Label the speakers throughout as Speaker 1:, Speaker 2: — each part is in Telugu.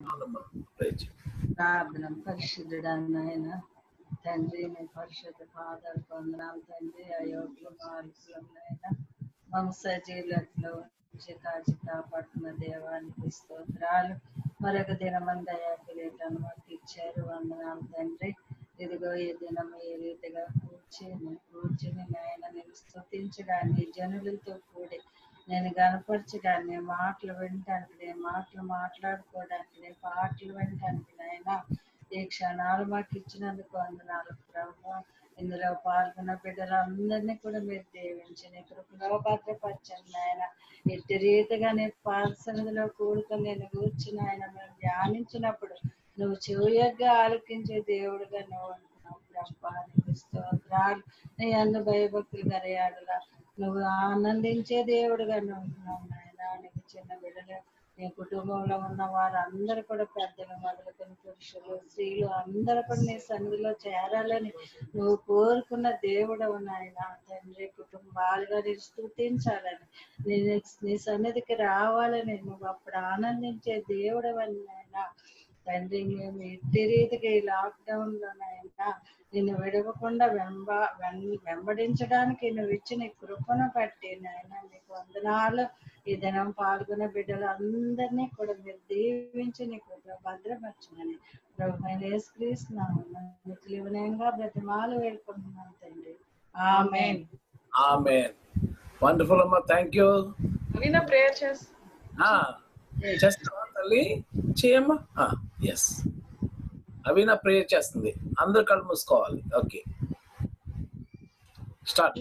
Speaker 1: అవునమ్మా. Praise you.
Speaker 2: ప్రార్థన పరిశుద్ధుడా నాయన తండ్రి నీ పరిశుద్ధ పాదాలు పొందనాలు తండ్రి అయోగ్యులు మార్పులు నాయన వంశజీలట్లో ఉంచి కాచి కాపాడుతున్న దేవానికి స్తోత్రాలు మరొక దినమంది అయ్యా కిరీటాన్ని మాకు ఇచ్చారు వందనాలు తండ్రి ఇదిగో ఈ దినం ఈ రీతిగా కూర్చుని కూర్చుని నాయన నేను స్తుతించడాన్ని జనులతో కూడి నేను గనపరచడానికి నీ మాటలు వినటానికి నీ మాటలు మాట్లాడుకోవడానికి నీ పాటలు వినటానికి నాయన ఈ క్షణాలు మాకు ఇచ్చినందుకు వందనాలు ప్రభు ఇందులో పాల్గొన్న బిడ్డలందరినీ కూడా మీరు దీవించి నీ కృపలో భద్రపరచండి నాయన ఎట్టి రీతిగా నీ పాల్సన్నిధిలో కూడుకొని నేను కూర్చుని ఆయన మేము ధ్యానించినప్పుడు నువ్వు చెవియగ్గా ఆలకించే దేవుడుగా నువ్వు అంటున్నావు ప్రభా నీకు స్తోత్రాలు నీ అందు భయభక్తులు గరయాడులా నువ్వు ఆనందించే దేవుడుగా నువ్వు ఉంటున్నావు నాయన నీకు చిన్న బిడ్డలు నీ కుటుంబంలో ఉన్న వారందరూ కూడా పెద్దలు మొదలుకొని పురుషులు స్త్రీలు అందరూ కూడా నీ సన్నిధిలో చేరాలని నువ్వు కోరుకున్న దేవుడు నాయన తండ్రి కుటుంబాలుగా నేను స్థుతించాలని నేను నీ సన్నిధికి రావాలని నువ్వు అప్పుడు ఆనందించే దేవుడు అని నాయన తండ్రి మేము ఎట్టి రీతికి ఈ లాక్డౌన్ లో నాయన నిన్ను విడవకుండా వెంబ వెం- వెంబడించడానికి నువ్వు ఇచ్చిన ఈ కృపను బట్టి నాయన నీకు వందనాలు ఈ దినం పాల్గొన్న బిడ్డలు అందరినీ కూడా మీరు దీవించి నీ కృప భద్రపరచమని ప్రభు యేసుక్రీస్తున్నాము వినయంగా బ్రతిమాలు వేడుకుంటున్నాను తండ్రి ఆమెన్
Speaker 1: ఆమెన్ వండర్ఫుల్ అమ్మా థ్యాంక్ యూ
Speaker 3: విన ప్రేయర్ చేస్
Speaker 1: చేస్తావా తల్లి చేయమ్మా ఎస్ అవినా ప్రేయర్ చేస్తుంది అందరు కళ్ళు మూసుకోవాలి ఓకే స్టార్ట్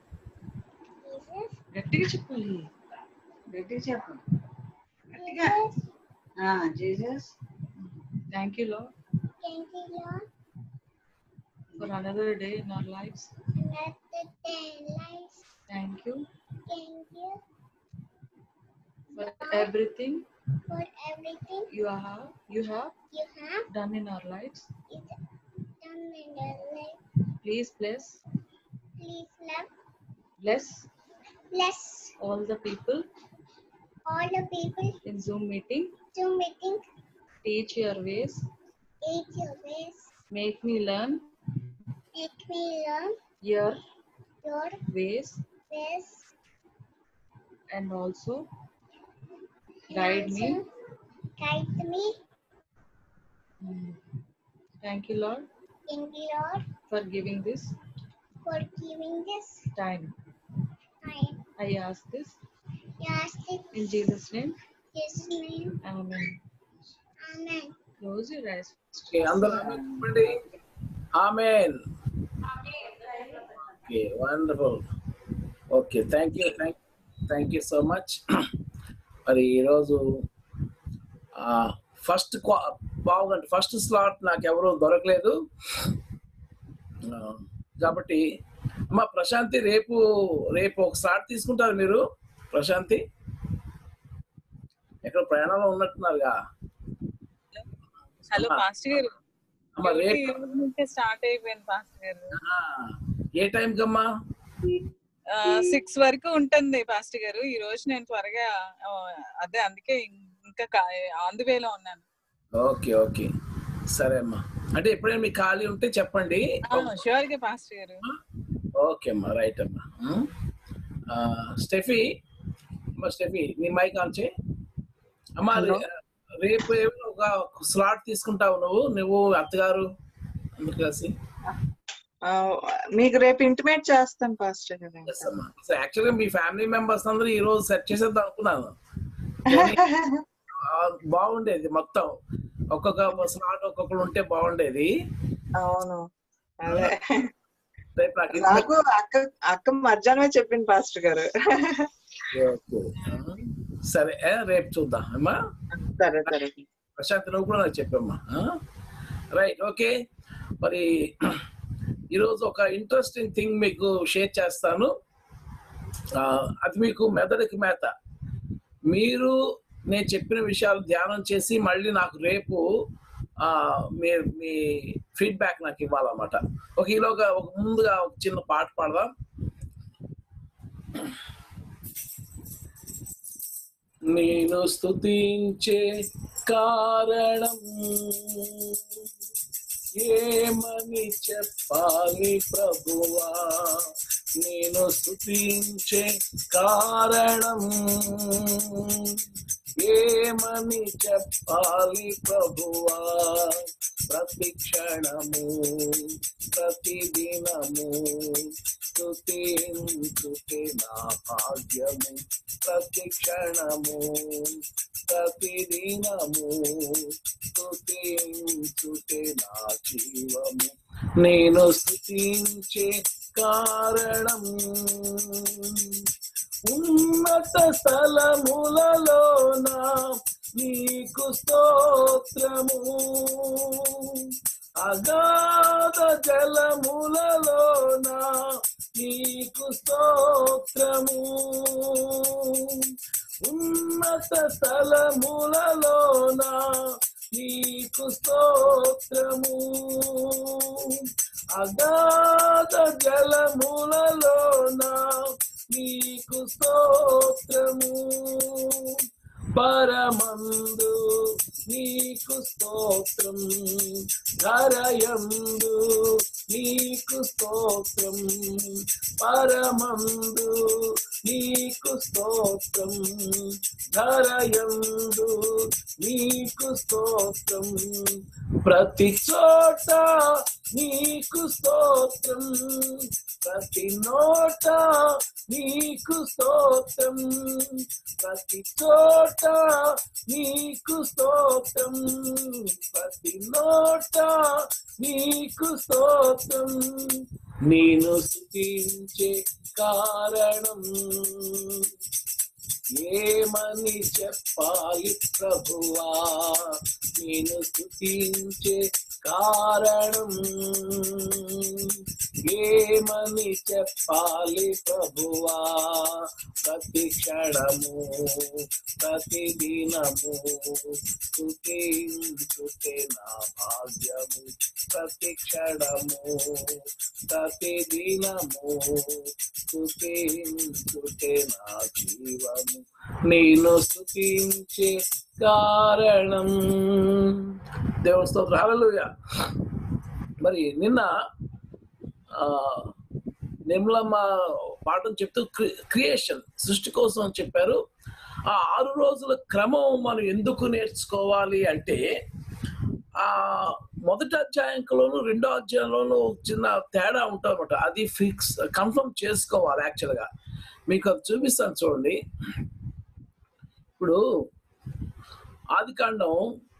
Speaker 3: గట్టిగా చెప్పాలి
Speaker 2: గట్టి చెప్పు గట్టిగా Jesus
Speaker 3: thank you Lord
Speaker 4: Thank you, Lord.
Speaker 3: For another day in our lives
Speaker 4: Another day in life.
Speaker 3: Thank you
Speaker 4: Thank you
Speaker 3: for everything
Speaker 4: for everything
Speaker 3: you have you have
Speaker 4: you have
Speaker 3: done in our lives
Speaker 4: done in your life.
Speaker 3: Please bless
Speaker 4: Please love,
Speaker 3: bless
Speaker 4: bless
Speaker 3: all the people
Speaker 4: all the people
Speaker 3: in Zoom meeting
Speaker 4: to meeting,
Speaker 3: teach your ways
Speaker 4: eat your ways,
Speaker 3: make me learn
Speaker 4: make me learn
Speaker 3: your
Speaker 4: your
Speaker 3: ways
Speaker 4: ways.
Speaker 3: And also guide me
Speaker 4: Also, Guide me.
Speaker 3: Thank you Lord
Speaker 4: Thank you, Lord,
Speaker 3: for giving this
Speaker 4: for giving this
Speaker 3: time.
Speaker 4: time.
Speaker 3: I ask this
Speaker 4: You ask it
Speaker 3: in Jesus' name.
Speaker 4: in Jesus' name.
Speaker 3: Amen.
Speaker 4: Amen.
Speaker 3: Close your eyes.
Speaker 1: Okay అందరూ ఆమేన్ చెప్పండి amen okay wonderful okay thank you thank thank you so much మరి ఈరోజు ఫస్ట్ పావు గంట ఫస్ట్ స్లాట్ నాకు ఎవరు దొరకలేదు ఆ, కాబట్టి అమ్మా ప్రశాంతి రేపు రేపు ఒక స్లాట్ తీసుకుంటారు మీరు ప్రశాంతి ఎక్కడ ప్రయాణంలో ఉన్నట్టున్నారుగా
Speaker 5: హలో
Speaker 1: అమ్మా.
Speaker 5: పాస్టర్ గారు
Speaker 1: అమ్మా రేపు
Speaker 5: ఈ రోజు నుంచే స్టార్ట్ అయిపోయింది పాస్టర్ గారు
Speaker 1: ఆ, ఏ టైం కమ్మా
Speaker 5: సిక్స్ వరకు ఉంటుంది పాస్టర్ గారు ఈ రోజు నేను త్వరగా ఆ, అదే అందుకే ఇంకా ఆన్ ది వేలో ఉన్నాను
Speaker 1: ఓకే ఓకే సరే అమ్మా అంటే ఎప్పుడైనా మీకు ఖాళీ ఉంటే చెప్పండి
Speaker 5: షూర్ గా పాస్టర్ గారు
Speaker 1: ఓకే అమ్మా రైట్ అమ్మా ఉమ్. ఆ, స్టెఫీ అమ్మా స్టెఫీ నీ మైక్ ఆన్ చేయి అమ్మా రే- రేపు ఏమో ఒక స్లాట్ తీసుకుంటావు నువ్వు నువ్వు అత్తగారు అందరు కలిసి
Speaker 6: ఆ, మీకు రేపు ఇంటిమేట్ చేస్తాను పాస్టర్ గారు
Speaker 1: Yes అమ్మా సో యాక్చువల్గా మీ ఫ్యామిలీ మెంబర్స్ అందరూ ఈ రోజు సెట్ చేసేద్దాం అనుకున్నాను ఆ, బాగుండేది మొత్తం ఒక్కొక్క స్లాట్ ఒక్కొక్కరు ఉంటే బాగుండేది
Speaker 6: అవును అదే
Speaker 1: రేపు నాకు ఇది-
Speaker 6: నాకు అక్క అక్క మధ్యాహ్నమే చెప్పింది పాస్టర్ గారు
Speaker 1: ఓకే. సరే ఏ, రేపు చూద్దాం అమ్మా
Speaker 6: సరే సరే
Speaker 1: ప్రశాంత్ నువ్వు కూడా నాకు చెప్పమ్మా రైట్ ఓకే మరి ఈరోజు ఒక ఇంట్రెస్టింగ్ థింగ్ మీకు షేర్ చేస్తాను ఆ, అది మీకు మెదడుకి మేత మీరు నేను చెప్పిన విషయాలు ధ్యానం చేసి మళ్ళీ నాకు రేపు ఆ, మీ మీ ఫీడ్బ్యాక్ నాకు ఇవ్వాలన్నమాట ఒక ఈలోగా ఒక ముందుగా ఒక చిన్న పాట పాడదాం నేను స్తుతించే కారణం ఏమని చెప్పాలి ప్రభువా నేను స్తుతించే కారణం ఏమని చెప్పాలి ప్రభువా ప్రతి క్షణము ప్రతి దినము స్తుతించుటే నా భాగ్యము ప్రతి క్షణము ప్రతి దినము స్తుతించుటే నా జీవము నేను స్తుతించే కారణం ఉన్నత స్థలములలోన నీకు స్తోత్రము అగాధ జలములలోన నీకు స్తోత్రము ఉన్నత స్థలములలోన నీకు స్తోత్రము అగాధ జలములలోన నీకు స్తోత్రము పరమందు నీకు స్తోత్రం ధరయందు నీకు స్తోత్రం పరమందు నీకు స్తోత్రం ధరయందు నీకు స్తోత్రం ప్రతి చోట నీకు స్తోత్రం ప్రతి నోట నీకు స్తోత్రం ప్రతి చోట నీకు స్తోత్రం ప్రతి నోట నీకు స్తోత్రం నేను స్థుతించే కారణం ఏమని చెప్పాలి ప్రభువా నేను స్థుతించే కారణం ఏమని చెప్పాలి ప్రభువా ప్రతి క్షణము ప్రతి దినము స్థుతించుటే నా భాగ్యము ప్రతి క్షణము ప్రతి దినము స్థుతించుటే నా జీవము నేను స్థుతించే కారణం దేవుని స్తోత్రం హల్లెలూయా మరి నిన్న ఆ నిర్మలమ్మ పాఠం చెప్తూ క్రియేషన్ సృష్టి కోసం అని చెప్పారు ఆ ఆరు రోజుల క్రమం మనం ఎందుకు నేర్చుకోవాలి అంటే ఆ మొదటి అధ్యాయంలోను రెండో అధ్యాయంలోను చిన్న తేడా ఉంటుంది అది ఫిక్స్ కన్ఫర్మ్ చేసుకోవాలి యాక్చువల్గా మీకు అది చూపిస్తాను చూడండి ఇప్పుడు ఆది కాండం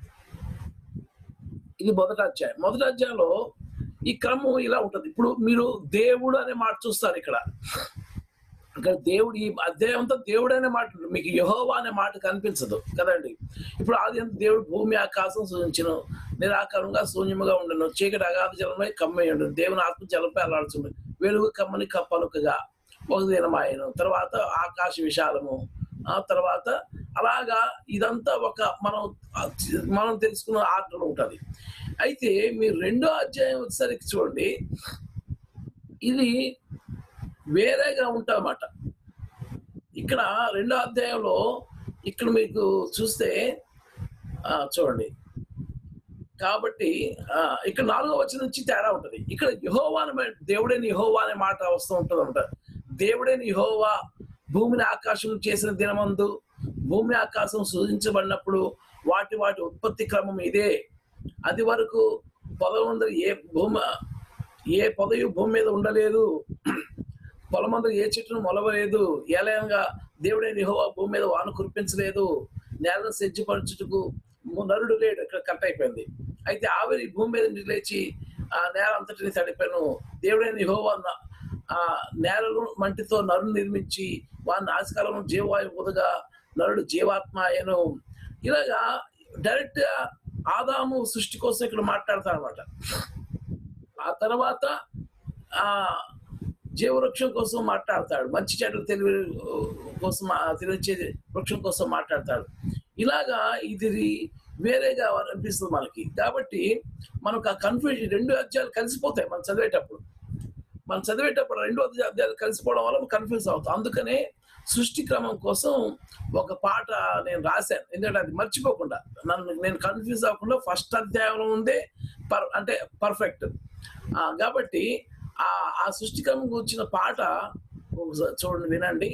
Speaker 1: ఇది మొదటి అధ్యాయం మొదటి అధ్యాయంలో ఈ క్రమం ఇలా ఉంటది ఇప్పుడు మీరు దేవుడు అనే మాట చూస్తారు ఇక్కడ ఇక్కడ దేవుడు ఈ అధ్యాయం అంతా దేవుడు అనే మాట ఉంటుంది. మీకు యహోవా అనే మాట కనిపించదు కదండి ఇప్పుడు ఆది అంతా దేవుడు భూమి ఆకాశం సూచించను నిరాకారంగా శూన్యముగా ఉండను చీకటి అగాధ జలమై కమ్మై ఉండను దేవుని ఆత్మ జలపై అల్లాడుతుంది వెలుగు కమ్మని కప్పలుకగా ఒక దినమాయను తర్వాత ఆకాశ విశాలము ఆ తర్వాత అలాగా ఇదంతా ఒక మనం మనం తెలుసుకున్న ఆర్డర్ ఉంటది అయితే మీరు రెండో అధ్యాయం వచ్చేసరికి చూడండి ఇది వేరేగా ఉంటామట ఇక్కడ రెండో అధ్యాయంలో ఇక్కడ మీకు చూస్తే ఆ, చూడండి కాబట్టి ఆ, ఇక్కడ నాలుగో వచ్చిన నుంచి తేడా ఉంటది ఇక్కడ యహోవా అనే మాట- దేవుడైన యహోవా అనే మాట వస్తూ ఉంటుంది అనమాట దేవుడైన యహోవా భూమిని ఆకాశం చేసిన దినమందు భూమి ఆకాశం సూచించబడినప్పుడు వాటి వాటి ఉత్పత్తి క్రమం ఇదే అది వరకు పొదమందరూ ఏ భూమి ఏ పొదయు భూమి మీద ఉండలేదు పొలమందరూ ఏ చెట్టును మొలవలేదు ఏలయంగా దేవుడైన యెహోవా భూమి మీద వాన కురిపించలేదు నేలను సెజ్జిపరచుటకు నరుడు లేడు ఇక్కడ కట్ అయిపోయింది అయితే ఆవిరి భూమి మీద నుంచి లేచి ఆ నేల అంతటిని తడిపాను దేవుడైన యెహోవా న- ఆ నేలను మంటితో నరుని నిర్మించి వారిని ఆస్కారం జీవవాయు పొదగా నరుడు జీవాత్మ అయ్యను ఇలాగా డైరెక్ట్ గా ఆదాము సృష్టి కోసం ఇక్కడ మాట్లాడతాడు అనమాట ఆ తర్వాత ఆ జీవవృక్షం కోసం మాట్లాడతాడు మంచి చెడు తెలివి కోసం ఆ తెలివించే వృక్షం కోసం మాట్లాడతాడు ఇలాగా ఇది వేరేగా అనిపిస్తుంది మనకి కాబట్టి మనకు ఆ కన్ఫ్యూజన్ రెండు అధ్యాయాలు కలిసిపోతాయి మనం చదివేటప్పుడు మనం చదివేటప్పుడు రెండు అధ్యాయాలు కలిసిపోవడం వల్ల కన్ఫ్యూజ్ అవుతాం అందుకనే సృష్టి క్రమం కోసం ఒక పాట నేను రాశాను ఎందుకంటే అది మర్చిపోకుండా నన్ను నేను కన్ఫ్యూజ్ అవ్వకుండా ఫస్ట్ అధ్యాయంలో ఉందే పర్ అంటే పర్ఫెక్ట్ కాబట్టి ఆ ఆ సృష్టి క్రమం గురించిన పాట ఒకసారి చూడండి వినండి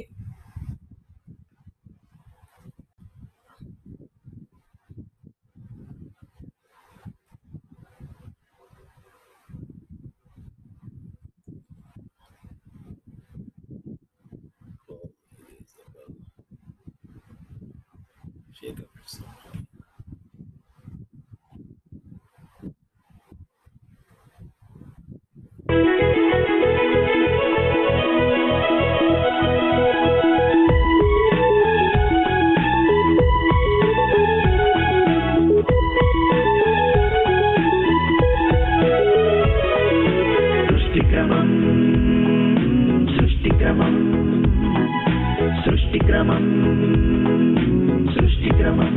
Speaker 1: Shake up yourself.
Speaker 7: సృష్టిక్రమం సృష్టిక్రమం సృష్టిక్రమం సృష్టిక్రమం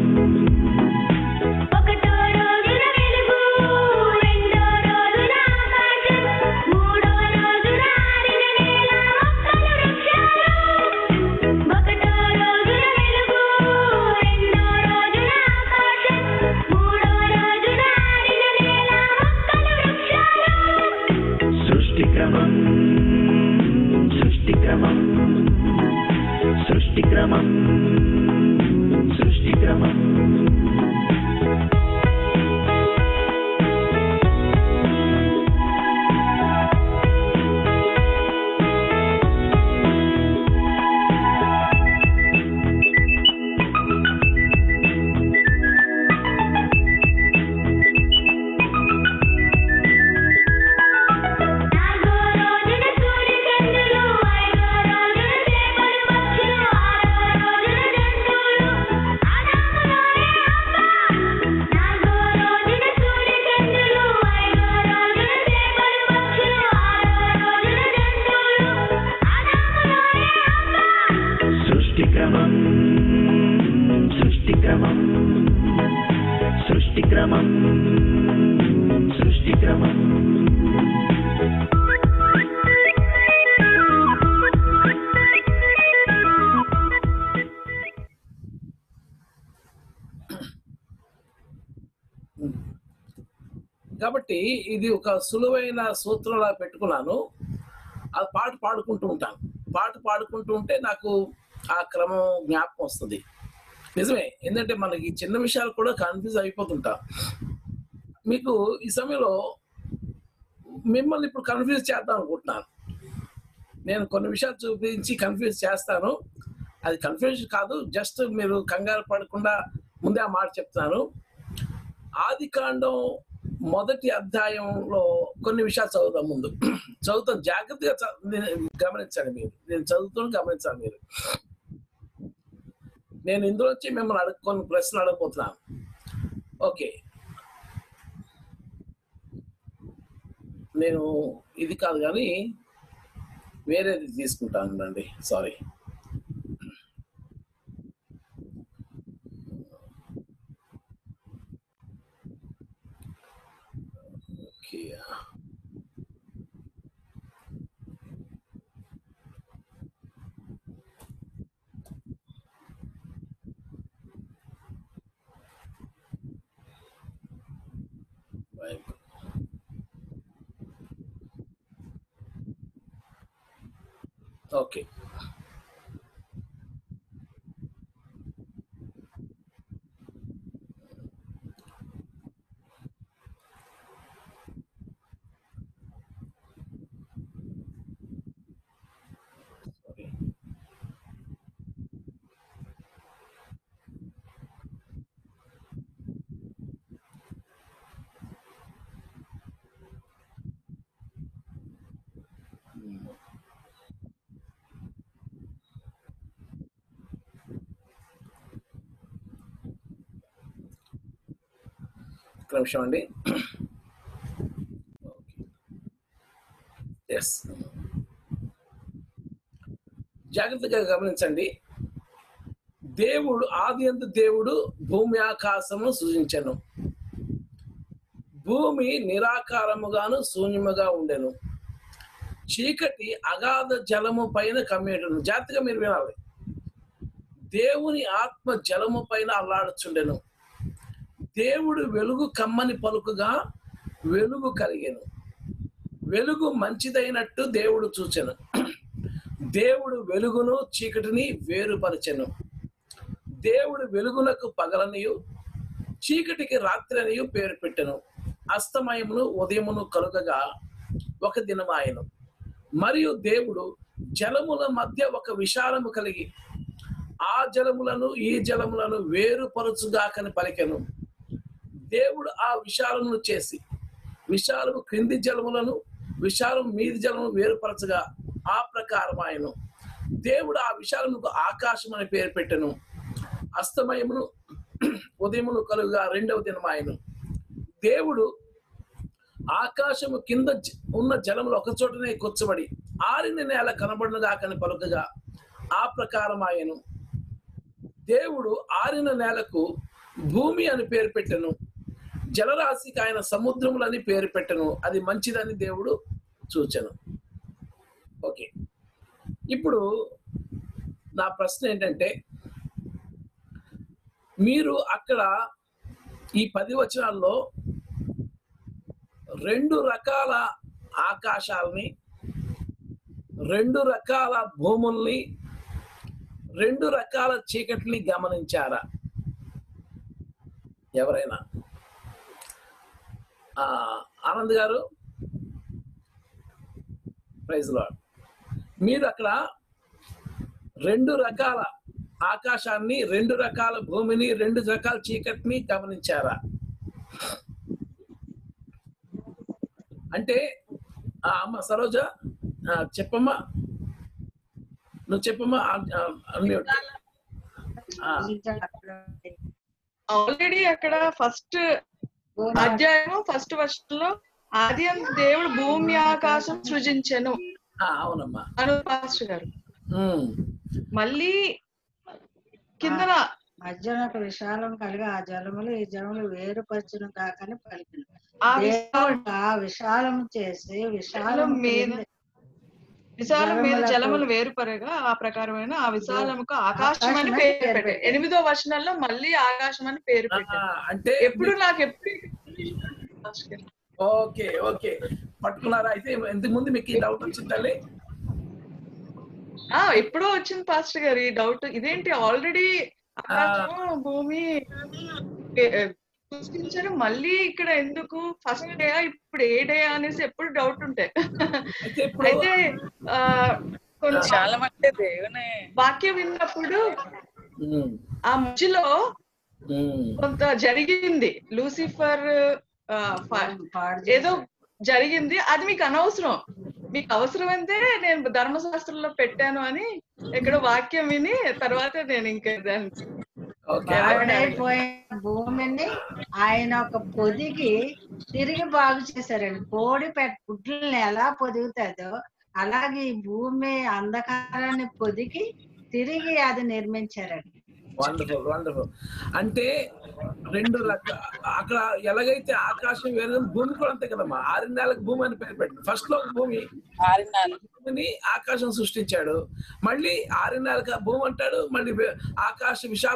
Speaker 8: ఒకటో రోజున వెలుగు రెండో రోజున ఆకాశం మూడో రోజున ఆరిన నేల మొక్కలు వృక్షాలు ఒకటో రోజున వెలుగు రెండో రోజున ఆకాశం మూడో రోజున ఆరిన నేల మొక్కలు వృక్షాలు
Speaker 7: సృష్టిక్రమం సృష్టిక్రమం సృష్టిక్రమం సృష్టిక్రమం
Speaker 8: నాలుగో రోజున సూర్యచంద్రులు ఐదో రోజున చేపలు పక్షులు ఆరో రోజున జంతువులు ఆదాములోనే అవ్వ నాలుగో రోజున సూర్యచంద్రులు ఐదో రోజున చేపలు పక్షులు ఆరో రోజున జంతువులు ఆదాములోనే అవ్వ
Speaker 7: సృష్టిక్రమం సృష్టిక్రమం సృష్టిక్రమం సృష్టిక్రమం
Speaker 1: కాబట్టి ఇది ఒక సులువైన సూత్రంలా పెట్టుకున్నాను ఆ పాట పాడుకుంటూ ఉంటాను పాట పాడుకుంటూ ఉంటే నాకు ఆ క్రమం జ్ఞాపకం వస్తుంది నిజమే ఎందుకంటే మనకి చిన్న విషయాలు కూడా కన్ఫ్యూజ్ అయిపోతుంటా మీకు ఈ సమయంలో మిమ్మల్ని ఇప్పుడు కన్ఫ్యూజ్ చేద్దాం అనుకుంటున్నాను నేను కొన్ని విషయాలు చూపించి కన్ఫ్యూజ్ చేస్తాను అది కన్ఫ్యూజన్ కాదు జస్ట్ మీరు కంగారు పడకుండా ముందే ఆ మాట చెప్తున్నాను ఆది కాండం మొదటి అధ్యాయంలో కొన్ని విషయాలు చదువుతాం ముందు చదువుతాం జాగ్రత్తగా చ- నేను- గమనించండి మీరు నేను చదువుతూ గమనించాలి మీరు నేను ఇందులో వచ్చి మిమ్మల్ని అడుగు కొన్ని ప్రశ్నలు అడగబోతున్నాను ఓకే నేను ఇది కాదు కానీ వేరేది తీసుకుంటాను అండి sorry okay Bible okay sorry ఒక్క నిమిషం అండి ఎస్ జాగ్రత్తగా గమనించండి దేవుడు ఆది అందు దేవుడు భూమి ఆకాశమును సృజించెను భూమి నిరాకారముగాను శూన్యముగా ఉండెను చీకటి అగాధ జలము పైన కమ్మేటను జాగ్రత్తగా మీరు వినాలి దేవుని ఆత్మ జలము పైన అల్లాడుచుండెను దేవుడు వెలుగు కమ్మని పలుకుగా వెలుగు కలిగెను వెలుగు మంచిదైనట్టు దేవుడు చూచెను దేవుడు వెలుగును చీకటిని వేరుపరచెను దేవుడు వెలుగునకు పగలనియు చీకటికి రాత్రనియు పేరు పెట్టెను అస్తమయమును ఉదయమును కలుగగా ఒక దినమాయను మరియు దేవుడు జలముల మధ్య ఒక విశాలము కలిగి ఆ జలములను ఈ జలములను వేరుపరచుగాకని పలికెను దేవుడు ఆ విశాలమును చేసి విశాలము క్రింది జలములను విశాలం మీది జలము వేరుపరచగా ఆ ప్రకారం ఆయను దేవుడు ఆ విశాలముకు ఆకాశం అని పేరు పెట్టెను అస్తమయమును ఉదయమును కలుగా రెండవ దినం ఆయను దేవుడు ఆకాశము కింద జ- ఉన్న జలములు ఒక చోటనే కూర్చబడి ఆరిన నేల కనబడునుగాకని పలుకగా ఆ ప్రకారం ఆయను దేవుడు ఆరిన నేలకు భూమి అని పేరు పెట్టెను జలరాశికి ఆయన సముద్రములని పేరు పెట్టెను అది మంచిదని దేవుడు చూచెను ఓకే ఇప్పుడు నా ప్రశ్న ఏంటంటే మీరు అక్కడ ఈ పది వచనాల్లో రెండు రకాల ఆకాశాలని రెండు రకాల భూముల్ని రెండు రకాల చీకటిని గమనించారా ఎవరైనా ఆ, ఆనంద్ గారు ప్రైజ్ లాడ్ మీరు అక్కడ రెండు రకాల ఆకాశాన్ని రెండు రకాల భూమిని రెండు రకాల చీకటిని గమనించారా అంటే ఆ అమ్మ సరోజ ఆ, చెప్పమ్మా నువ్వు చెప్పమ్మా ఆ- ఆ, unmute. ఆ,
Speaker 6: ఆల్రెడీ అక్కడ ఫస్ట్ అధ్యాయం ఫస్ట్ వర్షం లో ఆది అందు దేవుడు భూమి ఆకాశం సృజించెను
Speaker 1: ఆ, అవునమ్మా
Speaker 6: అను పాస్టర్ గారు
Speaker 1: ఉమ్,
Speaker 6: మళ్ళీ కిందన
Speaker 2: మధ్యన ఒక విశాలం కలిగి ఆ జలములు ఈ జలములు వేరుపరచును కాకని పలికిన
Speaker 6: ఆ విశాలం
Speaker 2: దేవుడు ఆ విశాలం చేసి విశాలం
Speaker 6: మీద విశాలం మీద
Speaker 2: జలములకు-
Speaker 6: జలములు వేరుపరగా ఆ ప్రకారమైన ఆ విశాలముకు ఆకాశం అని
Speaker 2: ఆకాశం అని
Speaker 6: పేరు
Speaker 2: పేరు
Speaker 6: పెట్టారు
Speaker 2: పెట్టారు.
Speaker 6: ఎనిమిదో వర్షంలో మళ్ళీ ఆకాశం అని పేరు
Speaker 1: ఆ,
Speaker 6: పెట్టారు
Speaker 1: అంటే
Speaker 6: ఎప్పుడు నాకు ఎప్పుడు పాస్టర్ గారు.
Speaker 1: ఓకే ఓకే పట్టుకున్నారా అయితే ఇంతకు ముందు మీకు ఈ డౌట్ వచ్చింది తల్లి
Speaker 6: ఆ ఎప్పుడో వచ్చింది పాస్టర్ గారు ఈ డౌట్ ఇదేంటి ఆల్రెడీ ఆకాశం భూమి ఏ- సృష్టించారు మళ్ళీ ఇక్కడ ఎందుకు ఫస్ట్ డే ఇప్పుడు ఏ డే అనేసి ఎప్పుడు డౌట్ ఉంటాయి
Speaker 1: అయితే ఇప్పుడు
Speaker 6: అయితే ఆ కొంచెం
Speaker 5: చాలా మంది దేవుని
Speaker 6: వాక్యం విన్నప్పుడు
Speaker 1: ఉమ్,
Speaker 6: ఆ మధ్యలో
Speaker 1: ఉమ్,
Speaker 6: కొంత జరిగింది లూసిఫర్ ఆ, ఫ-
Speaker 2: పాడు
Speaker 6: ఏదో జరిగింది అది మీకు అనవసరం మీకు అవసరమైతే నేను ధర్మశాస్త్రంలో పెట్టాను అని ఇక్కడ వాక్యం విని తర్వాత నేను ఇంకా దాన్ని
Speaker 1: ఓకే
Speaker 2: పాడైపోయిన భూమిని ఆయన ఒక పొదిగి తిరిగి బాగు చేశారండి కోడి పెట్ గుడ్లని ఎలా పొదుగుతుందో అలాగే ఈ భూమి అంధకారాన్ని పొదిగి తిరిగి అది నిర్మించారండి
Speaker 1: వండర్ఫుల్ వండర్ఫుల్ అంటే రెండు రక అక్కడ ఎలాగైతే ఆకాశం వేరే భూమి కూడా అంతే కదమ్మా ఆరు నెలలకు భూమి అని పేరు పెట్టింది ఫస్ట్ లో భూమి
Speaker 5: ఆరినాలు
Speaker 1: భూమిని ఆకాశం సృష్టించాడు మళ్ళీ ఆరు నెలలకు భూమి అంటాడు మళ్ళీ వే- ఆకాశ విశాల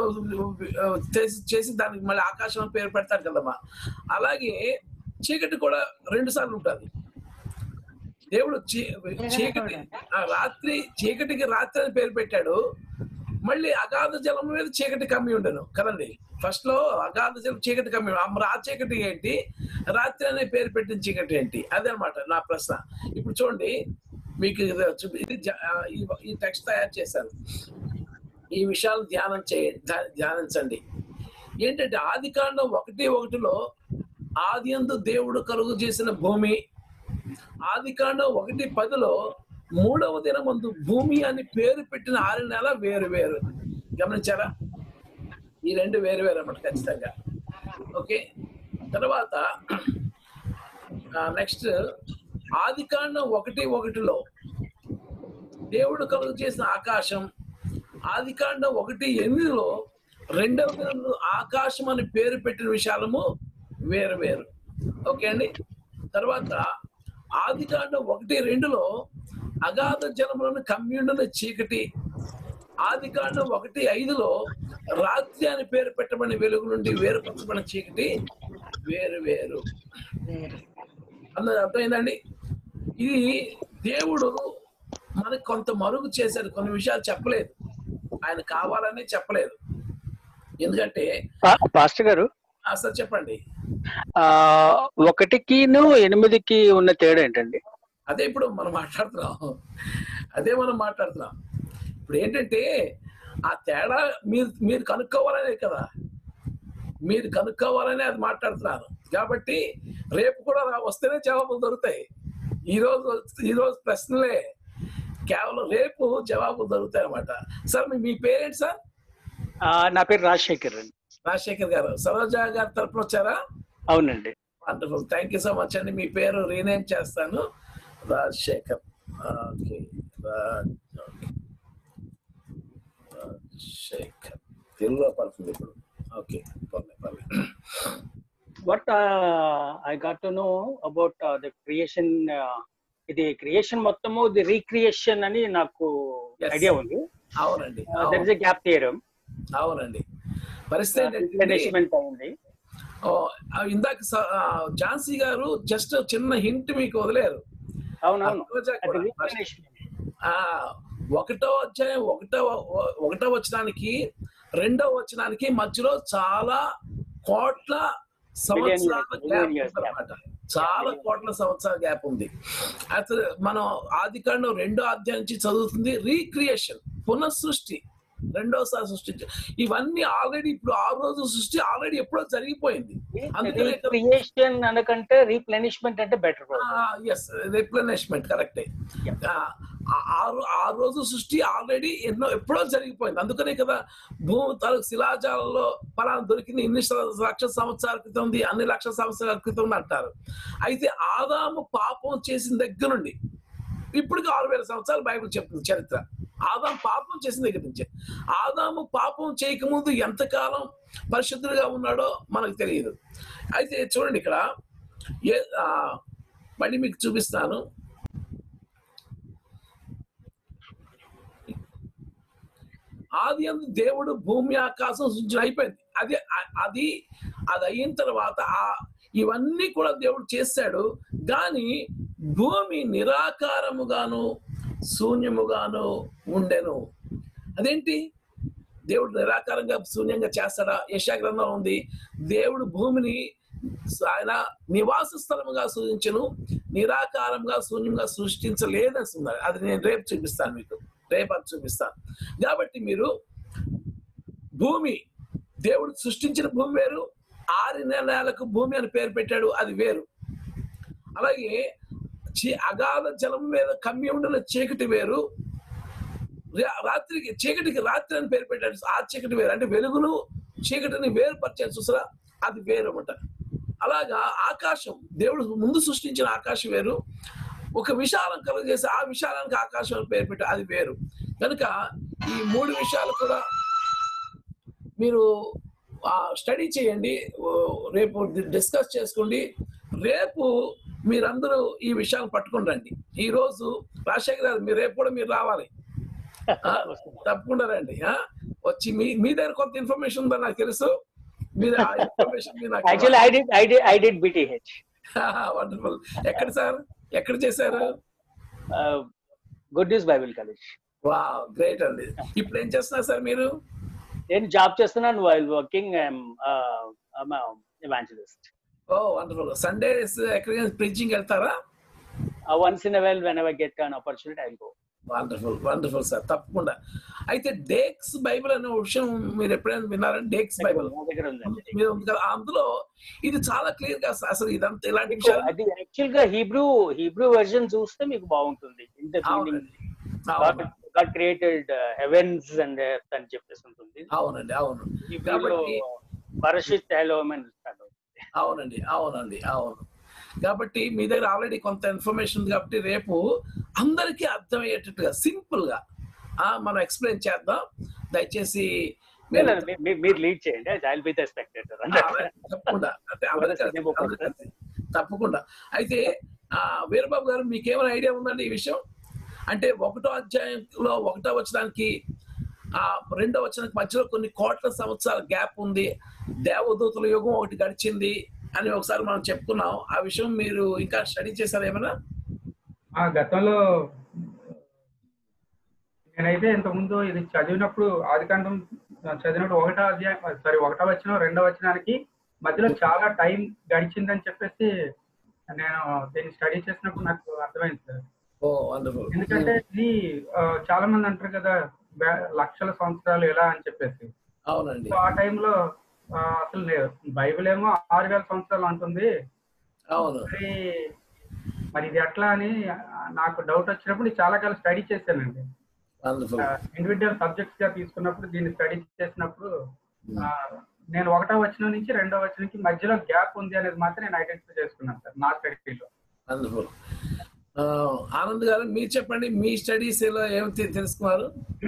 Speaker 1: చేసి చేసి దానికి మళ్ళీ ఆకాశం అని పేరు పెడతాడు కదమ్మా అలాగే చీకటి కూడా రెండు సార్లు ఉంటుంది దేవుడు చీ- చీకటి ఆ రాత్రి చీకటికి రాత్రి అని పేరు పెట్టాడు మళ్ళీ అగాధ జలం మీద చీకటి కమ్మి ఉండను కదండి ఫస్ట్ లో అగాధ జలం చీకటి కమ్మి ఉండు. ఆ మరి ఆ చీకటి ఏంటి రాత్రి అనే పేరు పెట్టిన చీకటి ఏంటి అదనమాట నా ప్రశ్న ఇప్పుడు చూడండి మీకు ఇది చూపి- ఇది జ- ఆ, ఈ- ఈ టెక్స్ట్ తయారు చేశాను ఈ విషయాలు ధ్యానం చేయ ధ్యా- ధ్యానించండి ఏంటంటే ఆది కాండం ఒకటి ఒకటిలో ఆది అందు దేవుడు కలుగు చేసిన భూమి ఆది కాండం ఒకటి పదిలో మూడవ దినమందు భూమి అని పేరు పెట్టిన ఆరు నెల వేరు వేరు గమనించారా ఈ రెండు వేరు వేరు అన్నమాట ఖచ్చితంగా ఓకే తర్వాత నెక్స్ట్ ఆది కాండం ఒకటి ఒకటిలో దేవుడు కలుగు చేసిన ఆకాశం ఆది కాండం ఒకటి ఎనిమిదిలో రెండవ దినంలో ఆకాశం అని పేరు పెట్టిన విషయాలము వేరు వేరు ఓకే అండి తర్వాత ఆది కాండం ఒకటి రెండులో అగాధ జలములను కమ్యూండున చీకటి ఆది కాండం ఒకటి ఐదులో రాత్రి అని పేరు పెట్టబడిన వెలుగు నుండి వేరుపరచబడిన చీకటి వేరు వేరు
Speaker 2: వేరు
Speaker 1: అందరూ అర్థమైందండి ఇది దేవుడు మనకు కొంత మరుగు చేశాడు కొన్ని విషయాలు చెప్పలేదు ఆయన కావాలని చెప్పలేదు ఎందుకంటే
Speaker 9: పా- పాస్టర్ గారు
Speaker 1: అసలు చెప్పండి
Speaker 9: ఆ ఒకటికిను ఎనిమిదికి ఉన్న తేడా ఏంటండి
Speaker 1: అదే ఇప్పుడు మనం మాట్లాడుతున్నాం అదే మనం మాట్లాడుతున్నాం ఇప్పుడు ఏంటంటే ఆ తేడా మీరు మీరు కనుక్కోవాలనే కదా మీరు కనుక్కోవాలనే అది మాట్లాడుతున్నారు కాబట్టి రేపు కూడా రా- వస్తేనే జవాబులు దొరుకుతాయి ఈ రోజు ఈ రోజు ప్రశ్నలే కేవలం రేపు జవాబులు దొరుకుతాయి అన్నమాట సార్ మీ- మీ పేరెంట్ సార్
Speaker 9: ఆ, నా పేరు రాజశేఖర్ అండి
Speaker 1: రాజశేఖర్ గారు సరోజ గారి తరపున వచ్చారా
Speaker 9: అవునండి
Speaker 1: wonderful thank you so much అండి మీ పేరు రీనేమ్ చేస్తాను రాజశేఖర్ ఓకే రాజ్ ఓకే. రాజశేఖర్ తెలుగులో పడుతుంది ఇప్పుడు ఓకే పర్లేదు పర్లేదు
Speaker 9: but I got to know about the creation ఇది క్రియేషన్ మొత్తము ది రీక్రియేషన్ అని నాకు
Speaker 1: Yes.
Speaker 9: ఐడియా ఉంది
Speaker 1: అవునండి
Speaker 9: దర్
Speaker 1: అవును-
Speaker 9: ఇస్ ఎ గ్యాప్ థియరం
Speaker 1: అవునండి పరిస్థితి ఏంటంటే
Speaker 9: రిప్లెనిష్మెంట్ అయింది
Speaker 1: ఓ, ఆ ఇందాక స- ఆ, ఝాన్సీ గారు జస్ట్ చిన్న హింట్ మీకు వదిలేరు
Speaker 9: అవునవును
Speaker 1: ఆ రోజా
Speaker 9: అది
Speaker 1: కూడా.
Speaker 9: రీప్లెనిష్మెంట్
Speaker 1: ఆ ఒకటో అధ్యాయం ఒకటో ఒకటో వచనానికి రెండో వచనానికి మధ్యలో చాలా కోట్ల సంవత్సరాల
Speaker 9: Million
Speaker 1: గ్యాప్
Speaker 9: years gap.
Speaker 1: అన్నమాట చాలా కోట్ల సంవత్సరాల గ్యాప్ ఉంది అసలు మనం ఆది కాండం రెండో అధ్యాయం నుంచి చదువుతుంది రీక్రియేషన్ పునఃసృష్టి రెండోసారి సృష్టించ ఇవన్నీ ఆల్రెడీ ఇప్పుడు ఆ రోజు సృష్టి ఆల్రెడీ ఎప్పుడో జరిగిపోయింది అందుకనే కదా-
Speaker 9: రీక్రియేషన్ అనకంటే రీప్లెనిష్మెంట్ అంటే బెటర్
Speaker 1: ఎస్ రిప్లెనిష్మెంట్ కరెక్టే ఆ రోజు సృష్టి ఆల్రెడీ ఎన్నో ఎప్పుడో జరిగిపోయింది అందుకనే కదా భూమి తాలూకు శిలాజాలలో ఫలానా దొరికింది ఇన్ని స- లక్షల సంవత్సరాల క్రితం ఉంది అన్ని లక్షల సంవత్సరాల క్రితం ఉంది అంటారు అయితే ఆదాము పాపం చేసిన దగ్గర నుండి ఇప్పటికి ఆరు వేల సంవత్సరాలు బైబిల్ చెప్తుంది చరిత్ర ఆదాం పాపం చేసిన దగ్గర నుంచి ఆదాము పాపం చేయకముందు ఎంతకాలం పరిశుద్ధుడిగా ఉన్నాడో మనకు తెలియదు అయితే చూడండి ఇక్కడ ఏ ఆ, మళ్ళీ మీకు చూపిస్తాను ఆది అందు దేవుడు భూమి ఆకాశం సృష్టి అయిపోయింది అది అ- అది అది అయిన తర్వాత ఆ ఇవన్నీ కూడా దేవుడు చేశాడు కానీ భూమి నిరాకారముగాను శూన్యముగాను ఉండెను అదేంటి దేవుడు నిరాకారంగా శూన్యంగా చేస్తాడా యశా గ్రంథం ఉంది దేవుడు భూమిని ఆయన నివాస స్థలముగా సృజించను నిరాకారంగా శూన్యంగా సృష్టించలేదని ఉన్నారు అది నేను రేపు చూపిస్తాను మీకు రేపు అది చూపిస్తాను కాబట్టి మీరు భూమి దేవుడు సృష్టించిన భూమి వేరు ఆరిన నేలకు భూమి అని పేరు పెట్టాడు అది వేరు అలాగే చీ- అగాధ జలం మీద కమ్మి ఉండిన చీకటి వేరు రా- రాత్రికి చీకటికి రాత్రి అని పేరు పెట్టాడు ఆ చీకటి వేరు అంటే వెలుగును చీకటిని వేరుపరిచాడు చూసారా అది వేరు అన్నమాట అలాగా ఆకాశం దేవుడు ముందు సృష్టించిన ఆకాశం వేరు ఒక విశాలం కలుగజేసి ఆ విశాలానికి ఆకాశం అని పేరు పెట్టాడు అది వేరు కనుక ఈ మూడు విషయాలు కూడా మీరు స్టడీ చేయండి ఓ, రేపు డిస్కస్ చేసుకోండి రేపు మీరందరూ ఈ విషయాలు పట్టుకుని రండి ఈ రోజు రాజశేఖర్ గారు మీరు రేపు కూడా మీరు రావాలి ఆ, తప్పకుండా రండి ఆ? వచ్చి మీ మీ దగ్గర కొంత ఇన్ఫర్మేషన్ ఉందని నాకు తెలుసు మీరు ఆ ఇన్ఫర్మేషన్ మీరు నాకు
Speaker 9: actually I did I did I did BTH
Speaker 1: wonderful ఎక్కడ సార్ ఎక్కడ చేశారు
Speaker 9: గుడ్ న్యూస్ బైబిల్ కాలేజ్
Speaker 1: వా గ్రేట్ అండి ఇప్పుడు ఏం చేస్తున్నారు సార్ మీరు
Speaker 9: నేను జాబ్ చేస్తున్నాను while working evangelist
Speaker 1: oh wonderful Sundays ఎక్కడికైనా ప్రీచింగ్ వెళ్తారా
Speaker 9: once in well whenever get an opportunity I go
Speaker 1: wonderful wonderful sir తప్పకుండా అయితే డేక్స్ బైబిల్ అనే విషయం మీరు ఎప్పుడైనా విన్నారండి డేక్స్ బైబిల్
Speaker 9: నా దగ్గర ఉందండి
Speaker 1: మీద ఉంది కదా అందులో ఇది చాలా క్లియర్ గా అసలు ఇదంతా ఇలాంటి విషయాలు
Speaker 9: అది యాక్చువల్ గా హీబ్రూ హీబ్రూ వెర్షన్ చూస్తే మీకు బాగుంటుంది ఇన్ ద
Speaker 1: అవునండి అవును.
Speaker 9: God created heavens and earth అని చెప్పేసి ఉంటుంది
Speaker 1: అవునండి అవును
Speaker 9: హీబ్రూలో
Speaker 1: కాబట్టి
Speaker 9: పరషిత్ ఎలోమ్ అని start అవుతుంది.
Speaker 1: అవునండి అవునండి అవును కాబట్టి మీ దగ్గర ఆల్రెడీ కొంత ఇన్ఫర్మేషన్ ఉంది కాబట్టి రేపు అందరికీ అర్థమయ్యేటట్టుగా సింపుల్ గా ఆ, మనం ఎక్స్ప్లెయిన్ చేద్దాం దయచేసి
Speaker 9: లేదు, లేదు, మీ- మీ- మీరు లీడ్ చేయండి ఐ బి ద స్పెక్టేటర్
Speaker 1: ఆ, తప్పకుండా అంటే అందరికీ అందరికీ తప్పకుండా అయితే ఆ, వీరబాబు గారు మీకేమైనా ఐడియా ఉందండి ఈ విషయం అంటే ఒకటో అధ్యాయంలో ఒకటో వచ్చడానికి ఆ రెండో వచ్చిన మధ్యలో కొన్ని కోట్ల సంవత్సరాల గ్యాప్ ఉంది దేవదూతల యుగం ఒకటి గడిచింది అని ఒకసారి మనం చెప్పుకున్నాం ఆ విషయం మీరు ఇంకా స్టడీ చేశారా ఏమైనా
Speaker 10: ఆ గతంలో నేనైతే ఇంతకుముందు ఇది చదివినప్పుడు ఆదికాండం చదివినప్పుడు ఒకటో అధ్యాయం సారీ ఒకటో వచ్చిన రెండో వచ్చినానికి మధ్యలో చాలా టైం గడిచిందని చెప్పేసి నేను దీన్ని స్టడీ చేసినప్పుడు నాకు అర్థమైంది సార్
Speaker 1: ఓ వండర్ఫుల్
Speaker 10: ఎందుకంటే ఇది ఆ, చాలా మంది అంటారు కదా వే- లక్షల సంవత్సరాలు ఎలా అని చెప్పేసి
Speaker 1: అవునండి
Speaker 10: సో ఆ టైంలో అసలు లేదు బైబిల్ ఏమో ఆరు వేల సంవత్సరాలు అంటుంది
Speaker 1: అవును
Speaker 10: మరి మరి ఇది ఎట్లా అని ఆ, నాకు డౌట్ వచ్చినప్పుడు నేను చాలా కాలం స్టడీ చేశానండి
Speaker 1: వండర్ఫుల్
Speaker 10: ఇండివిజువల్ సబ్జెక్ట్స్ గా తీసుకున్నప్పుడు దీన్ని స్టడీ చేసినప్పుడు ఆ, నేను ఒకటో వచ్చిన నుంచి రెండో వచ్చినకి మధ్యలో గ్యాప్ ఉంది అనేది మాత్రం నేను ఐడెంటిఫై చేసుకున్నాను సార్ నా స్టడీలో
Speaker 1: వండర్ఫుల్ ఆనంద్ గారు మీరు చెప్పండి మీ స్టడీస్ లో ఏమి తె- తెలుసుకున్నారు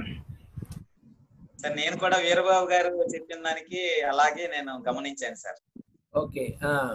Speaker 11: సార్ నేను కూడా వీరబాబు గారు చెప్పిన దానికి అలాగే నేను గమనించాను సార్
Speaker 1: ఓకే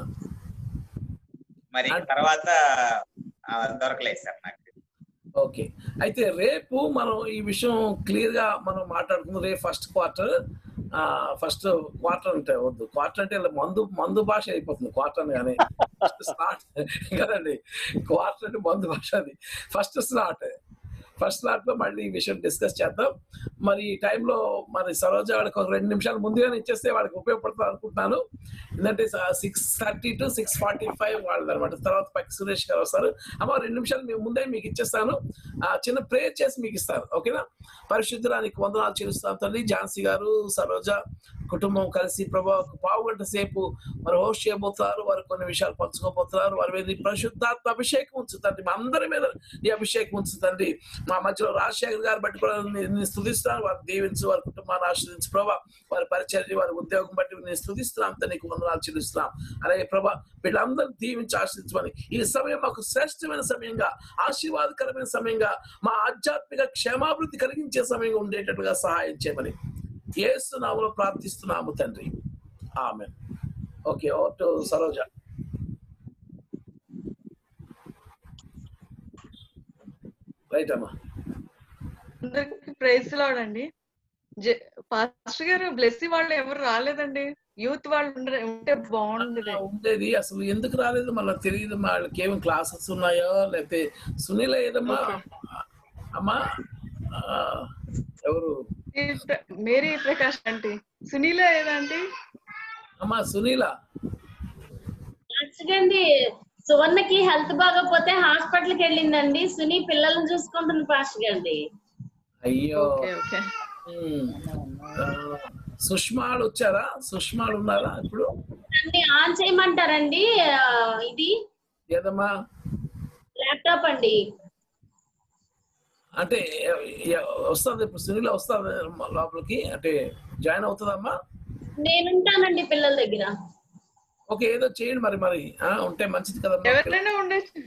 Speaker 11: మరి తర్వాత ఆ, దొరకలేదు సార్ నాకు
Speaker 1: ఓకే అయితే రేపు మనం ఈ విషయం క్లియర్ గా మనం మాట్లాడుకుందాం రేపు ఫస్ట్ క్వార్టర్ ఫస్ట్ క్వార్టర్ అంటే వద్దు క్వార్టర్ అంటే ఇలా మందు మందు భాష అయిపోతుంది క్వార్టర్ కానీ స్లాట్ కదండి క్వార్టర్ అంటే మందు భాష అది ఫస్ట్ స్లాట్ ఫస్ట్ స్లాట్ లో మళ్ళీ ఈ విషయం డిస్కస్ చేద్దాం మరి ఈ టైంలో మరి సరోజ వాళ్ళకి ఒక రెండు నిమిషాలు ముందుగానే ఇచ్చేస్తే వాళ్ళకి ఉపయోగపడుతుంది అనుకుంటున్నాను ఎందుకంటే six thirty to six forty five వాళ్ళది అనమాట తర్వాత పక్క సురేష్ గారు వస్తారు అమ్మ రెండు నిమిషాలు మేము ముందే మీకు ఇచ్చేస్తాను ఆ చిన్న ప్రేయర్ చేసి మీకు ఇస్తాను ఓకేనా పరిశుద్ధరానికి వందనాలు చెల్లిస్తాను తల్లి ఝాన్సీ గారు సరోజ కుటుంబం కలిసి ప్రభా ఒక పావు గంట సేపు మరి హోస్ట్ చేయబోతున్నారు వారు కొన్ని విషయాలు పంచుకోబోతున్నారు వారి మీద నీ పరిశుద్ధాత్మ అభిషేకం ఉంచుతండి మా అందరి మీద నీ అభిషేకం ఉంచుతండి మా మధ్యలో రాజశేఖర్ గారు బట్టి కూడా నీ- నీ స్థుతిస్తున్నాను వారు దీవించు వారి కుటుంబాన్ని ఆశ్రదించు ప్రభా వారి పరిచర్య వారి ఉద్యోగం బట్టి నేను స్థుతిస్తున్నాం అంత నీకు వందనాలు చెల్లిస్తున్నాం అలాగే ప్రభా వీళ్ళందరూ దీవించి ఆశ్రదించమని ఈ సమయం మాకు శ్రేష్టమైన సమయంగా ఆశీర్వాదకరమైన సమయంగా మా ఆధ్యాత్మిక క్షేమాభివృద్ధి కలిగించే సమయంగా ఉండేటట్టుగా సహాయం చేయమని యేసు నామలో ప్రార్థిస్తున్నాము తండ్రి ఆమె okay oh to Saroja right అమ్మా
Speaker 6: అందరికి ప్రైజ్ లాడండి పాస్టర్ గారు బ్లెస్సి వాళ్ళు ఎవరు రాలేదండి యూత్ వాళ్ళు ఉండ- ఉంటే బాగుండేది
Speaker 1: ఉండేది అసలు ఎందుకు రాలేదు మళ్ళీ తెలియదు వాళ్ళకి ఏమి క్లాసెస్ ఉన్నాయో లేకపోతే సునీల ఏదమ్మా అమ్మా ఆ, ఎవరు
Speaker 6: ఈ ప్ర- మేరీ ప్రకాష్ అంటే సునీల ఏదంటే
Speaker 1: అమ్మా సునీల
Speaker 12: అండి సువర్ణకి హెల్త్ బాగోకపోతే హాస్పిటల్ కి వెళ్ళిందండి సుని పిల్లల్ని చూసుకుంటుంది పాస్టర్ గారిది
Speaker 1: అయ్యో
Speaker 6: ఓకే ఓకే
Speaker 1: ఉమ్. ఆ, సుష్మాలు వచ్చారా సుష్మాలు ఉన్నారా ఇప్పుడు
Speaker 12: అండి ఆన్ చేయమంటారండి ఆ, ఇది
Speaker 1: ఏదమ్మా
Speaker 12: ల్యాప్టాప్ అండి
Speaker 1: అంటే ఎ- ఎ- వస్తుంది ఇప్పుడు సునీల వస్తుంది లోపలికి అంటే జాయిన్ అవుతుందమ్మా
Speaker 12: నేనుంటానండి పిల్లల దగ్గర
Speaker 1: ఓకే ఏదో చేయండి మరి మరి ఆ, ఉంటే మంచిది కదమ్మా
Speaker 6: ఎవరైనా ఉండొచ్చు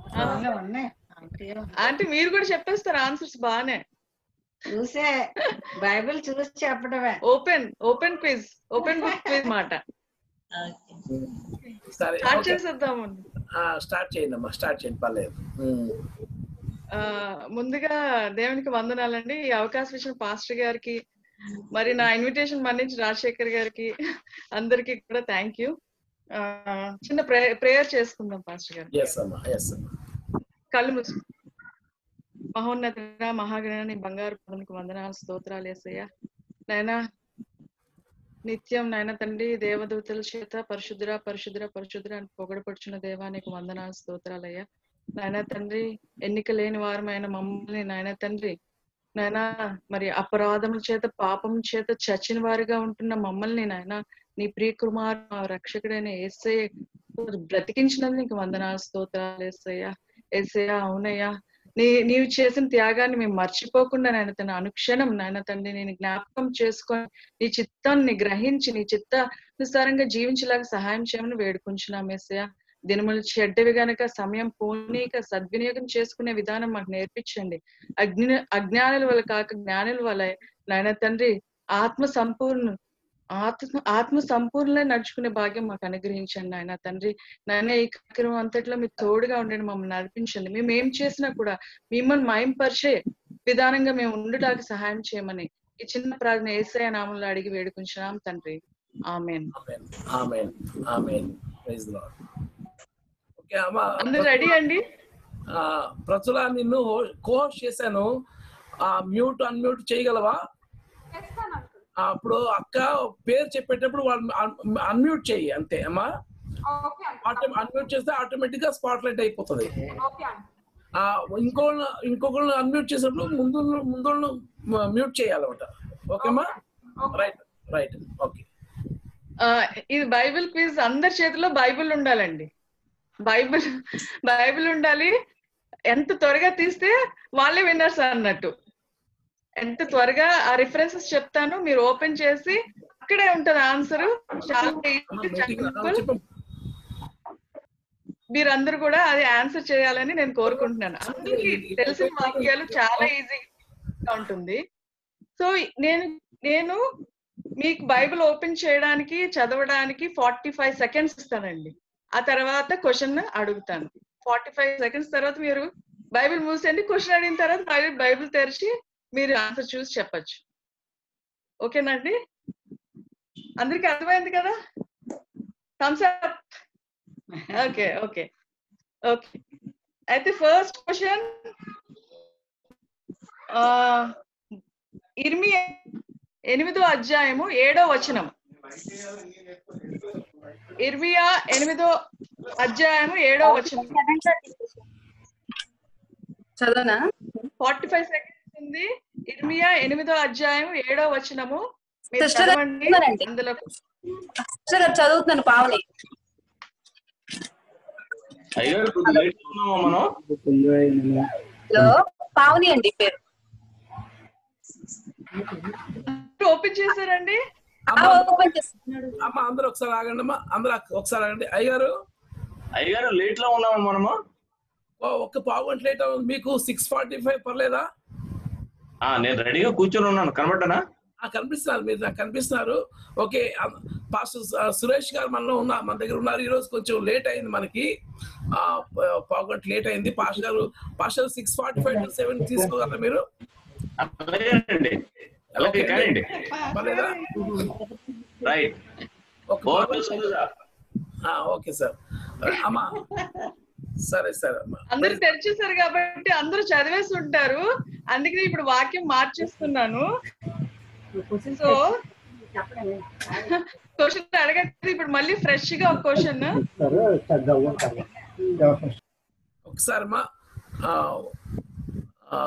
Speaker 6: అంటే మీరు కూడా చెప్పేస్తారు ఆన్సర్స్ బాగానే
Speaker 2: చూసే బైబిల్ చూసి చెప్పడమే
Speaker 6: open open quiz open book quiz మాట
Speaker 1: సరే
Speaker 6: స్టార్ట్
Speaker 1: ఓకే.
Speaker 6: చేసేద్దాము
Speaker 1: ఆ, స్టార్ట్ చేయండి అమ్మా స్టార్ట్ చేయండి పర్లేదు ఉమ్.
Speaker 6: ఆ, ముందుగా దేవునికి వందనాలండి ఈ అవకాశం ఇచ్చిన పాస్టర్ గారికి మరి నా ఇన్విటేషన్ మన్నించి రాజశేఖర్ గారికి అందరికి కూడా థ్యాంక్ యూ చిన్న ప్రేయర్ చేసుకుందాం పాస్టర్ గారు
Speaker 1: ఎస్ అమ్మా ఎస్ అమ్మా
Speaker 6: కళ్ళు మూసు మహోన్నత మహాగణ నీ బంగారు పదనికి వందనాలు స్తోత్రాలు వేసయ్యా నాయనా నిత్యం నాయన తండ్రి దేవదూతల చేత పరిశుద్ర పరిశుద్ర పరిశుద్ర అని పొగడపడుచున్న దేవానికి వందనాలు స్తోత్రాలయ్యా నాయన తండ్రి ఎన్నిక లేని వారమైన మమ్మల్ని నాయన తండ్రి నాయన మరి అపరాధముల చేత పాపం చేత చచ్చిన వారిగా ఉంటున్న మమ్మల్ని నాయన నీ ప్రియ కుమార్ మా రక్షకుడైన ఏసే బ్రతికించినందుకు నీకు వందనాలు స్తోత్రాలు ఏసయ్యా ఏసయ్యా అవునయ్యా నీ నీవు చేసిన త్యాగాన్ని మేము మర్చిపోకుండా నాయన తన అనుక్షణం నాయన తండ్రి నేను జ్ఞాపకం చేసుకొని నీ చిత్తాన్ని గ్రహించి నీ చిత్తానుసారంగా జీవించేలాగా సహాయం చేయమని వేడుకుంటున్నాం ఏసయ్య దినములు చెడ్డవి గనక సమయం పోనీక సద్వినియోగం చేసుకునే విధానం మాకు నేర్పించండి అజ్ఞ అజ్ఞానుల వల్ల కాక జ్ఞానుల వల్ల నాయన తండ్రి ఆత్మ సంపూర్ణ ఆత్మ ఆత్మ సంపూర్ణ నడుచుకునే భాగ్యం మాకు అనుగ్రహించండి నాయన తండ్రి నాయన ఈ కార్యక్రమం అంతట్లో మీరు తోడుగా ఉండండి మమ్మల్ని నడిపించండి మేము ఏం చేసినా కూడా మిమ్మల్ని మయంపరిచే విధానంగా మేము ఉండడానికి సహాయం చేయమని ఈ చిన్న ప్రార్థన ఏసయ నామంలో అడిగి వేడుకుంటున్నాం తండ్రి amen
Speaker 1: amen amen praise Lord okay అమ్మా
Speaker 6: అందరూ రెడీ అండి
Speaker 1: ఆ, ప్రచుల నిన్ను కోహోస్ట్ చేశాను ఆ మ్యూట్ అన్మ్యూట్ చేయగలవా ఆ, అప్పుడు అక్క పేరు చెప్పేటప్పుడు వాళ్ళు అన్మ్యూట్ చెయ్యి అంతే అమ్మా అన్మ్యూట్ చేస్తే ఆటోమేటిక్ గా స్పాట్ లైట్ అయిపోతుంది ఆ, ఇంకో ఇంకొకళ్ళు అన్మ్యూట్ చేసినప్పుడు ముందు ముందు మ్యూట్ చేయాలన్నమాట ఓకేమా రైట్ రైట్ ఓకే
Speaker 6: ఆ, ఇది బైబిల్ క్విజ్ అందరి చేతిలో బైబిల్ ఉండాలండి బైబిల్ బైబిల్ ఉండాలి ఎంత త్వరగా తీస్తే వాళ్ళే విన్నర్స్ అన్నట్టు ఎంత త్వరగా ఆ రిఫరెన్సెస్ చెప్తాను మీరు ఓపెన్ చేసి అక్కడే ఉంటది ఆన్సర్ చాలా easy, చాలా simple. మీరందరూ కూడా అది ఆన్సర్ చేయాలని నేను కోరుకుంటున్నాను అందరికీ తెలిసిన వాక్యాలు చాలా ఈజీగా ఉంటుంది సో నేను నేను మీకు బైబిల్ ఓపెన్ చేయడానికి చదవడానికి ఫార్టీ ఫైవ్ సెకండ్స్ ఇస్తానండి ఆ తర్వాత క్వశ్చన్ అడుగుతాను ఫార్టీ ఫైవ్ సెకండ్స్ తర్వాత మీరు బైబిల్ మూసేయండి క్వశ్చన్ అడిగిన తర్వాత మళ్ళీ బైబిల్ తెరిచి మీరు ఆన్సర్ చూసి చెప్పచ్చు ఓకేనండి అందరికి అర్థమైంది కదా thumbs up okay okay okay అయితే ఫస్ట్ క్వశ్చన్ ఇర్మి ఎనిమిదో అధ్యాయము ఏడో వచనం ఇర్మియా ఎనిమిదో అధ్యాయము ఏడో వచనం
Speaker 13: చదవనా
Speaker 6: ఫార్టీ ఫైవ్ సెకండ్స్ ఉంది ఇర్మియా ఎనిమిదో అధ్యాయం ఏడో వచనము మీరు
Speaker 13: సిస్టర్
Speaker 6: చదవండి
Speaker 13: చదువుతున్నానండి.
Speaker 6: అందులో
Speaker 13: సిస్టర్ గారు చదువుతున్నాను పావని
Speaker 14: అయ్యారు కొద్దిగా లేట్ ఉన్నామా మనం
Speaker 13: హలో పావని అండి పేరు
Speaker 6: ఓపెన్ చేశారండి
Speaker 1: అమ్మ అందరూ ఒకసారి ఆగండి అమ్మా అందరూ ఒకసారి ఆగండి అయ్యారు
Speaker 14: అయ్యారు లేట్ లో ఉన్నామా మనము
Speaker 1: ఒక్క పావు గంట లేట్ అవుతుంది మీకు సిక్స్ ఫార్టీ ఫైవ్ పర్లేదా
Speaker 14: ఆ నేను రెడీగా కూర్చొని ఉన్నాను కనబడ్డానా
Speaker 1: ఆ, కనిపిస్తున్నారు మీరు నాకు కనిపిస్తున్నారు ఓకే ఆ, పాస్టర్ సు- సురేష్ గారు మనలో ఉన్నా మన దగ్గర ఉన్నారు ఈ రోజు కొంచెం లేట్ అయింది మనకి ఆ, ప- పావు గంట లేట్ అయింది పాస్టర్ గారు pastor six forty five to seven తీసుకోగలరా మీరు
Speaker 14: అలాగేనండి అలాగే కానివ్వండి
Speaker 1: పర్లేదా
Speaker 14: రైట్
Speaker 1: ఆ, ఓకే సార్ అమ్మా సరే సరే అమ్మా
Speaker 6: అందరు తెరిచేశారు కాబట్టి అందరూ చదివేసి ఉంటారు అందుకని ఇప్పుడు వాక్యం మార్చేస్తున్నాను సో క్వశ్చన్ అడగట్లేదు ఇప్పుడు మళ్ళీ ఫ్రెష్ గా ఒక క్వశ్చన్
Speaker 1: ఒకసారి అమ్మా ఆ, ఆ,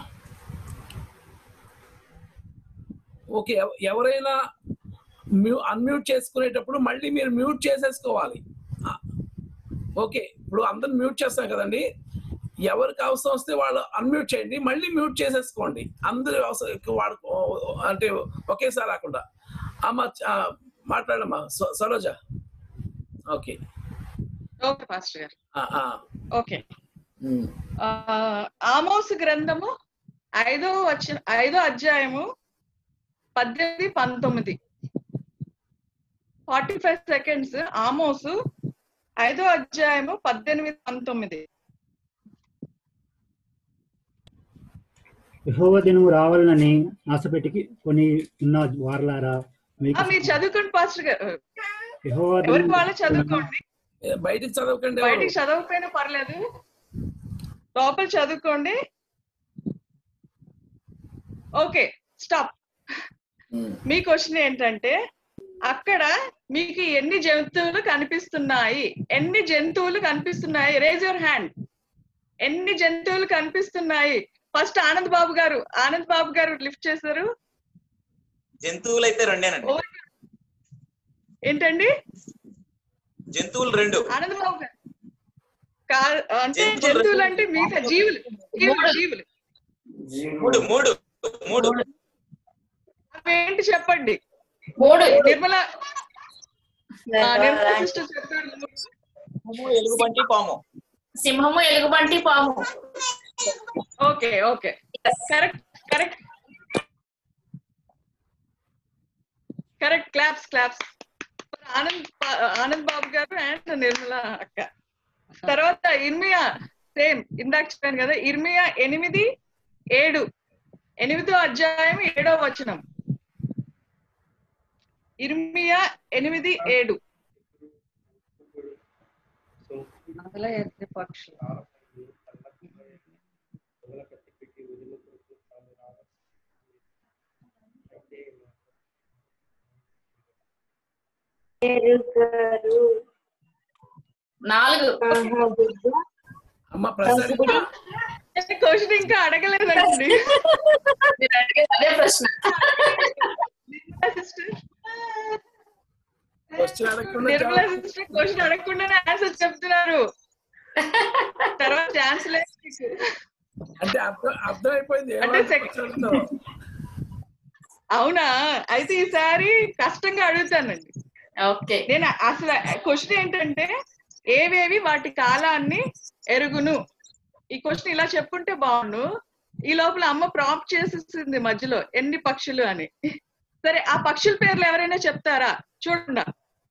Speaker 1: ఓకే ఎవ- ఎవరైనా మ్యూ అన్మ్యూట్ చేసుకునేటప్పుడు మళ్ళీ మీరు మ్యూట్ చేసేసుకోవాలి ఆ, ఓకే ఇప్పుడు అందరు మ్యూట్ చేస్తాం కదండి ఎవరికి అవసరం వస్తే వాళ్ళు అన్మ్యూట్ చేయండి మళ్ళీ మ్యూట్ చేసేసుకోండి అందరు అవసరం వాడు అంటే ఒకేసారి రాకుండా అమ్మ ఆ, మాట్లాడమ్మా స- సరోజ ఓకే
Speaker 6: ఓకే పాస్టర్ గారు
Speaker 1: ఆ, ఆ.
Speaker 6: ఓకే ఆ, ఆమోసు గ్రంథము ఐదో వచ్చిన ఐదో అధ్యాయము పద్దెనిమిది పంతొమ్మిది ఫార్టీ ఫైవ్ సెకండ్స్ ఆమోసు ఐదో అధ్యాయము పద్దెనిమిది పంతొమ్మిది
Speaker 15: యెహోవా దినము రావాలని ఆశపెట్టి కొని ఉన్న వారలారా
Speaker 6: ఆ,
Speaker 15: మీకు
Speaker 6: మీరు చదువుకోండి పాస్టర్ గారు
Speaker 15: యెహోవా
Speaker 6: ఎవరికి
Speaker 15: దినము
Speaker 6: వాళ్ళు చదువుకోండి
Speaker 1: బయటికి చదవకండి
Speaker 6: బయటికి చదవకపోయినా పర్లేదు లోపల చదువుకోండి ఓకే స్టాప్ మీ క్వశ్చన్ ఏంటంటే అక్కడ మీకు ఎన్ని జంతువులు కనిపిస్తున్నాయి ఎన్ని జంతువులు కనిపిస్తున్నాయి రేజ్ యువర్ హ్యాండ్ ఎన్ని జంతువులు కనిపిస్తున్నాయి ఫస్ట్ ఆనంద్ బాబు గారు ఆనంద్ బాబు గారు లిఫ్ట్ చేశారు
Speaker 11: జంతువులు అయితే రెండేనండి
Speaker 6: ఓ- ఏంటండి
Speaker 11: జంతువులు రెండు
Speaker 6: ఆనంద్ బాబు గారు కా- అంటే
Speaker 11: జంతువులు
Speaker 6: జంతువులు అంటే మిగతా జీవులు జీవులు జీవులు
Speaker 11: మూడు మూడు మూడు
Speaker 6: అవేంటి చెప్పండి
Speaker 12: మూడు
Speaker 6: నిర్మల ఆ, నిర్మల సిస్టర్ చెప్పండి
Speaker 11: ఎలుగుబంటి పాము
Speaker 12: సింహము ఎలుగుబంటి పాము
Speaker 6: okay okay correct correct correct claps claps Anand బా- ఆనంద్ బాబు గారు అండ్ నిర్మల అక్క తర్వాత ఇర్మియా సేమ్ ఇందాక చెప్పాను కదా ఇర్మియా ఎనిమిది ఏడు ఎనిమిదో అధ్యాయం ఏడో వచనం ఇర్మియా ఎనిమిది ఏడు
Speaker 2: మంగళ ఎత్తి పక్షులు
Speaker 12: నాలుగు
Speaker 1: అమ్మ ప్రసాద్
Speaker 6: క్వశ్చన్ ఇంకా అడగలేదండి
Speaker 12: మీరు అడిగేది అదే ప్రశ్న
Speaker 1: క్వశ్చన్ అడగకుండా
Speaker 6: నిర్మలా సిస్టర్ క్వశ్చన్ అడగకుండానే ఆన్సర్ చెప్తున్నారు తర్వాత ఛాన్స్ లేదు మీకు.
Speaker 1: అంటే అర్థం అర్థమైపోయింది
Speaker 6: అంటే
Speaker 1: ఏమని
Speaker 6: sec-
Speaker 1: question అడుగుతారో.
Speaker 6: అవునా అయితే ఈసారి కష్టంగా అడుగుతానండి
Speaker 12: ఓకే
Speaker 6: నేను అసలు క్వశ్చన్ ఏంటంటే ఏవేవి వాటి కాలాన్ని ఎరుగును ఈ క్వశ్చన్ ఇలా చెప్పుంటే బాగుండు ఈ లోపల అమ్మ ప్రాంప్ట్ చేసేసింది మధ్యలో ఎన్ని పక్షులు అని సరే ఆ పక్షుల పేర్లు ఎవరైనా చెప్తారా చూడండి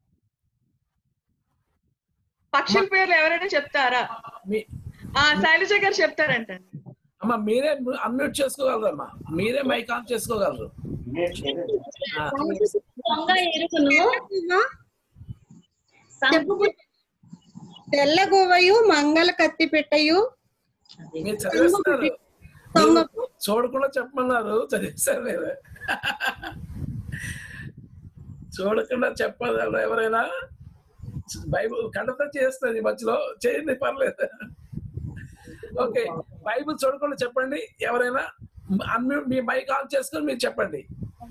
Speaker 6: పక్షుల పేర్లు ఎవరైనా చెప్తారా
Speaker 1: మీ-
Speaker 6: ఆ శైలజ గారు చెప్తారంటండి
Speaker 1: అమ్మ మీరే అన్మ్యూట్ చేసుకోగలరమ్మా మీరే మైక్ ఆన్ చేసుకోగలరు ఆ,
Speaker 12: దొంగ ఎరుకును సంపుటి
Speaker 16: తెల్లగోవయు మంగళ కత్తి పెట్టయు
Speaker 1: మీరు చదివేస్తున్నారు మీరు చూడకుండా చెప్పమన్నారు చదివేస్తారు మీరు చూడకుండా చెప్పగలరు ఎవరైనా బైబుల్ కండత చేస్తుంది ఈ మధ్యలో చేయండి పర్లేదు ఓకే బైబుల్ చూడకుండా చెప్పండి ఎవరైనా అన్మ్యూట్ మీ మైక్ ఆన్ చేసుకొని మీరు చెప్పండి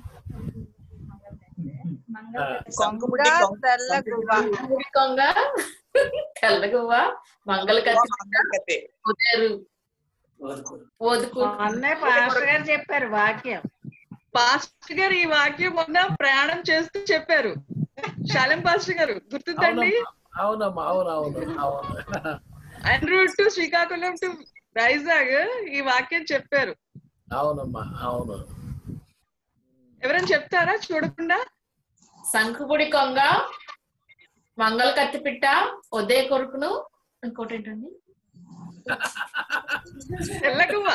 Speaker 1: ఆ,
Speaker 17: కొంగ తెల్ల గువ్వ
Speaker 12: సంపుటి కొంగ తెల్లగువ్వ మంగళ కత్తి కుదేరు ఓదుకు
Speaker 2: అన్నయ్య పాస్టర్ గారు చెప్పారు వాక్యం
Speaker 6: పాస్టర్ గారు ఈ వాక్యం మొన్న ప్రయాణం చేస్తూ చెప్పారు శాలం పాస్టర్ గారు గుర్తుందండి
Speaker 1: అవునమ్మా అవునవును అవును
Speaker 6: and route to Srikakulam to Vizag ఈ వాక్యం చెప్పారు
Speaker 1: అవునమ్మా అవును
Speaker 6: ఎవరైనా చెప్తారా చూడకుండా
Speaker 12: శంఖపుడి కొంగ మంగళ కత్తి పిట్ట ఉదయ కొరుకును ఇంకోటి ఏంటండి
Speaker 6: తెల్లగువ్వ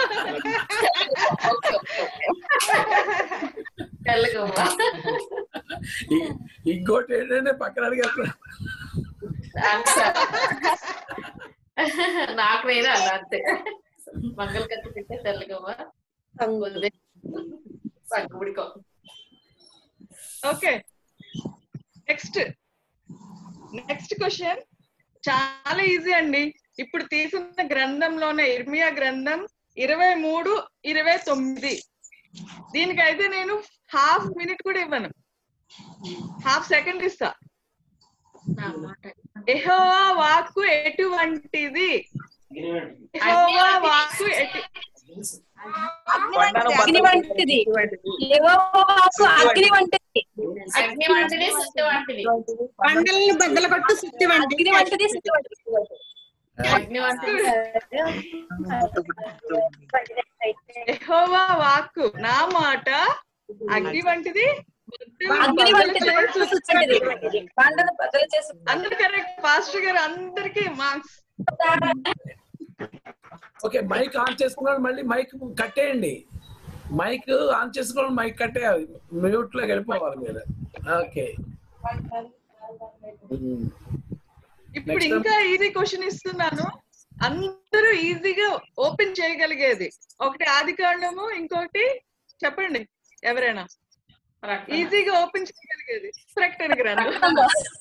Speaker 12: తెల్లగువ్వ
Speaker 1: ఇ- ఇంకోటి ఏంటంటే పక్కన అడిగారు
Speaker 12: నాకు నేను అలా అంతే మంగళ కత్తి పిట్ట తెల్లగువ్వ ఉదయ శంఖపుడి కొంగ
Speaker 6: ఓకే నెక్స్ట్ నెక్స్ట్ క్వశ్చన్ చాలా ఈజీ అండి ఇప్పుడు తీసిన గ్రంథంలోనే ఇర్మియా గ్రంథం ఇరవై మూడు ఇరవై తొమ్మిది దీనికైతే నేను హాఫ్ మినిట్ కూడా ఇవ్వను హాఫ్ సెకండ్ ఇస్తా ఎహోవా వాక్కు ఎటువంటిది ఎహోవా వాక్కు ఎటు
Speaker 13: అగ్ని వంటిది యెహోవాకు అగ్ని వంటిది
Speaker 12: అగ్ని వంటిది సుత్తి వంటిది
Speaker 16: పండల్ని బద్దలు కొట్టు సుత్తి వంటి
Speaker 13: అగ్ని వంటిది సుత్తి వంటిది
Speaker 12: అగ్ని వంటిది
Speaker 6: యెహోవా వాక్కు నా మాట అగ్ని వంటిది
Speaker 13: అగ్ని వంటిది సుత్తి వంటిది బండను బద్దలు చేసి
Speaker 6: అందరు కరెక్ట్ పాస్టర్ గారు అందరికి మార్క్స్
Speaker 1: ఓకే మైక్ ఆన్ చేసుకున్నాడు మళ్ళీ మైక్ కట్టేయండి మైక్ ఆన్ చేసుకోవడం మైక్ కట్టేయాలి మ్యూట్ లోకి వెళ్ళిపోవాలి మీరు ఓకే
Speaker 6: ఇప్పుడు
Speaker 1: Next
Speaker 6: ఇంకా ఈజీ క్వశ్చన్ ఇస్తున్నాను అందరూ ఈజీగా ఓపెన్ చేయగలిగేది ఒకటి ఆది కాండము ఇంకోటి చెప్పండి ఎవరైనా ఈజీగా ఓపెన్ చేయగలిగేది ప్రకటన గ్రంథం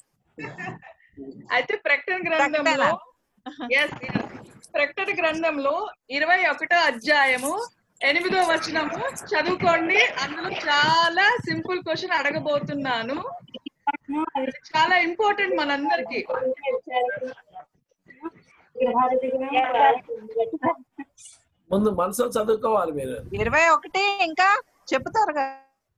Speaker 6: అయితే ప్రకటన గ్రంథంలో ఎస్ ప్రకటన గ్రంథంలో ఇరవై ఒకటో అధ్యాయము ఎనిమిదో వచనము చదువుకోండి అందులో చాలా సింపుల్ క్వశ్చన్ అడగబోతున్నాను ఇది చాలా ఇంపార్టెంట్ మనందరికి
Speaker 1: ముందు మనసులో చదువుకోవాలి మీరు
Speaker 17: ఇరవై ఒకటి ఇంకా చెప్తారు కదా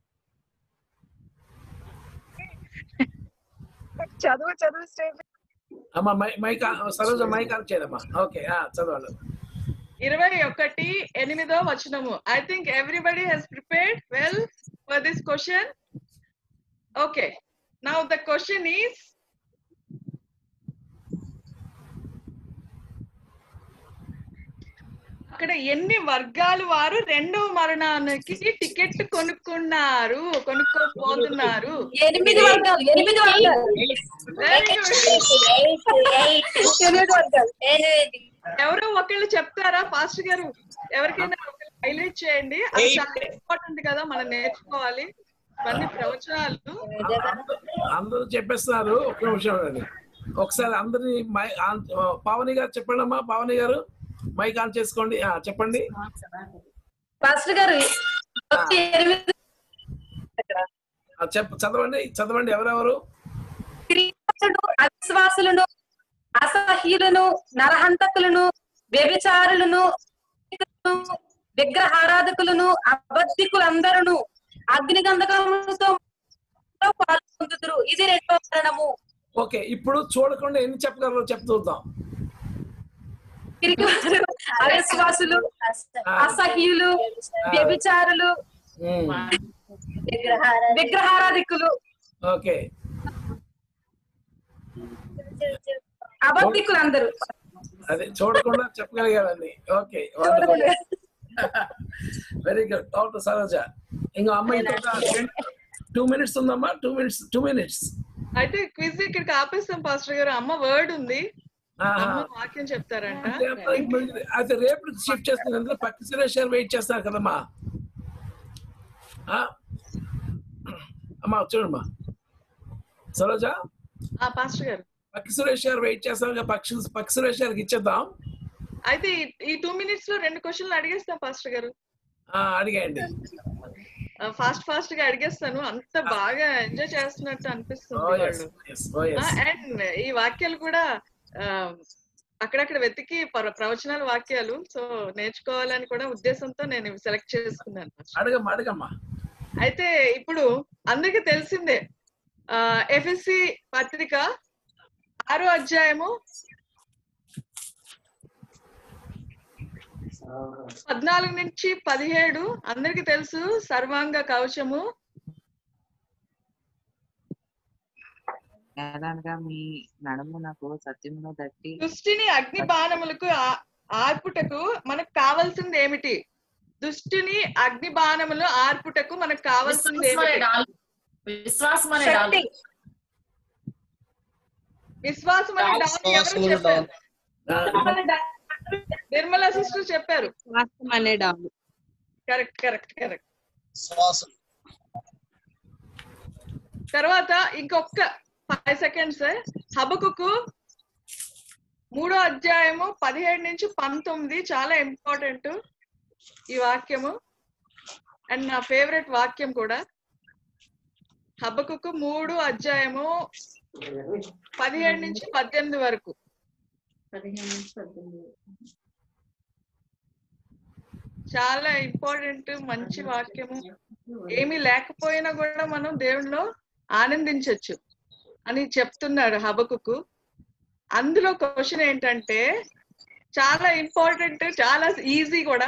Speaker 17: చదువు చదువు స్టేజ్
Speaker 1: అమ్మ మై- mic on- Saroja mic on చేయదమ్మా ఓకే ఆ, చదవండి
Speaker 6: ఇరవై ఒకటి ఎనిమిదో వచనము I think everybody has prepared well for this question okay now the question is అక్కడ ఎన్ని వర్గాల వారు రెండవ మరణానికి టికెట్ కొనుక్కున్నారు కొనుక్కోబోతున్నారు
Speaker 13: ఎనిమిది వర్గాలు ఎనిమిది వర్గాలు
Speaker 6: Very good.
Speaker 13: ఎనిమిది వర్గాలు
Speaker 6: ఎవరో ఒకళ్ళు చెప్తారా ఫాస్ట్ గారు ఎవరికైనా హైలైట్ చేయండి అది చాలా ఇంపార్టెంట్ కదా మనం నేర్చుకోవాలి ఇవన్నీ ప్రవచనాలు
Speaker 1: అందరూ చెప్పేస్తున్నారు ఒక నిమిషం అండి ఒకసారి అందరినీ మై ఆన్- ఆ, పావని గారు చెప్పండి అమ్మా పావని గారు మైక్ ఆన్ చేసుకోండి ఆ, చెప్పండి
Speaker 13: పాస్టర్ గారు ఎనిమిది
Speaker 1: ఆ, చెప్ప చదవండి చదవండి ఎవరెవరు
Speaker 13: క్రీస్తులు అవిశ్వాసులను అసహ్యులను నరహంతకులను వ్యభిచారులను విగ్రహారాధకులను అబద్ధికులందరూ అగ్నిగంధకములతో పాల్పొందుదురు ఇది రెండో మరణము
Speaker 1: ఓకే ఇప్పుడు చూడకుండా ఎన్ని చెప్పగలరో చెప్తూ చూద్దాం
Speaker 13: పిరికివారు, అవిశ్వాసులు అసహ్యులు వ్యభిచారులు విగ్రహారాధికులు
Speaker 1: ఓకే
Speaker 13: అబద్ధికులు అందరూ
Speaker 1: అదే చూడకుండా చెప్పగలిగారండి okay very good doctor Saroja ఇంకా అమ్మాయి టూ మినిట్స్ ఉందమ్మా టూ మినిట్స్ టూ మినిట్స్
Speaker 6: అయితే క్విజ్ ఇక్కడికి ఆపేస్తాం పాస్టర్ గారు అమ్మ వర్డ్ ఉంది
Speaker 1: ఆహా.
Speaker 6: అమ్మ వాక్యం చెప్తారంట
Speaker 1: అయితే రేపు షిఫ్ట్ చేస్తుంది అందులో పక్క సురేష్ గారు వెయిట్ చేస్తారు కదమ్మా ఆ? అమ్మా చూడమ్మా సరోజ
Speaker 6: ఆ పాస్టర్ గారు
Speaker 1: పక్క సురేష్ గారు వెయిట్ చేస్తారు కదా, పక్షి పక్క సురేష్ గారికి ఇచ్చేద్దాం
Speaker 6: అయితే ఈ- ఈ టూ మినిట్స్ లో రెండు క్వశ్చన్లు అడిగేస్తాం పాస్టర్ గారు
Speaker 1: ఆ, అడిగేయండి
Speaker 6: ఫాస్ట్ ఫాస్ట్ గా అడిగేస్తాను అంత బాగా ఎంజాయ్ చేస్తున్నట్టు అనిపిస్తుంది
Speaker 1: Oh, yes,
Speaker 6: వాళ్ళు
Speaker 1: yes, oh, yes.
Speaker 6: అండ్ ఈ వాక్యాలు కూడా ఆ, అక్కడక్కడ వెతికి ప్ర- ప్రవచనాల వాక్యాలు సో నేర్చుకోవాలని కూడా ఉద్దేశంతో నేను సెలెక్ట్ చేసుకున్నాను
Speaker 1: అడగమ్మా అడగమ్మా
Speaker 6: అయితే ఇప్పుడు అందరికీ తెలిసిందే ఎఫ్ఎస్సి పత్రిక ఆరో అధ్యాయము పద్నాలుగు నుంచి పదిహేడు అందరికి తెలుసు సర్వాంగ కవచము
Speaker 18: ఏదనగా మీ నడుము నాకు సత్యమును దట్టి
Speaker 6: దుష్టిని అగ్ని బాణములకు ఆ- ఆర్పుటకు మనకు కావాల్సింది ఏమిటి దుష్టిని అగ్ని బాణములు ఆర్పుటకు మనకు కావాల్సింది
Speaker 12: విశ్వాసం అనే
Speaker 6: ఏమిటి
Speaker 12: డాల్ విశ్వాసం అనే డాల్
Speaker 6: శక్తి. విశ్వాసం అనే డాల్ ఎవరు
Speaker 12: విశ్వాసం
Speaker 6: చెప్పారు నిర్మలా సిస్టర్ చెప్పారు
Speaker 16: అనే డాలు
Speaker 6: కరెక్ట్ కరెక్ట్ కరెక్ట్ తర్వాత ఇంకొక ఫైవ్ సెకండ్స్ హబకుకు మూడో అధ్యాయము పదిహేడు నుంచి పంతొమ్మిది చాలా ఇంపార్టెంట్ ఈ వాక్యము అండ్ నా ఫేవరెట్ వాక్యం కూడా హబకుకు మూడు అధ్యాయము పదిహేడు నుంచి పద్దెనిమిది వరకు
Speaker 12: పదిహేను నుంచి పద్దెనిమిది
Speaker 6: చాలా ఇంపార్టెంట్ మంచి వాక్యము ఏమీ లేకపోయినా కూడా మనం దేవుడిలో ఆనందించొచ్చు అని చెప్తున్నాడు హబకుకు అందులో క్వశ్చన్ ఏంటంటే చాలా ఇంపార్టెంట్ చాలా ఈజీ కూడా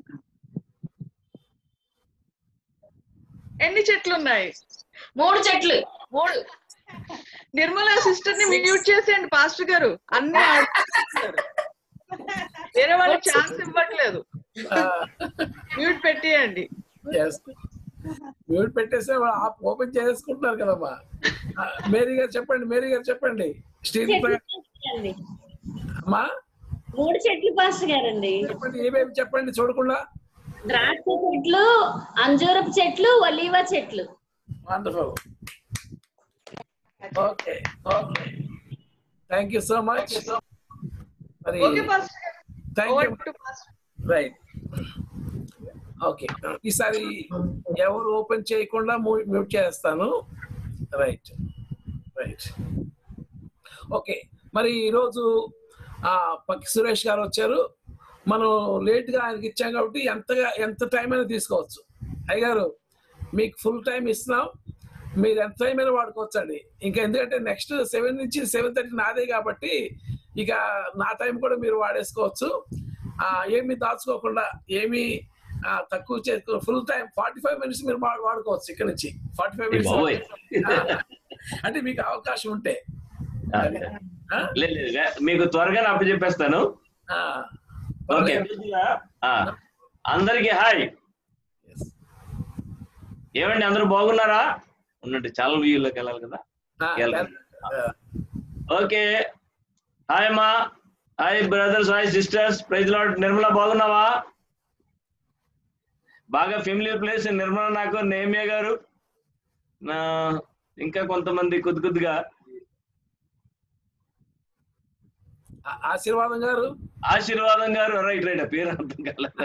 Speaker 6: ఎన్ని చెట్లు ఉన్నాయి
Speaker 12: మూడు చెట్లు మూడు
Speaker 6: నిర్మలా సిస్టర్ ని మ్యూట్ చేసేయండి పాస్టర్ గారు అన్ని అడుగుతున్నారు. వేరే వాళ్ళకి ఛాన్స్ ఇవ్వట్లేదు మ్యూట్ పెట్టేయండి
Speaker 1: ఎస్ మ్యూట్ పెట్టేస్తే ఓపెన్ చేసుకుంటున్నారు కదమ్మా ఆ, మేరీ గారు చెప్పండి మేరీ గారు చెప్పండి స్టీల్
Speaker 19: అండి
Speaker 1: అమ్మా
Speaker 19: మూడు చెట్లు పాస్టర్ గారండి
Speaker 1: చెప్పండి ఏమేమి చెప్పండి చూడకుండా
Speaker 19: ద్రాక్ష చెట్లు అంజూరపు చెట్లు ఒలీవ చెట్లు
Speaker 1: wonderful okay okay thank you so much మరి
Speaker 6: ఓకే పాస్టర్ గారు
Speaker 1: thank
Speaker 6: Over
Speaker 1: you
Speaker 6: to pastor.
Speaker 1: Right okay ఈసారి ఎవరు ఓపెన్ చేయకుండా మ్యూట్ చేస్తాను రైట్ రైట్ ఓకే మరి ఈరోజు ఆ, పక్కి సురేష్ గారు వచ్చారు మనం లేట్గా ఆయనకి ఇచ్చాం కాబట్టి ఎంతగా ఎంత టైం అయినా తీసుకోవచ్చు అయ్యగారు మీకు ఫుల్ టైం ఇస్తున్నాం మీరు ఎంత టైం అయినా వాడుకోవచ్చు అండి ఇంకా ఎందుకంటే నెక్స్ట్ సెవెన్ నుంచి సెవెన్ థర్టీ నాదే కాబట్టి ఇక నా టైం కూడా మీరు వాడేసుకోవచ్చు ఆ, ఏమీ దాచుకోకుండా ఏమీ ఆ, తక్కువ చేసుకో full time forty five minutes మీరు వాడు- వాడుకోవచ్చు ఇక్కడ నుంచి ఫార్టీ ఫైవ్
Speaker 14: ఏ బాబోయ్.
Speaker 1: మినిట్స్ అంటే మీకు అవకాశం ఉంటే
Speaker 14: లేదు, లేదు, మీకు త్వరగా అప్పు చెప్పేస్తాను ఓకే అందరికి హాయ్ ఏమండి అందరూ బాగున్నారా ఉన్నట్టు చాలా వ్యూలోకి వెళ్ళాలి కదా వెళ్ళండి. ఓకే హాయ్ అమ్మా hi brothers hi sisters praise Lord Nirmala బాగున్నావా బాగా ఫెమిలియర్ ప్లేస్ నిర్మల నాకు నేమియా గారు నా ఇంకా కొంతమంది కొద్ది కొద్దిగా
Speaker 1: ఆ- ఆశీర్వాదం గారు
Speaker 14: ఆశీర్వాదం గారు రైట్ రైట్ పేరు అర్థం కాలేదు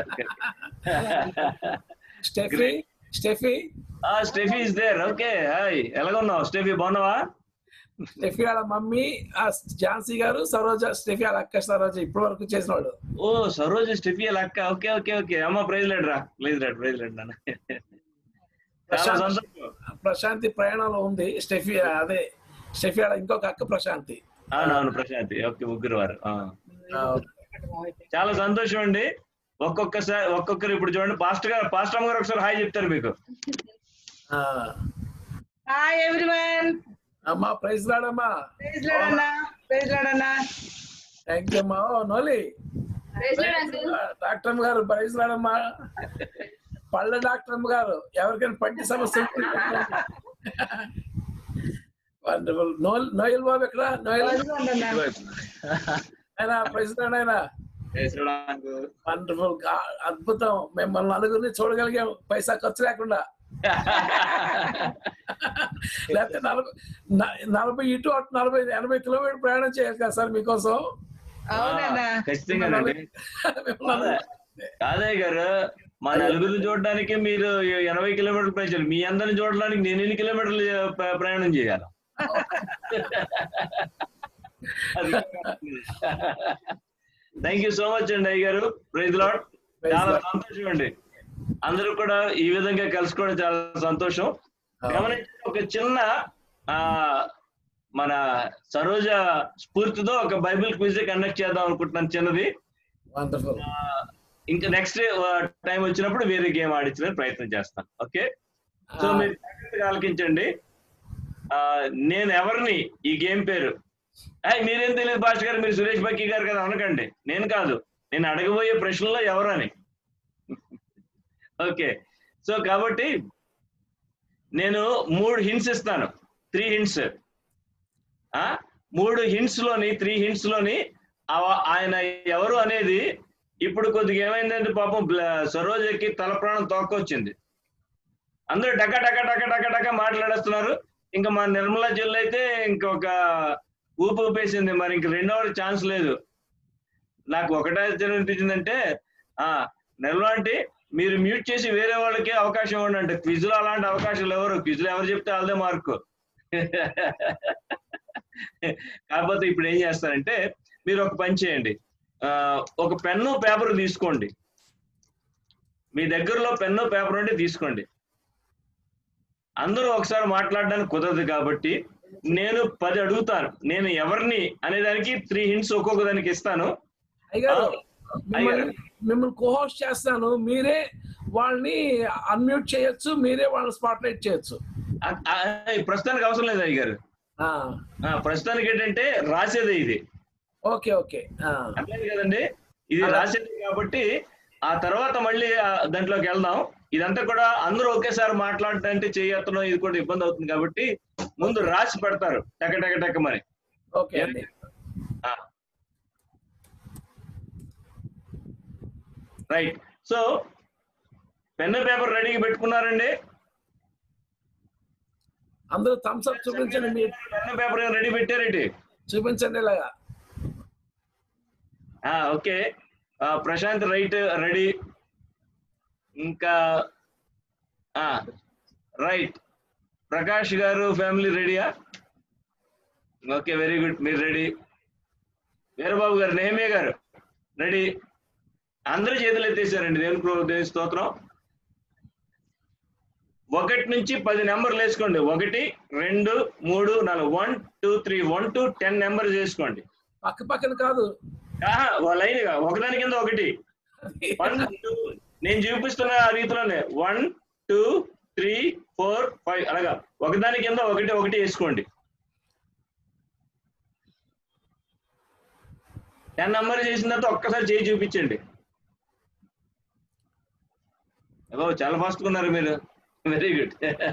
Speaker 1: స్టెఫీ స్టెఫీ
Speaker 14: ఆ Steffi is there okay hi ఎలాగ ఉన్నావు స్టెఫీ బాగున్నావా
Speaker 1: స్టెఫీ వాళ్ళ మమ్మీ ఆ ఝాన్సీ గారు సరోజ స్టెఫీ వాళ్ళ అక్క సరోజ ఇప్పటి వరకు చేసిన వాడు
Speaker 14: ఓ సరోజ స్టెఫీ అలా అక్క ఓకే ఓకే ఓకే అమ్మ ప్రైజ్ లేడు రా ప్రైజ్ లేడు ప్రైజ్ లేడు నాన్న చాలా
Speaker 1: ప్రశాంత్
Speaker 14: సంతోషం
Speaker 1: ప్రశాంతి ప్రయాణంలో ఉంది స్టెఫీ అదే స్టెఫీ వాళ్ళ ఇంకొక అక్క ప్రశాంతి
Speaker 14: అవునవును ప్రశాంతి ఓకే ముగ్గురు వారు ఆ. చాలా సంతోషం అండి ఒక్కొక్కసారి ఒక్కొక్కరు ఇప్పుడు చూడండి పాస్టర్ గారు పాస్టర్ అమ్మ గారు ఒకసారి హాయ్ చెప్తారు మీకు
Speaker 16: హాయ్ ఎవ్రీవన్
Speaker 1: అమ్మా ప్రైజ్ రాడమ్మా
Speaker 16: ప్రైజ్ లాడన్నా ప్రైజ్ లాడన్నా
Speaker 1: థ్యాంక్ యూ అమ్మా ఓ నోలి
Speaker 16: ప్రైజ్ లార్డ్ అంకుల్.
Speaker 1: డాక్టర్ అమ్మ గారు ప్రైజ్ రాడమ్మా పళ్ళ డాక్టర్ అమ్మ గారు ఎవరికైనా పంటి సమస్య వండర్ఫుల్ నోయల్ నోయల్ బాబు ఎక్కడ నోయల్ ఆయన ప్రైజ్ రాడు ఆయన వండర్ఫుల్ అద్భుతం మిమ్మల్ని నలుగురిని చూడగలిగాం పైసా ఖర్చు లేకుండా లేకపోతే నలభై న- నలభై ఇటు అటు నలభై ఎనభై కిలోమీటర్ ప్రయాణం చేయాలి కదా సార్ మీకోసం
Speaker 16: అవునన్నా
Speaker 14: ఖచ్చితంగానండి కాదయ్య గారు మా నలుగురిని చూడడానికి మీరు ఎనభై కిలోమీటర్లు ప్రయాణం మీ అందరిని చూడడానికి నేను ఎన్ని కిలోమీటర్లు ప్ర- ప్రయాణం చేయాలి థ్యాంక్ యూ సో మచ్ అండి అయ్య గారు ప్రైజ్ లాడ్ చాలా సంతోషం అండి అందరూ కూడా ఈ విధంగా కలుసుకోవడం చాలా సంతోషం గమనించండి ఒక చిన్న ఆ మన సరోజ స్ఫూర్తితో ఒక బైబిల్ క్విజ్ కండక్ట్ చేద్దాం అనుకుంటున్నాను చిన్నది
Speaker 1: వండర్ఫుల్
Speaker 14: ఆ, ఇంకా నెక్స్ట్ టైం వచ్చినప్పుడు వేరే గేమ్ ఆడించడానికి ప్రయత్నం చేస్తాను ఓకే సో మీరు జాగ్రత్తగా ఆలకించండి ఆ, నేను ఎవరిని ఈ గేమ్ పేరు ఏయ్, మీరేం తెలియదు భాష గారు మీరు సురేష్ బక్కి గారు కదా అనకండి నేను కాదు నేను అడగబోయే ప్రశ్నలో ఎవరని ఓకే సో కాబట్టి నేను మూడు హింట్స్ ఇస్తాను త్రీ హింట్స్ మూడు హింట్స్ లోని త్రీ హింట్స్ లోని ఆ- ఆయన ఎవరు అనేది ఇప్పుడు కొద్దిగా ఏమైందంటే పాపం బ్ల- సరోజకి తల ప్రాణం తోకొచ్చింది అందరూ డక డక డక డక డక మాట్లాడేస్తున్నారు ఇంకా మా నిర్మలా జిల్లా అయితే ఇంకొక ఊపు ఊపేసింది మరి ఇంక రెండవ ఛాన్స్ లేదు నాకు ఒకటే అనిపించిందంటే ఆ నిర్మలా అంటే మీరు మ్యూట్ చేసి వేరే వాళ్ళకి అవకాశం ఇవ్వండి అంటే క్విజ్ లో అలాంటి అవకాశాలు ఎవరు క్విజ్ లో ఎవరు చెప్తే వాళ్ళదే మార్కు కాకపోతే ఇప్పుడు ఏం చేస్తారంటే మీరు ఒక పని చేయండి ఆ, ఒక పెన్ను పేపర్ తీసుకోండి మీ దగ్గరలో పెన్ను పేపర్ ఉంటే తీసుకోండి అందరూ ఒకసారి మాట్లాడడానికి కుదరదు కాబట్టి నేను పది అడుగుతాను నేను ఎవరిని అనే దానికి త్రీ హింట్స్ ఒక్కొక్క దానికి ఇస్తాను
Speaker 1: అయ్యగారు
Speaker 14: ఆ,
Speaker 1: మిమ్మల్ని
Speaker 14: అయ్యగారు.
Speaker 1: మిమ్మల్ని కోహోస్ట్ చేస్తాను మీరే వాళ్ళని అన్మ్యూట్ చేయొచ్చు మీరే వాళ్ళని స్పాట్లైట్ చేయొచ్చు
Speaker 14: ఆ- ఆ, ప్రస్తుతానికి అవసరం లేదు అయ్య గారు ప్రస్తుతానికి ఏంటంటే రాసేదే ఇది
Speaker 1: ఓకే ఓకే
Speaker 14: అర్థమైంది కదండి ఇది
Speaker 1: అలా.
Speaker 14: రాసేది కాబట్టి ఆ తర్వాత మళ్ళీ ఆ దాంట్లోకి వెళ్దాం ఇదంతా కూడా అందరూ ఒకేసారి మాట్లాడటంటే చేయత్తం ఇది కూడా ఇబ్బంది అవుతుంది కాబట్టి ముందు రాసి పెడతారు టక టక టక మరి
Speaker 1: ఓకే అండి
Speaker 14: రైట్ సో పెన్ పేపర్ రెడీగా పెట్టుకున్నారండి
Speaker 1: అందరూ థమ్స్ అప్ చూపించండి మీ
Speaker 14: పెన్ పేపర్ రెడీ పెట్టారేంటి
Speaker 1: చూపించండి ఇలాగా
Speaker 14: ఆ, ఓకే ఆ, ప్రశాంత్ రైట్ రెడీ ఇంకా ఆ, రైట్ ప్రకాష్ గారు ఫ్యామిలీ రెడీయా ఓకే వెరీ గుడ్ మీరు రెడీ వీరబాబు గారు నేమే గారు రెడీ అందరూ చేతులు ఎత్తేసారండి దేవుని కృప, దేవుని స్తోత్రం ఒకటి నుంచి పది నెంబర్లు వేసుకోండి ఒకటి రెండు మూడు నాలుగు one two three one to ten number చేసుకోండి
Speaker 1: పక్క పక్కన కాదు
Speaker 14: ఆహా, ఓ లైన్ గా ఒకదాని కింద ఒకటి వన్ టూ నేను చూపిస్తున్న ఆ రీతిలోనే one two three four five అలాగా ఒకదాని కింద ఒకటి ఒకటి వేసుకోండి టెన్ నంబర్ చేసిన తర్వాత ఒక్కసారి చేయి చూపించండి ఓ చాలా ఫాస్ట్ ఉన్నారు మీరు వెరీ గుడ్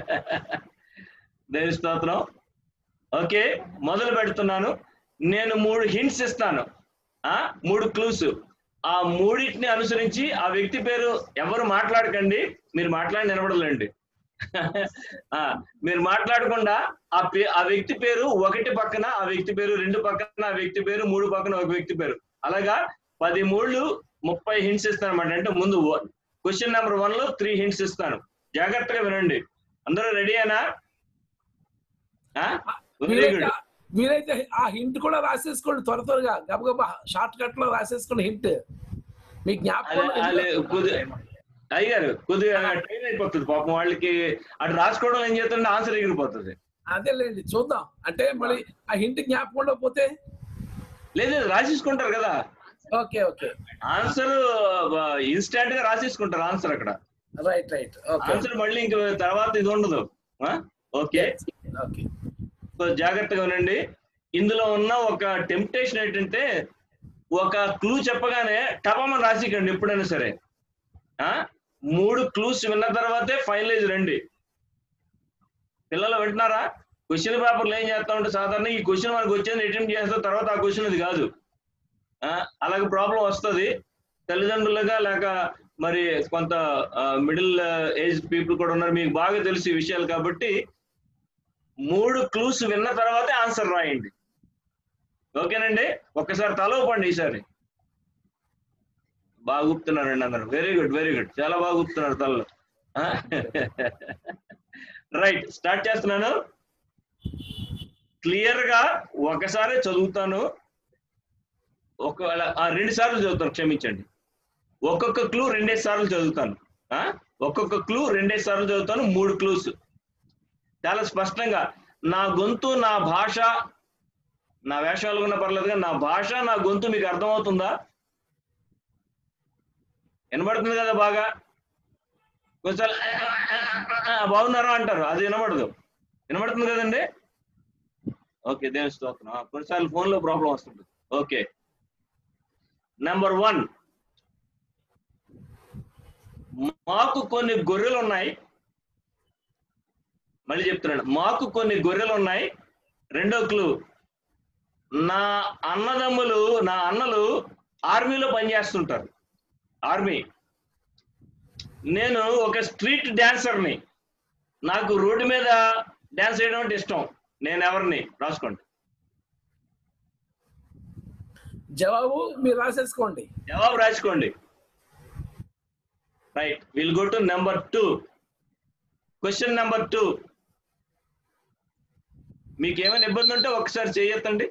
Speaker 14: దేవి స్తోత్రం ఓకే మొదలు పెడుతున్నాను నేను మూడు హింట్స్ ఇస్తాను ఆ మూడు క్లూస్ ఆ మూడింటిని అనుసరించి ఆ వ్యక్తి పేరు ఎవరు మాట్లాడకండి మీరు మాట్లాడి నిలబడలేండి ఆ, మీరు మాట్లాడకుండా ఆ పే ఆ వ్యక్తి పేరు ఒకటి పక్కన ఆ వ్యక్తి పేరు రెండు పక్కన ఆ వ్యక్తి పేరు మూడు పక్కన ఒక వ్యక్తి పేరు అలాగా పది మూడు ముప్పై హింట్స్ ఇస్తాను అనమాట అంటే ముందు క్వశ్చన్ నెంబర్ వన్ లో త్రీ హింట్స్ ఇస్తాను జాగ్రత్తగా వినండి అందరూ రెడీ అయినా వెరీ
Speaker 1: మీరైతే
Speaker 14: గుడ్
Speaker 1: మీరైతే ఆ హింట్ కూడా రాసేసుకోండి త్వర త్వరగా గబగబా షార్ట్ కట్ లో రాసేసుకోండి హింట్ మీ జ్ఞాపకం
Speaker 14: అయ్యారు కొద్దిగా టైం అయిపోతుంది పాపం వాళ్ళకి అటు రాసుకోవడం ఏం చేస్తుంటే ఆన్సర్ ఎగిరిపోతుంది
Speaker 1: అదేలేండి చూద్దాం అంటే మళ్ళీ ఆ హింట్ జ్ఞాపకంలో పోతే
Speaker 14: లేదు రాసేసుకుంటారు కదా
Speaker 1: ఓకే ఓకే
Speaker 14: ఆన్సర్ ఇన్స్టాంట్ గా రాసేసుకుంటారు ఆన్సర్ అక్కడ
Speaker 1: రైట్ రైట్ ఓకే
Speaker 14: ఆన్సర్ మళ్ళీ ఇంక తర్వాత ఇది ఉండదు ఓకే
Speaker 1: ఓకే
Speaker 14: సో జాగ్రత్తగా ఉండండి ఇందులో ఉన్న ఒక టెంప్టేషన్ ఏంటంటే ఒక క్లూ చెప్పగానే టపమని రాసికండి ఎప్పుడైనా సరే ఆ మూడు క్లూస్ విన్న తర్వాతే ఫైనలైజ్ రండి పిల్లలు వింటున్నారా క్వశ్చన్ పేపర్లో ఏం చేస్తా ఉంటే సాధారణ ఈ క్వశ్చన్ మనకు వచ్చింది అటెంప్ట్ చేస్తాం తర్వాత ఆ క్వశ్చన్ అది కాదు ఆ, అలాగే ప్రాబ్లం వస్తుంది తల్లిదండ్రులుగా లేక మరి కొంత మిడిల్ ఏజ్ పీపుల్ కూడా ఉన్నారు మీకు బాగా తెలుసు ఈ విషయాలు కాబట్టి మూడు క్లూస్ విన్న తర్వాతే ఆన్సర్ రాయండి ఓకేనండి ఒక్కసారి తల ఊపండి ఈసారి బాగా ఊపుతున్నారండి అందరు వెరీ గుడ్ వెరీ గుడ్ చాలా బాగా ఊపుతున్నారు తలలో రైట్ స్టార్ట్ చేస్తున్నాను క్లియర్ గా ఒకసారి చదువుతాను ఒకవేళ ఆ, రెండు సార్లు చదువుతాను క్షమించండి ఒక్కొక్క క్లూ రెండే సార్లు చదువుతాను ఆ? ఒక్కొక్క క్లూ రెండే సార్లు చదువుతాను మూడు క్లూస్ చాలా స్పష్టంగా నా గొంతు నా భాష నా వేషాలు ఉన్న పర్లేదు కానీ నా భాష నా గొంతు మీకు అర్థమవుతుందా వినబడుతుంది కదా బాగా కొంచెం బాగున్నారా అంటారు అది వినబడదు వినబడుతుంది కదండి ఓకే దేని స్తోత్రం ఆ, కొన్నిసార్లు phone లో ప్రాబ్లం వస్తుంది ఓకే నెంబర్ వన్ మాకు కొన్ని గొర్రెలు ఉన్నాయి మళ్ళీ చెప్తున్నాను మాకు కొన్ని గొర్రెలు ఉన్నాయి రెండో క్లూ నా అన్నదమ్ములు నా అన్నలు ఆర్మీలో పనిచేస్తుంటారు ఆర్మీ నేను ఒక స్ట్రీట్ డాన్సర్ని నాకు రోడ్డు మీద డాన్స్ చేయడం అంటే ఇష్టం నేను ఎవరిని రాసుకోండి
Speaker 1: జవాబు మీరు రాసేసుకోండి
Speaker 14: జవాబు రాసుకోండి right will go to number two question number two మీకు ఏమైనా ఇబ్బంది ఉంటే ఒకసారి చేయొద్దండి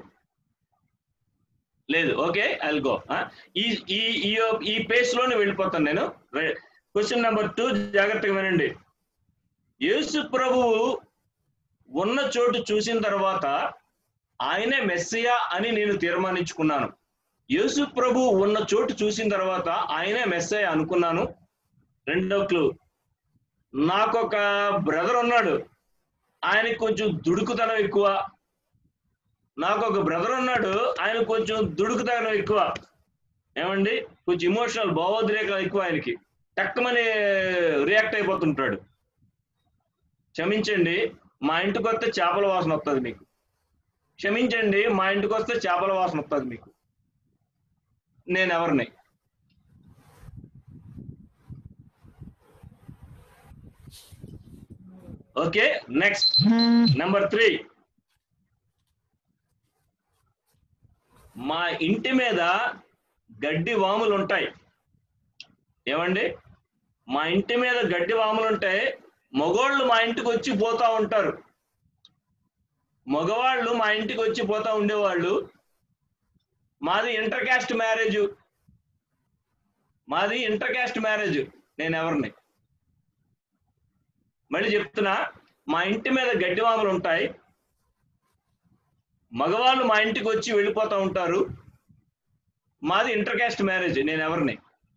Speaker 14: లేదు ఓకే ఐల్ గో ఈ ఈ ఈ ఈ పేస్ లోనే వెళ్ళిపోతాను నేను క్వశ్చన్ నెంబర్ టూ జాగ్రత్తగా వినండి యేసు ప్రభువు ఉన్న చోటు చూసిన తర్వాత ఆయనే మెస్సియా అని నేను తీర్మానించుకున్నాను యేసు ప్రభు ఉన్న చోటు చూసిన తర్వాత ఆయనే మెస్సయ్య అనుకున్నాను రెండో క్లూ నాకు ఒక బ్రదర్ ఉన్నాడు ఆయనకి కొంచెం దుడుకుతనం ఎక్కువ నాకు ఒక బ్రదర్ ఉన్నాడు ఆయన కొంచెం దుడుకుతనం ఎక్కువ ఏమండి కొంచెం ఇమోషనల్ భావోద్రేకాలు ఎక్కువ ఆయనకి టక్కమని రియాక్ట్ అయిపోతుంటాడు క్షమించండి మా ఇంటికి వస్తే చేపల వాసన వస్తుంది మీకు క్షమించండి మా ఇంటికి వస్తే చేపల వాసన వస్తుంది మీకు నేను ఎవరిని ఓకే నెక్స్ట్ నెంబర్ త్రీ మా ఇంటి మీద గడ్డి వాములు ఉంటాయి ఏమండి మా ఇంటి మీద గడ్డి వాములు ఉంటాయి మగోళ్ళు మా ఇంటికి వచ్చి పోతా ఉంటారు మగవాళ్ళు మా ఇంటికి వచ్చి పోతా ఉండేవాళ్ళు మాది ఇంటర్ కాస్ట్ మ్యారేజ్ మాది ఇంటర్ కాస్ట్ మ్యారేజ్ నేను ఎవరిని మళ్ళీ చెప్తున్నా మా ఇంటి మీద గడ్డివాములు ఉంటాయి మగవాళ్ళు మా ఇంటికి వచ్చి వెళ్ళిపోతూ ఉంటారు మాది ఇంటర్ కాస్ట్ మ్యారేజ్ నేను ఎవరిని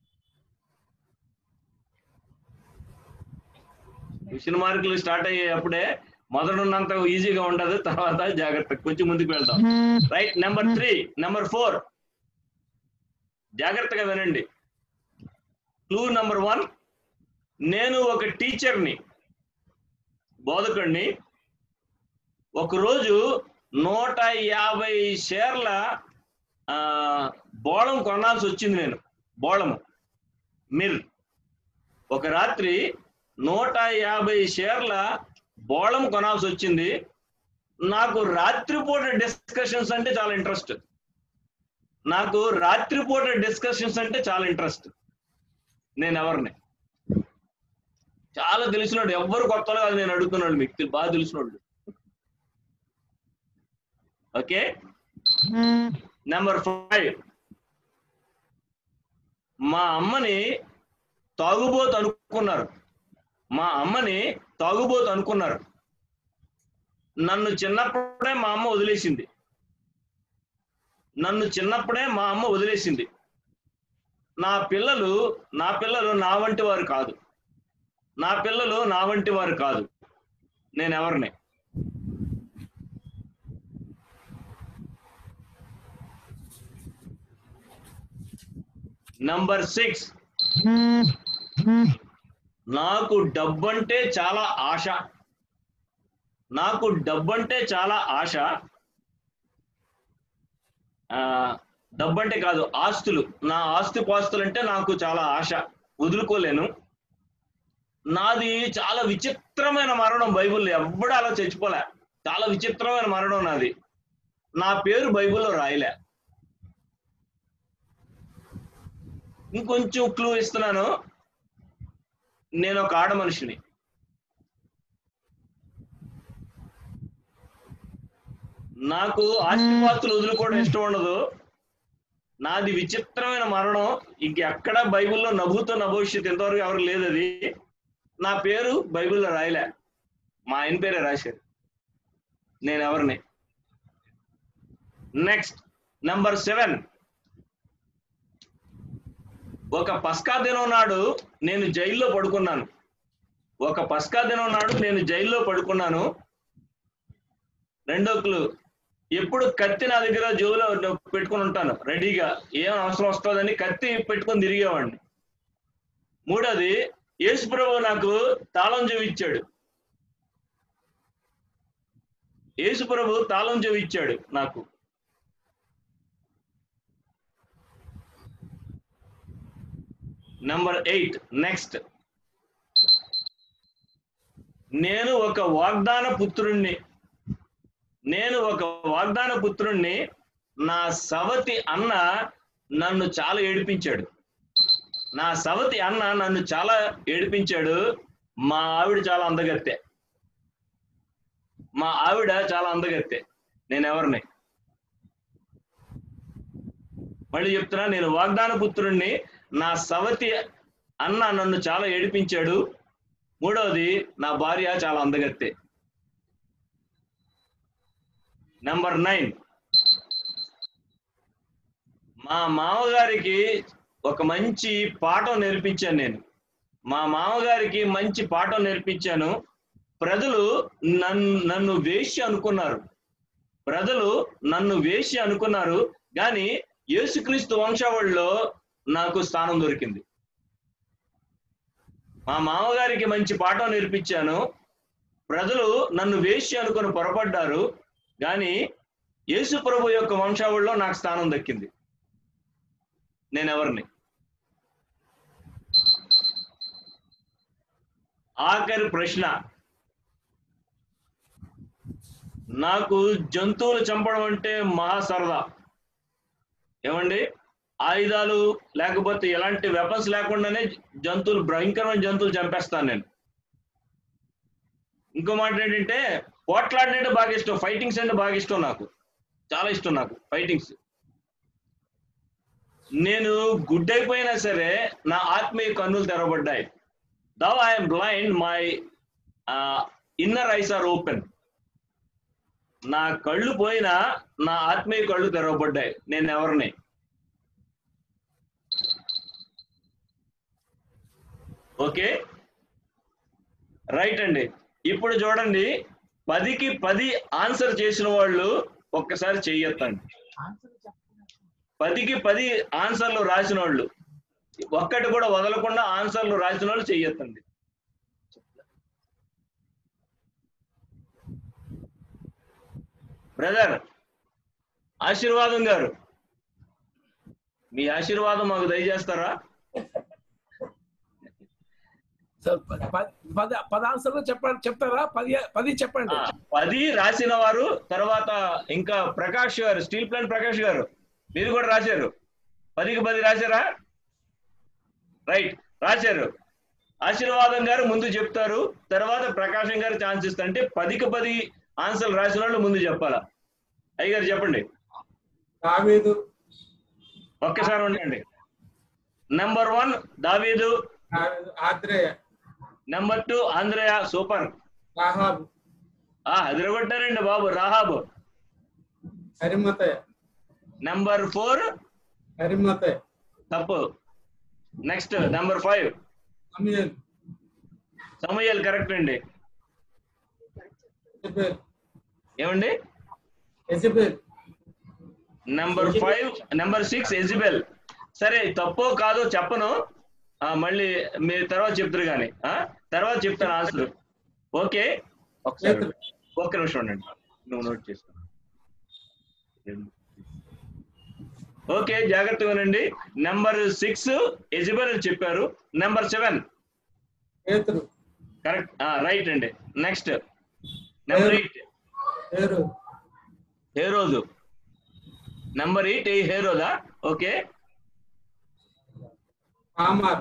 Speaker 14: క్వశ్చన్ మార్కులు స్టార్ట్ అయ్యేటప్పుడే మొదట ఉన్నంత ఈజీగా ఉండదు తర్వాత జాగ్రత్త కొంచెం ముందుకు వెళ్దాం right number three number four జాగ్రత్తగా వినండి క్లూ నెంబర్ వన్ నేను ఒక టీచర్ని బోధకుడిని ఒకరోజు నూట యాభై షేర్ల ఆ, బోళం కొనాల్సి వచ్చింది నేను బోళము మిల్ ఒక రాత్రి నూట యాభై షేర్ల బోళం కొనాల్సి వచ్చింది నాకు రాత్రిపూట డిస్కషన్స్ అంటే చాలా ఇంట్రెస్ట్ నాకు రాత్రిపూట డిస్కషన్స్ అంటే చాలా ఇంట్రెస్ట్ నేను ఎవరిని చాలా తెలిసినోడు ఎవ్వరు కొత్తలో కాదు నేను అడుగుతున్నాడు మీకు తెలి- బాగా తెలిసినోడు ఓకే నెంబర్ ఫైవ్ మా అమ్మని తాగుబోతు అనుకున్నారు మా అమ్మని తాగుబోతు అనుకున్నారు నన్ను చిన్నప్పుడే మా అమ్మ వదిలేసింది నన్ను చిన్నప్పుడే మా అమ్మ వదిలేసింది నా పిల్లలు నా పిల్లలు నా వంటి వారు కాదు నా పిల్లలు నా వంటి వారు కాదు నేను ఎవరిని నంబర్ సిక్స్ నాకు డబ్బంటే చాలా ఆశ నాకు డబ్బంటే చాలా ఆశ ఆ, డబ్బంటే కాదు ఆస్తులు నా ఆస్తి పాస్తులు అంటే నాకు చాలా ఆశ వదులుకోలేను నాది చాలా విచిత్రమైన మరణం బైబిల్లో ఎవ్వడు అలా చచ్చిపోలే చాలా విచిత్రమైన మరణం నాది నా పేరు బైబిల్లో రాయలే ఇంకొంచెం క్లూ ఇస్తున్నాను నేను ఒక ఆడ మనిషిని నాకు ఆస్తిపాస్తులు వదులుకోవడం ఇష్టం ఉండదు నాది విచిత్రమైన మరణం ఇంకెక్కడ బైబిల్లో నభూతో నభవిష్యత్ ఇంతవరకు ఎవరు లేదు అది నా పేరు బైబిల్లో రాయలే మా ఆయన పేరే రాశారు నేను ఎవరిని నెక్స్ట్ నంబర్ సెవెన్ ఒక పస్కా దినం నాడు నేను జైల్లో పడుకున్నాను ఒక పస్కా దినం నాడు నేను జైల్లో పడుకున్నాను రెండో క్లూ ఎప్పుడు కత్తి నా దగ్గర జోలో పెట్టుకుని ఉంటాను రెడీగా ఏం అవసరం వస్తుందని కత్తి పెట్టుకొని తిరిగేవాడిని మూడోది యేసుప్రభు నాకు తాళం చెవి ఇచ్చాడు యేసుప్రభు తాళం చెవి ఇచ్చాడు నాకు నంబర్ ఎయిట్ నెక్స్ట్ నేను ఒక వాగ్దాన పుత్రుణ్ణి నేను ఒక వాగ్దాన పుత్రుణ్ణి నా సవతి అన్న నన్ను చాలా ఏడిపించాడు నా సవతి అన్న నన్ను చాలా ఏడిపించాడు మా ఆవిడ చాలా అందగత్తె మా ఆవిడ చాలా అందగత్తె నేను ఎవరిని మళ్ళీ చెప్తున్నా నేను వాగ్దాన పుత్రుణ్ణి నా సవతి అన్న నన్ను చాలా ఏడిపించాడు మూడవది నా భార్య చాలా అందగత్తె నెంబర్ నైన్ మా మామగారికి ఒక మంచి పాఠం నేర్పించాను నేను మా మామగారికి మంచి పాఠం నేర్పించాను ప్రజలు నన్ను నన్ను వేశ్య అనుకున్నారు ప్రజలు నన్ను వేశ్య అనుకున్నారు కానీ యేసుక్రీస్తు వంశావళిలో నాకు స్థానం దొరికింది మా మామగారికి మంచి పాఠం నేర్పించాను ప్రజలు నన్ను వేశ్య అనుకుని పొరపడ్డారు కానీ యేసు ప్రభు యొక్క వంశావళిలో నాకు స్థానం దక్కింది నేను ఎవరిని ఆఖరి ప్రశ్న నాకు జంతువులు చంపడం అంటే మహా సరదా ఏమండి ఆయుధాలు లేకపోతే ఎలాంటి వెపన్స్ లేకుండానే జంతువులు భయంకరమైన జంతువులు చంపేస్తాను నేను ఇంకో మాట ఏంటంటే పోట్లాడినట్టు బాగా ఇష్టం ఫైటింగ్స్ అంటే బాగా ఇష్టం నాకు చాలా ఇష్టం నాకు ఫైటింగ్స్ నేను గుడ్ అయిపోయినా సరే నా ఆత్మీయ కన్నులు తెరవబడ్డాయి though I'm blind my inner eyes are open నా కళ్ళు పోయినా నా ఆత్మీయ కళ్ళు తెరవబడ్డాయి నేను ఎవరిని ఓకే రైట్ అండి ఇప్పుడు చూడండి పదికి పది ఆన్సర్ చేసిన వాళ్ళు ఒక్కసారి చెయ్యొత్తండి పదికి పది ఆన్సర్లు రాసిన వాళ్ళు ఒక్కటి కూడా వదలకుండా ఆన్సర్లు రాసిన వాళ్ళు చెయ్యొద్దండి బ్రదర్ ఆశీర్వాదం గారు మీ ఆశీర్వాదం మాకు దయచేస్తారా
Speaker 1: సార్ ప- ప- పది పది ఆన్సర్లు చెప్పండి చెప్తారా పది పది చెప్పండి
Speaker 14: ఆ, పది రాసిన వారు తర్వాత ఇంకా ప్రకాష్ గారు స్టీల్ ప్లాంట్ ప్రకాష్ గారు మీరు కూడా రాశారు పదికి పది రాశారా రైట్ రాశారు ఆశీర్వాదం గారు ముందు చెప్తారు తర్వాత ప్రకాశం గారు ఛాన్స్ ఇస్తా అంటే పదికి పది ఆన్సర్లు రాసిన వాళ్ళు ముందు చెప్పాలా అయ్య గారు చెప్పండి
Speaker 10: దావీదు
Speaker 14: ఒక్కసారి ఉండండి నెంబర్ వన్ దావీదు
Speaker 10: దావీదు ఆత్రేయ
Speaker 14: నెంబర్ టూ ఆంధ్రయ సూపర్
Speaker 10: రాహాబు
Speaker 14: ఆ అదిరగొట్టారండి బాబు రాహాబు
Speaker 10: హరిమతయ
Speaker 14: నెంబర్ ఫోర్
Speaker 10: హరిమతయ
Speaker 14: తప్పు నెక్స్ట్ నెంబర్ ఫైవ్
Speaker 10: సమయల్
Speaker 14: సమయల్ కరెక్ట్ అండి
Speaker 10: ఎజబెల్
Speaker 14: ఏమండి
Speaker 10: ఎజబెల్
Speaker 14: నెంబర్ ఫైవ్ నెంబర్ సిక్స్ ఎజిబెల్ సరే తప్పో కాదో చెప్పను ఆ, మళ్ళీ మీరు తర్వాత చెప్తారు కానీ ఆ? తర్వాత చెప్తాను ఆన్సర్ ఓకే ఒకసారి ఒక్క నిమిషం ఉండండి నువ్వు నోట్ చేసుకో ఓకే జాగ్రత్తగా వినండి నెంబర్ సిక్స్ ఎజిబెల్ అని చెప్పారు నెంబర్ సెవెన్
Speaker 10: పేతురు
Speaker 14: కరెక్ట్ రైట్ అండి నెక్స్ట్ నెంబర్ ఎయిట్
Speaker 10: పేరు
Speaker 14: హేరోదు నెంబర్ ఎయిట్ హేరోదా ఓకే
Speaker 10: కామార్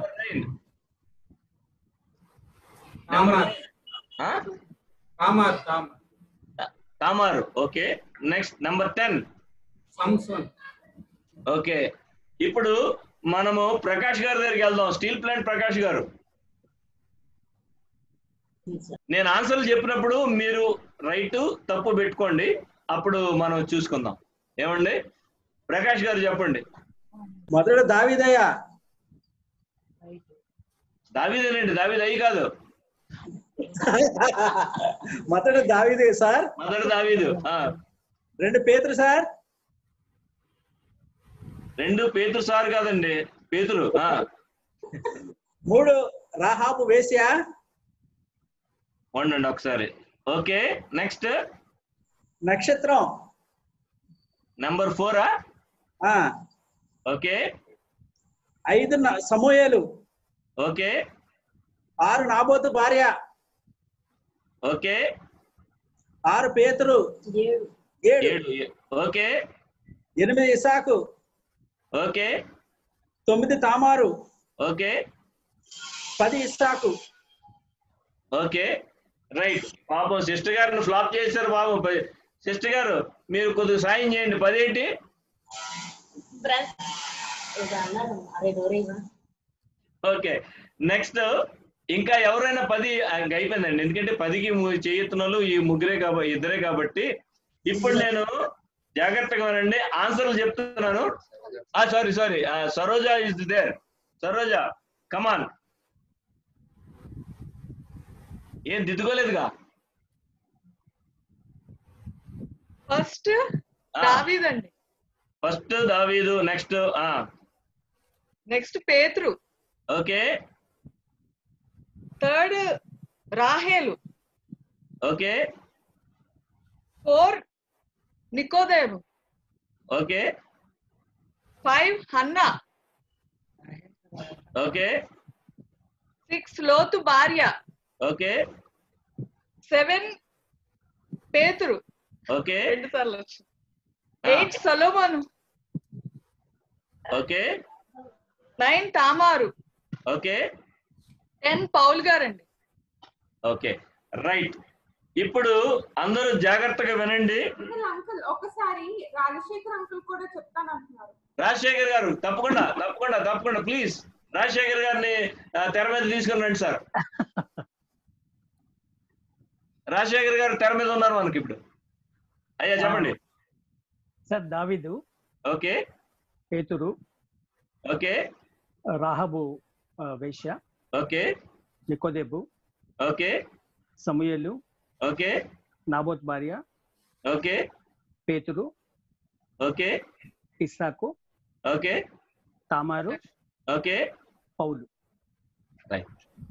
Speaker 14: నెంబర్
Speaker 10: కామార్ కామార్
Speaker 14: తామారు okay next number ten
Speaker 10: Samson
Speaker 14: okay ఇప్పుడు మనము ప్రకాష్ గారి దగ్గరికి వెళ్దాం స్టీల్ ప్లాంట్ ప్రకాష్ గారు నేను ఆన్సర్లు చెప్పినప్పుడు మీరు రైట్ తప్పు పెట్టుకోండి అప్పుడు మనం చూసుకుందాం ఏమండి ప్రకాష్ గారు చెప్పండి
Speaker 20: మొదలు దావిదయ్య
Speaker 14: దావీదేనండి దావీద్ అయ్యి కాదు
Speaker 20: మొదలు దావిదే సార్
Speaker 14: మొదటి దావీదు ఆ.
Speaker 20: రెండు పేతురు సార్
Speaker 14: రెండు పేతురు సార్ కాదండి పేతురు ఆ.
Speaker 20: మూడు రాహాబు వేశ్య
Speaker 14: ఉండండి ఒకసారి ఓకే నెక్స్ట్
Speaker 20: నక్షత్రం
Speaker 14: నెంబర్ ఫోరా
Speaker 20: ఆ
Speaker 14: ఓకే
Speaker 20: ఐదు న- సమూయేలు
Speaker 14: ఓకే
Speaker 20: ఆరు నాబోతు భార్య
Speaker 14: ఓకే
Speaker 20: ఆరు పేతురు ఏడు
Speaker 14: ఏడు ఓకే
Speaker 20: ఎనిమిది ఇసాకు
Speaker 14: ఓకే
Speaker 20: తొమ్మిది తామారు
Speaker 14: ఓకే
Speaker 20: పది ఇస్సాకు
Speaker 14: ఓకే రైట్ పాపం సిస్టర్ గారిని ఫ్లాప్ చేశారు బాబు సిస్టర్ గారు మీరు కొద్దిగా సాయం చేయండి పదేంటి
Speaker 19: అరే డోరేగా
Speaker 14: ఓకే నెక్స్ట్ ఇంకా ఎవరైనా పది ఆ, ఇంక అయిపోయిందండి ఎందుకంటే పదికి ము- చేయెత్తిన వాళ్ళు ఈ ముగ్గురే కాబట్టి ఇద్దరే కాబట్టి ఇప్పుడు నేను జాగ్రత్తగా వినండి ఆన్సర్లు చెప్తున్నాను ఆ sorry sorry Saroja is there Saroja come on ఏం దిద్దుకోలేదుగా
Speaker 6: ఫస్ట్ దావీదండి
Speaker 14: ఫస్ట్ దావీదు నెక్స్ట్ ఆ
Speaker 6: నెక్స్ట్ పేతురు
Speaker 14: ఓకే
Speaker 6: థర్డ్ రాహేలు
Speaker 14: ఓకే
Speaker 6: ఫోర్ నికోదేవు
Speaker 14: ఓకే
Speaker 6: ఫైవ్ హన్నా
Speaker 14: ఓకే
Speaker 6: సిక్స్ లోతు భార్య
Speaker 14: ఓకే
Speaker 6: సెవెన్ పేతురు
Speaker 14: ఓకే
Speaker 6: రెండు సార్లు వచ్చు ఎయిట్ సొలోమోను
Speaker 14: ఓకే
Speaker 6: నైన్ తామారు
Speaker 14: ఓకే
Speaker 6: టెన్ పౌల్ గారండి
Speaker 14: ఓకే రైట్ ఇప్పుడు అందరూ జాగ్రత్తగా వినండి
Speaker 21: అంకుల్ ఒకసారి రాజశేఖర్ అంకుల్ కూడా చెప్తానంటున్నారు
Speaker 14: రాజశేఖర్ గారు తప్పకుండా తప్పకుండా తప్పకుండా ప్లీజ్ రాజశేఖర్ గారిని ఆ, తెర మీద తీసుకుని రండి సార్ రాజశేఖర్ గారు తెర మీద ఉన్నారు మనకి ఇప్పుడు అయ్యా చెప్పండి
Speaker 9: సార్ దావీదు
Speaker 14: ఓకే
Speaker 9: పేతురు
Speaker 14: ఓకే
Speaker 9: రాహబు ఆ, వేశ్య
Speaker 14: ఓకే
Speaker 9: నికోదేబు
Speaker 14: ఓకే
Speaker 9: సమూయేలు
Speaker 14: ఓకే
Speaker 9: నాబోత్ భార్య
Speaker 14: ఓకే
Speaker 9: పేతురు
Speaker 14: ఓకే
Speaker 9: ఇస్సాకు
Speaker 14: ఓకే
Speaker 9: తామారు
Speaker 14: ఓకే
Speaker 9: పౌలు
Speaker 14: రైట్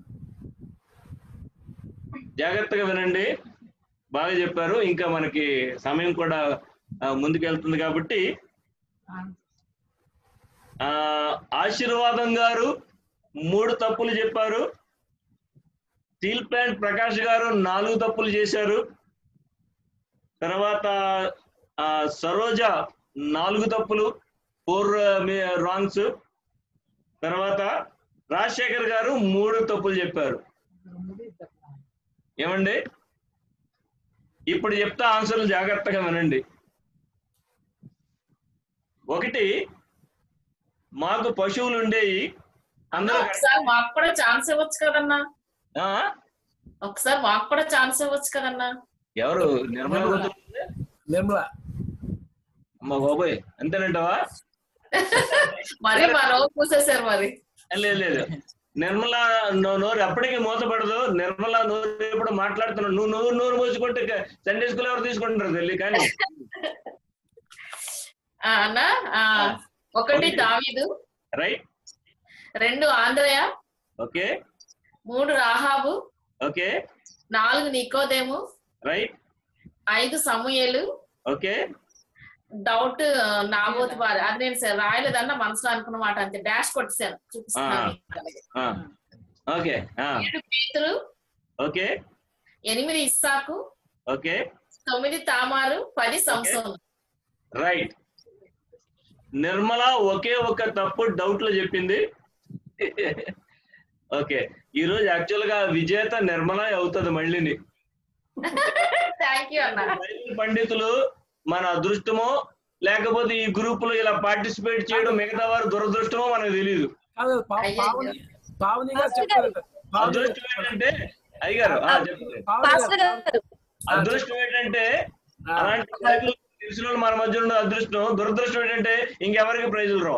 Speaker 14: జాగ్రత్తగా వినండి బాగా చెప్పారు ఇంకా మనకి సమయం కూడా ఆ, ముందుకెళ్తుంది కాబట్టి ఆ ఆశీర్వాదం గారు మూడు తప్పులు చెప్పారు స్టీల్ ప్లాంట్ ప్రకాష్ గారు నాలుగు తప్పులు చేశారు తర్వాత ఆ, సరోజ నాలుగు తప్పులు ఫోర్ రాంగ్స్ తర్వాత రాజశేఖర్ గారు మూడు తప్పులు చెప్పారు ఏమండి ఇప్పుడు చెప్తా ఆన్సర్లు జాగ్రత్తగా వినండి ఒకటి మాకు పశువులు ఉండేవి అందరూ
Speaker 12: ఒకసారి మాకు కూడా ఛాన్స్ ఇవ్వచ్చు కదన్నా
Speaker 14: ఆ?
Speaker 12: ఒకసారి మాకు కూడా ఛాన్స్ ఇవ్వచ్చు కదన్నా
Speaker 14: ఎవరు నిర్మల కూతురు?
Speaker 1: నిర్మల
Speaker 14: అమ్మ బాబోయ్ అంతేనంటావా
Speaker 12: మరి మా నవ్వు పూసేశారు మరి
Speaker 14: లేదు లేదు నిర్మల నో- నోరు ఎప్పటికీ మూతపడదు నిర్మల నోరు ఎప్పుడు మాట్లాడుతున్నావు నువ్వు నోరు నోరు మూసుకుంటే సండే స్కూల్ ఎవరు తీసుకుంటారు తల్లి కానీ
Speaker 12: ఆ, అన్నా ఆ, ఒకటి దావీదు
Speaker 14: రైట్
Speaker 12: రెండు ఆంధ్రయ
Speaker 14: ఓకే
Speaker 12: మూడు రాహాబు
Speaker 14: ఓకే
Speaker 12: నాలుగు నికోదేము
Speaker 14: రైట్
Speaker 12: ఐదు సమూయేలు
Speaker 14: ఓకే
Speaker 12: డౌట్ ఆ, నాబోతు వారి అది నేను సరే రాయలేదన్న మనసులో అనుకున్న మాట అంతే డాష్ కొట్టేశాను చూపిస్తున్నాను
Speaker 14: ఆ, ఓకే ఆ,
Speaker 12: ఏడు పేతురు
Speaker 14: ఓకే
Speaker 12: ఎనిమిది ఇస్సాకు
Speaker 14: ఓకే
Speaker 12: తొమ్మిది తామారు పది సంసోను
Speaker 14: రైట్ నిర్మల ఒకే ఒక తప్పు డౌట్ లో చెప్పింది ఓకే ఈ రోజు యాక్చువల్ గా విజేత నిర్మల అవుతుంది మళ్ళీని
Speaker 12: థ్యాంక్ యూ అన్న
Speaker 14: బైబిల్ పండితులు మన అదృష్టమో లేకపోతే ఈ గ్రూప్ లో ఇలా పార్టిసిపేట్ చేయడం మిగతా వారు దురదృష్టమో మనకు తెలియదు
Speaker 1: కాదు పా- పావని పావని గారు చెప్పారు
Speaker 14: అదృష్టం ఏంటంటే అయ్యగారు ఆ, చెప్పండి
Speaker 13: పాస్టర్ గారు
Speaker 14: అదృష్టం ఏంటంటే అలాంటి బైబిల్ తెలిసిన వాళ్ళు మన మధ్య ఉన్న అదృష్టం దురదృష్టం ఏంటంటే ఇంకెవరికి ప్రైజులు రావు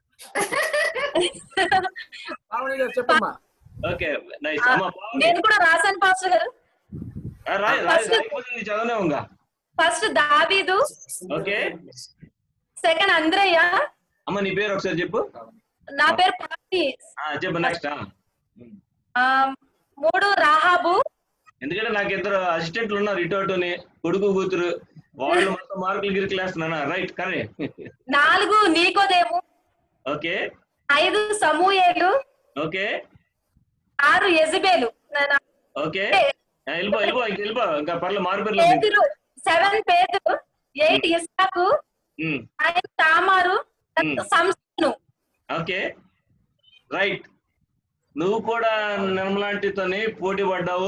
Speaker 1: పావని గారు చెప్పమ్మా
Speaker 14: ఓకే నైస్ అమ్మా పావని.
Speaker 13: నేను కూడా రాశాను పాస్టర్ గారు
Speaker 14: ఆ, రాయ్ రాయ్ రాయకపోతే నీ చదవనే ఉందా
Speaker 13: ఫస్ట్ దావీదు
Speaker 14: ఓకే
Speaker 13: సెకండ్ అంద్రయ్య
Speaker 14: అమ్మ నీ పేరు ఒకసారి చెప్పు
Speaker 13: నా పేరు పాపి
Speaker 14: ఆ, చెప్పు నెక్స్ట్
Speaker 13: ఆ, మూడు రాహాబు
Speaker 14: ఎందుకంటే నాకు ఇద్దరు అసిస్టెంట్లు ఉన్నారు ఇటు అటుని కొడుకు కూతురు వాళ్ళు మొత్తం మార్కులు గిరికలు వేస్తున్నానా రైట్ కానీ
Speaker 13: నాలుగు నీకోదేము
Speaker 14: ఓకే
Speaker 13: ఐదు సమూయేలు
Speaker 14: ఓకే
Speaker 13: ఆరు ఎజిబేలు
Speaker 14: ఓకే ఆ, వెళ్ళిపో వెళ్ళిపో ఇంక వెళ్ళిపో ఇంకా పర్లేదు మార్పులు
Speaker 13: పేతురు సెవెన్ పేతురు ఎయిట్ ఇస్సాకు నైన్ తామారు సంసను
Speaker 14: ఓకే రైట్ నువ్వు కూడా నిర్మలాంటితోని పోటీ పడ్డావు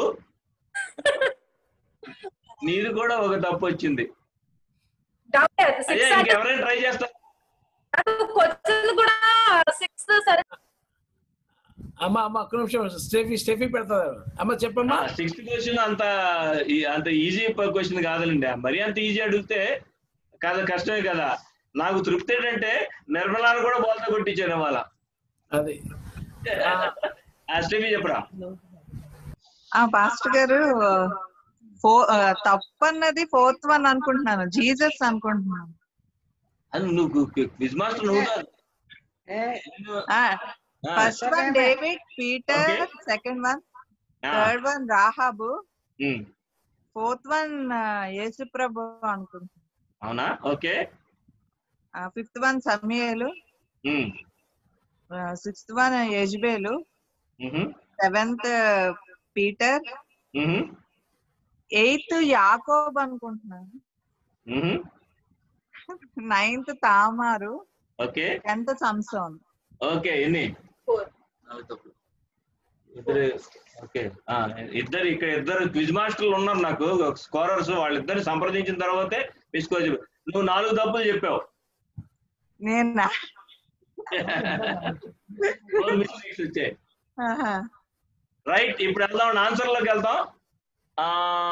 Speaker 14: నీది కూడా ఒక తప్పు వచ్చింది అయ్యా
Speaker 13: సిక్స్
Speaker 14: ఇంకెవరైనా ట్రై చేస్తా
Speaker 13: క్వశ్చన్ కూడా సిక్స్ సరే
Speaker 1: అమ్మ అమ్మ ఒక్క నిమిషం స్టెఫీ స్టెఫీ పెడతారు అమ్మ చెప్పమ్మా
Speaker 14: సిక్స్త్ క్వశ్చన్ అంత ఈ- అంత ఈజీ క్వశ్చన్ కాదులండి మరీ అంత ఈజీ అడిగితే కాదు కష్టమే కదా నాకు తృప్తి ఏంటంటే నిర్మలాను కూడా బోల్తా కొట్టించాను వాళ్ళ
Speaker 1: అది
Speaker 14: స్టెఫీ చెప్పరా
Speaker 17: ఆ పాస్టర్ గారు ఫో ఆ, తప్పన్నది ఫోర్త్ వన్ అనుకుంటున్నాను జీసస్ అనుకుంటున్నాను
Speaker 14: అది నువ్వు క్విజ్ మాస్టర్ నువ్వు కాదు ఆ.
Speaker 17: First one David Peter second one
Speaker 14: ఆ.
Speaker 17: థర్డ్ వన్ రాహాబు
Speaker 14: ఉమ్.
Speaker 17: ఫోర్త్ వన్ యేసు ప్రభు అనుకుంటున్నాను
Speaker 14: అవునా ఓకే
Speaker 17: ఫిఫ్త్ వన్ సమయలు
Speaker 14: ఉమ్.
Speaker 17: సిక్స్త్ వన్ యజ్బేలు
Speaker 14: మ్హూ.
Speaker 17: సెవెంత్ పీటర్
Speaker 14: మ్హూ.
Speaker 17: ఎయిత్ యాకోబ్ అనుకుంటున్నాను
Speaker 14: మ్హూ.
Speaker 17: నైన్త్ తామారు
Speaker 14: ఓకే
Speaker 17: టెన్త్ సంసోన్
Speaker 14: ఓకే ఎన్ని ఇద్దరు ఓకే ఆ, ఇద్దరు ఇక్కడ ఇద్దరు క్విజ్ మాస్టర్లు ఉన్నారు నాకు స్కోరర్స్ వాళ్ళిద్దరిని సంప్రదించిన తర్వాతే తీసుకో నువ్వు నాలుగు తప్పులు చెప్పావు
Speaker 17: నేనా
Speaker 14: ఫోర్ మిస్టేక్స్ వచ్చాయి
Speaker 17: ఆహా.
Speaker 14: రైట్ ఇప్పుడు వెళ్దాం ఆన్సర్ లోకి వెళ్దాం ఆ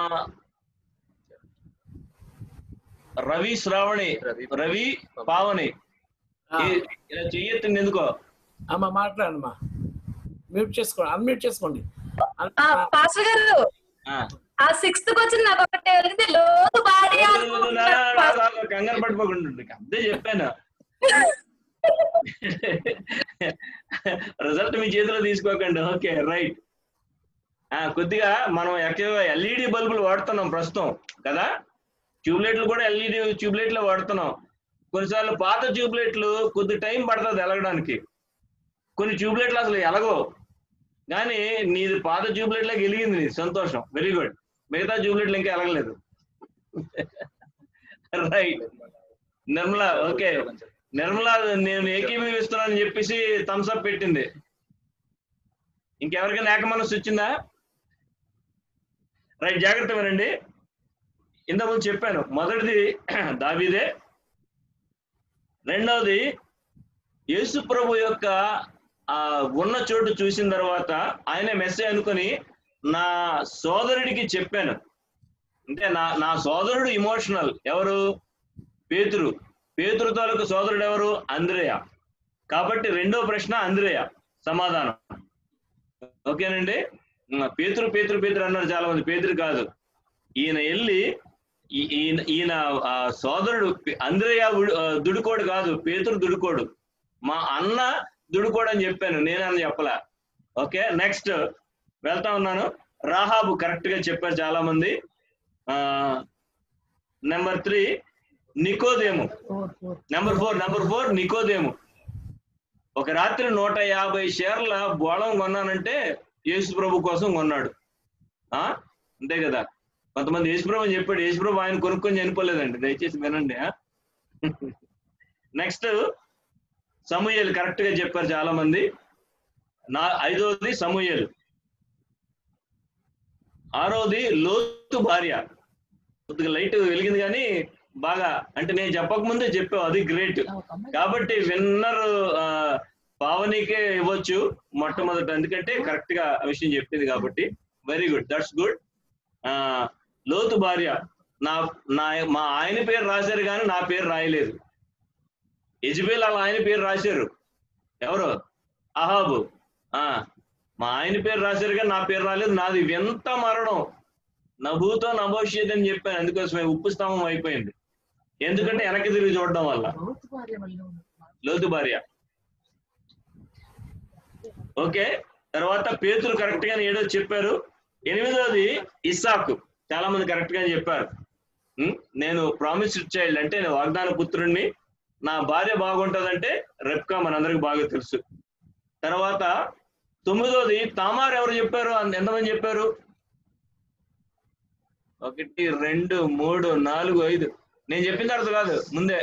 Speaker 14: రవి శ్రావణి రవి పావని ఈ- ఇలా చెయ్యొద్దండి ఎందుకో
Speaker 1: అమ్మ మాట్లాడమ్మా మ్యూట్ చేసుకోండి అన్మ్యూట్ చేసుకోండి
Speaker 13: ఆ, పాస్టర్ గారు
Speaker 14: ఆ.
Speaker 13: ఆ సిక్స్త్ క్వశ్చన్ నాకు ఒకటే వెలిగింది లోతు బాడీ
Speaker 14: నా- నా- నా- నా- కంగారు పడిపోకుండా అంతే చెప్పాను రిజల్ట్ మీ చేతిలో తీసుకోకండి ఓకే రైట్ కొద్దిగా మనం యాక్చువల్గా ఎల్ఈడి బల్బులు వాడుతున్నాం ప్రస్తుతం కదా ట్యూబ్లైట్లు కూడా ఎల్ఈడి ట్యూబ్లైట్లే వాడుతున్నాం కొన్నిసార్లు పాత ట్యూబ్లైట్లు కొద్ది టైం పడుతుంది ఎలగడానికి కొన్ని ట్యూబ్లైట్లు అసలు ఎలగో కానీ నీది పాత ట్యూబ్లైట్లోకి వెలిగింది నీది సంతోషం వెరీ గుడ్ మిగతా ట్యూబ్లైట్లు ఇంకా ఎలగలేదు రైట్ నిర్మలా ఓకే నిర్మలా నేను ఏకీభవిస్తున్నానని చెప్పేసి థమ్స్ అప్ పెట్టింది ఇంకెవరికైనా ఏక మనసు వచ్చిందా రైట్ జాగ్రత్త వినండి ఇంతకుముందు చెప్పాను మొదటిది దావీదే రెండవది యేసు ప్రభు యొక్క ఆ ఉన్న చోటు చూసిన తర్వాత ఆయన మెసేజ్ అనుకొని నా సోదరుడికి చెప్పాను అంటే నా నా సోదరుడు ఇమోషనల్ ఎవరు పేతురు పేతురు తాలూకు సోదరుడు ఎవరు అంద్రేయ కాబట్టి రెండో ప్రశ్న అంద్రేయ సమాధానం ఓకేనండి ఉమ్, పేతురు పేతురు పేతురు అన్నారు చాలా మంది పేతురు కాదు ఈయన వెళ్ళి ఈ- ఈయన ఈయన ఆ, సోదరుడు పే- అంద్రేయ ఉడు- ఆ, దుడుకోడు కాదు పేతురు దుడుకోడు మా అన్న దుడుకోడు అని చెప్పాను నేనని చెప్పలా ఓకే నెక్స్ట్ వెళ్తా ఉన్నాను రాహాబు కరెక్ట్ గా చెప్పారు చాలా మంది ఆ నెంబర్ త్రీ నికోదేము నెంబర్ ఫోర్ నెంబర్ ఫోర్ నికోదేము ఒక రాత్రి నూట యాభై షేర్ల బోళం కొన్నానంటే యేసు ప్రభు కోసం కొన్నాడు ఆ అంతే కదా కొంతమంది యేసు ప్రభు అని చెప్పాడు యేసు ప్రభు ఆయన కొనుక్కొని చనిపోలేదండి దయచేసి వినండి నెక్స్ట్ సమూయేలు కరెక్ట్ గా చెప్పారు చాలా మంది నా ఐదవది సమూయేలు ఆరోది లోతు భార్య కొద్దిగా లైట్ వెలిగింది కానీ బాగా అంటే నేను చెప్పక ముందే చెప్పావు అది గ్రేట్ కాబట్టి విన్నర్ పావనికే ఇవ్వచ్చు మొట్టమొదట ఎందుకంటే కరెక్ట్ గా ఆ విషయం చెప్పింది కాబట్టి వెరీ గుడ్ దట్స్ గుడ్ లోతు భార్య నా నా మా ఆయన పేరు రాశారు కానీ నా పేరు రాయలేదు యజ్బేల్ వాళ్ళ ఆయన పేరు రాశారు ఎవరు అహాబు ఆ మా ఆయన పేరు రాశారు కానీ నా పేరు రాలేదు నాది వింత మరణం నభూతో నభోషియత్ అని చెప్పాను అందుకోసమే ఉప్పు స్తంభం అయిపోయింది ఎందుకంటే వెనక్కి తిరిగి చూడడం వల్ల లోతు భార్య ఓకే తర్వాత పేతులు కరెక్ట్ గానే ఏడో చెప్పారు ఎనిమిదోది ఇస్సాకు చాలా మంది కరెక్ట్ గానే చెప్పారు ఉం? నేను ప్రామిస్డ్ చైల్డ్ అంటే నేను వాగ్దాన పుత్రుణ్ణి నా భార్య బాగుంటదంటే రెప్కా మనందరికి బాగా తెలుసు తర్వాత తొమ్మిదోది తామార్ ఎవరు చెప్పారు అంత- ఎంతమంది చెప్పారు ఒకటి రెండు మూడు నాలుగు ఐదు నేను చెప్పిన తర్వాత కాదు ముందే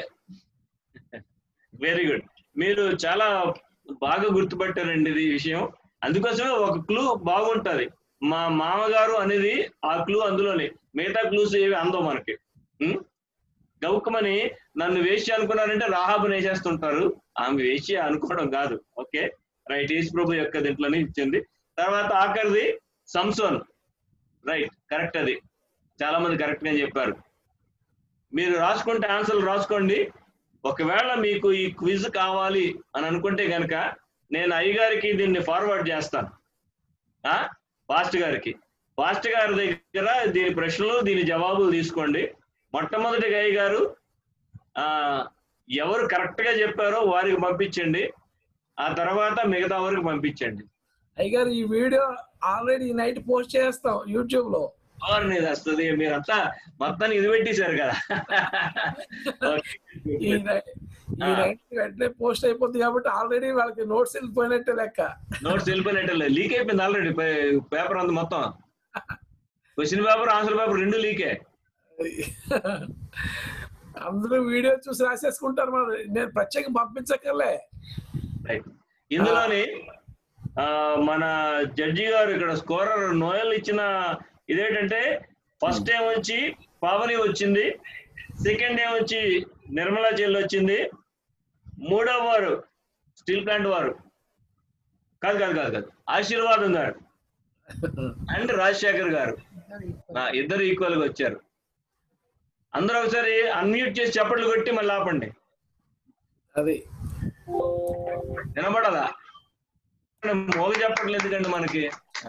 Speaker 14: వెరీ గుడ్ మీరు చాలా బాగా గుర్తుపట్టారండి ఇది ఈ విషయం అందుకోసమే ఒక క్లూ బాగుంటది మా మామగారు అనేది ఆ క్లూ అందులోనే మిగతా క్లూస్ ఏవి అందవు మనకి ఉం? గౌకమని నన్ను వేసి అనుకున్నారంటే రాహాబుని వేసేస్తుంటారు ఆమె వేసి అనుకోవడం కాదు ఓకే రైట్ ఈస్ ప్రభు యొక్క దీంట్లోనే ఇచ్చింది తర్వాత ఆఖరిది సంసోన్ రైట్ కరెక్ట్ అది చాలా మంది కరెక్ట్ గా చెప్పారు మీరు రాసుకుంటే ఆన్సర్లు రాసుకోండి ఒకవేళ మీకు ఈ క్విజ్ కావాలి అని అనుకుంటే గనక నేను అయ్యగారికి దీన్ని ఫార్వర్డ్ చేస్తాను ఆ పాస్ట్ గారికి పాస్ట్ గారి దగ్గర దీని ప్రశ్నలు దీని జవాబులు తీసుకోండి మొట్టమొదటిగా అయ్య గారు ఆ ఎవరు కరెక్ట్ గా చెప్పారో వారికి పంపించండి ఆ తర్వాత మిగతా వారికి పంపించండి
Speaker 1: అయ్యగారు ఈ వీడియో ఆల్రెడీ నైట్ పోస్ట్ చేస్తాం యూట్యూబ్ లో
Speaker 14: ఎవరిని వస్తుంది మీరంతా మొత్తాన్ని ఇది పెట్టేశారు కదా
Speaker 1: ఈ నై- ఈ నైట్ వెంటనే పోస్ట్ అయిపోద్ది కాబట్టి ఆల్రెడీ వాళ్ళకి నోట్స్ వెళ్ళిపోయినట్టే లెక్క
Speaker 14: నోట్స్ వెళ్ళిపోయినట్టు లీక్ అయిపోయింది ఆల్రెడీ పేపర్ అంతా మొత్తం క్వశ్చన్ పేపర్ ఆన్సర్ పేపర్ రెండు లీకే
Speaker 1: అందరూ వీడియో చూసి రాసేసుకుంటారు మరి నేను ప్రత్యేకంగా పంపించక్కర్లే
Speaker 14: రైట్ ఇందులోని ఆ, మన జడ్జి గారు ఇక్కడ స్కోరర్ నోయల్ ఇచ్చిన ఇదేంటంటే ఫస్ట్ టైం వచ్చి పావని వచ్చింది సెకండ్ టైం వచ్చి నిర్మలా చెల్లి వచ్చింది మూడవ వారు స్టీల్ ప్లాంట్ వారు కాదు కాదు కాదు కాదు ఆశీర్వాదం గారు అండ్ రాజశేఖర్ గారు ఆ, ఇద్దరు ఈక్వల్ గా వచ్చారు అందరూ ఒకసారి అన్మ్యూట్ చేసి చప్పట్లు కొట్టి మళ్ళీ ఆపండి
Speaker 1: అది
Speaker 14: వినపడదా మోగ చెప్పట్లేదు ఎందుకండి మనకి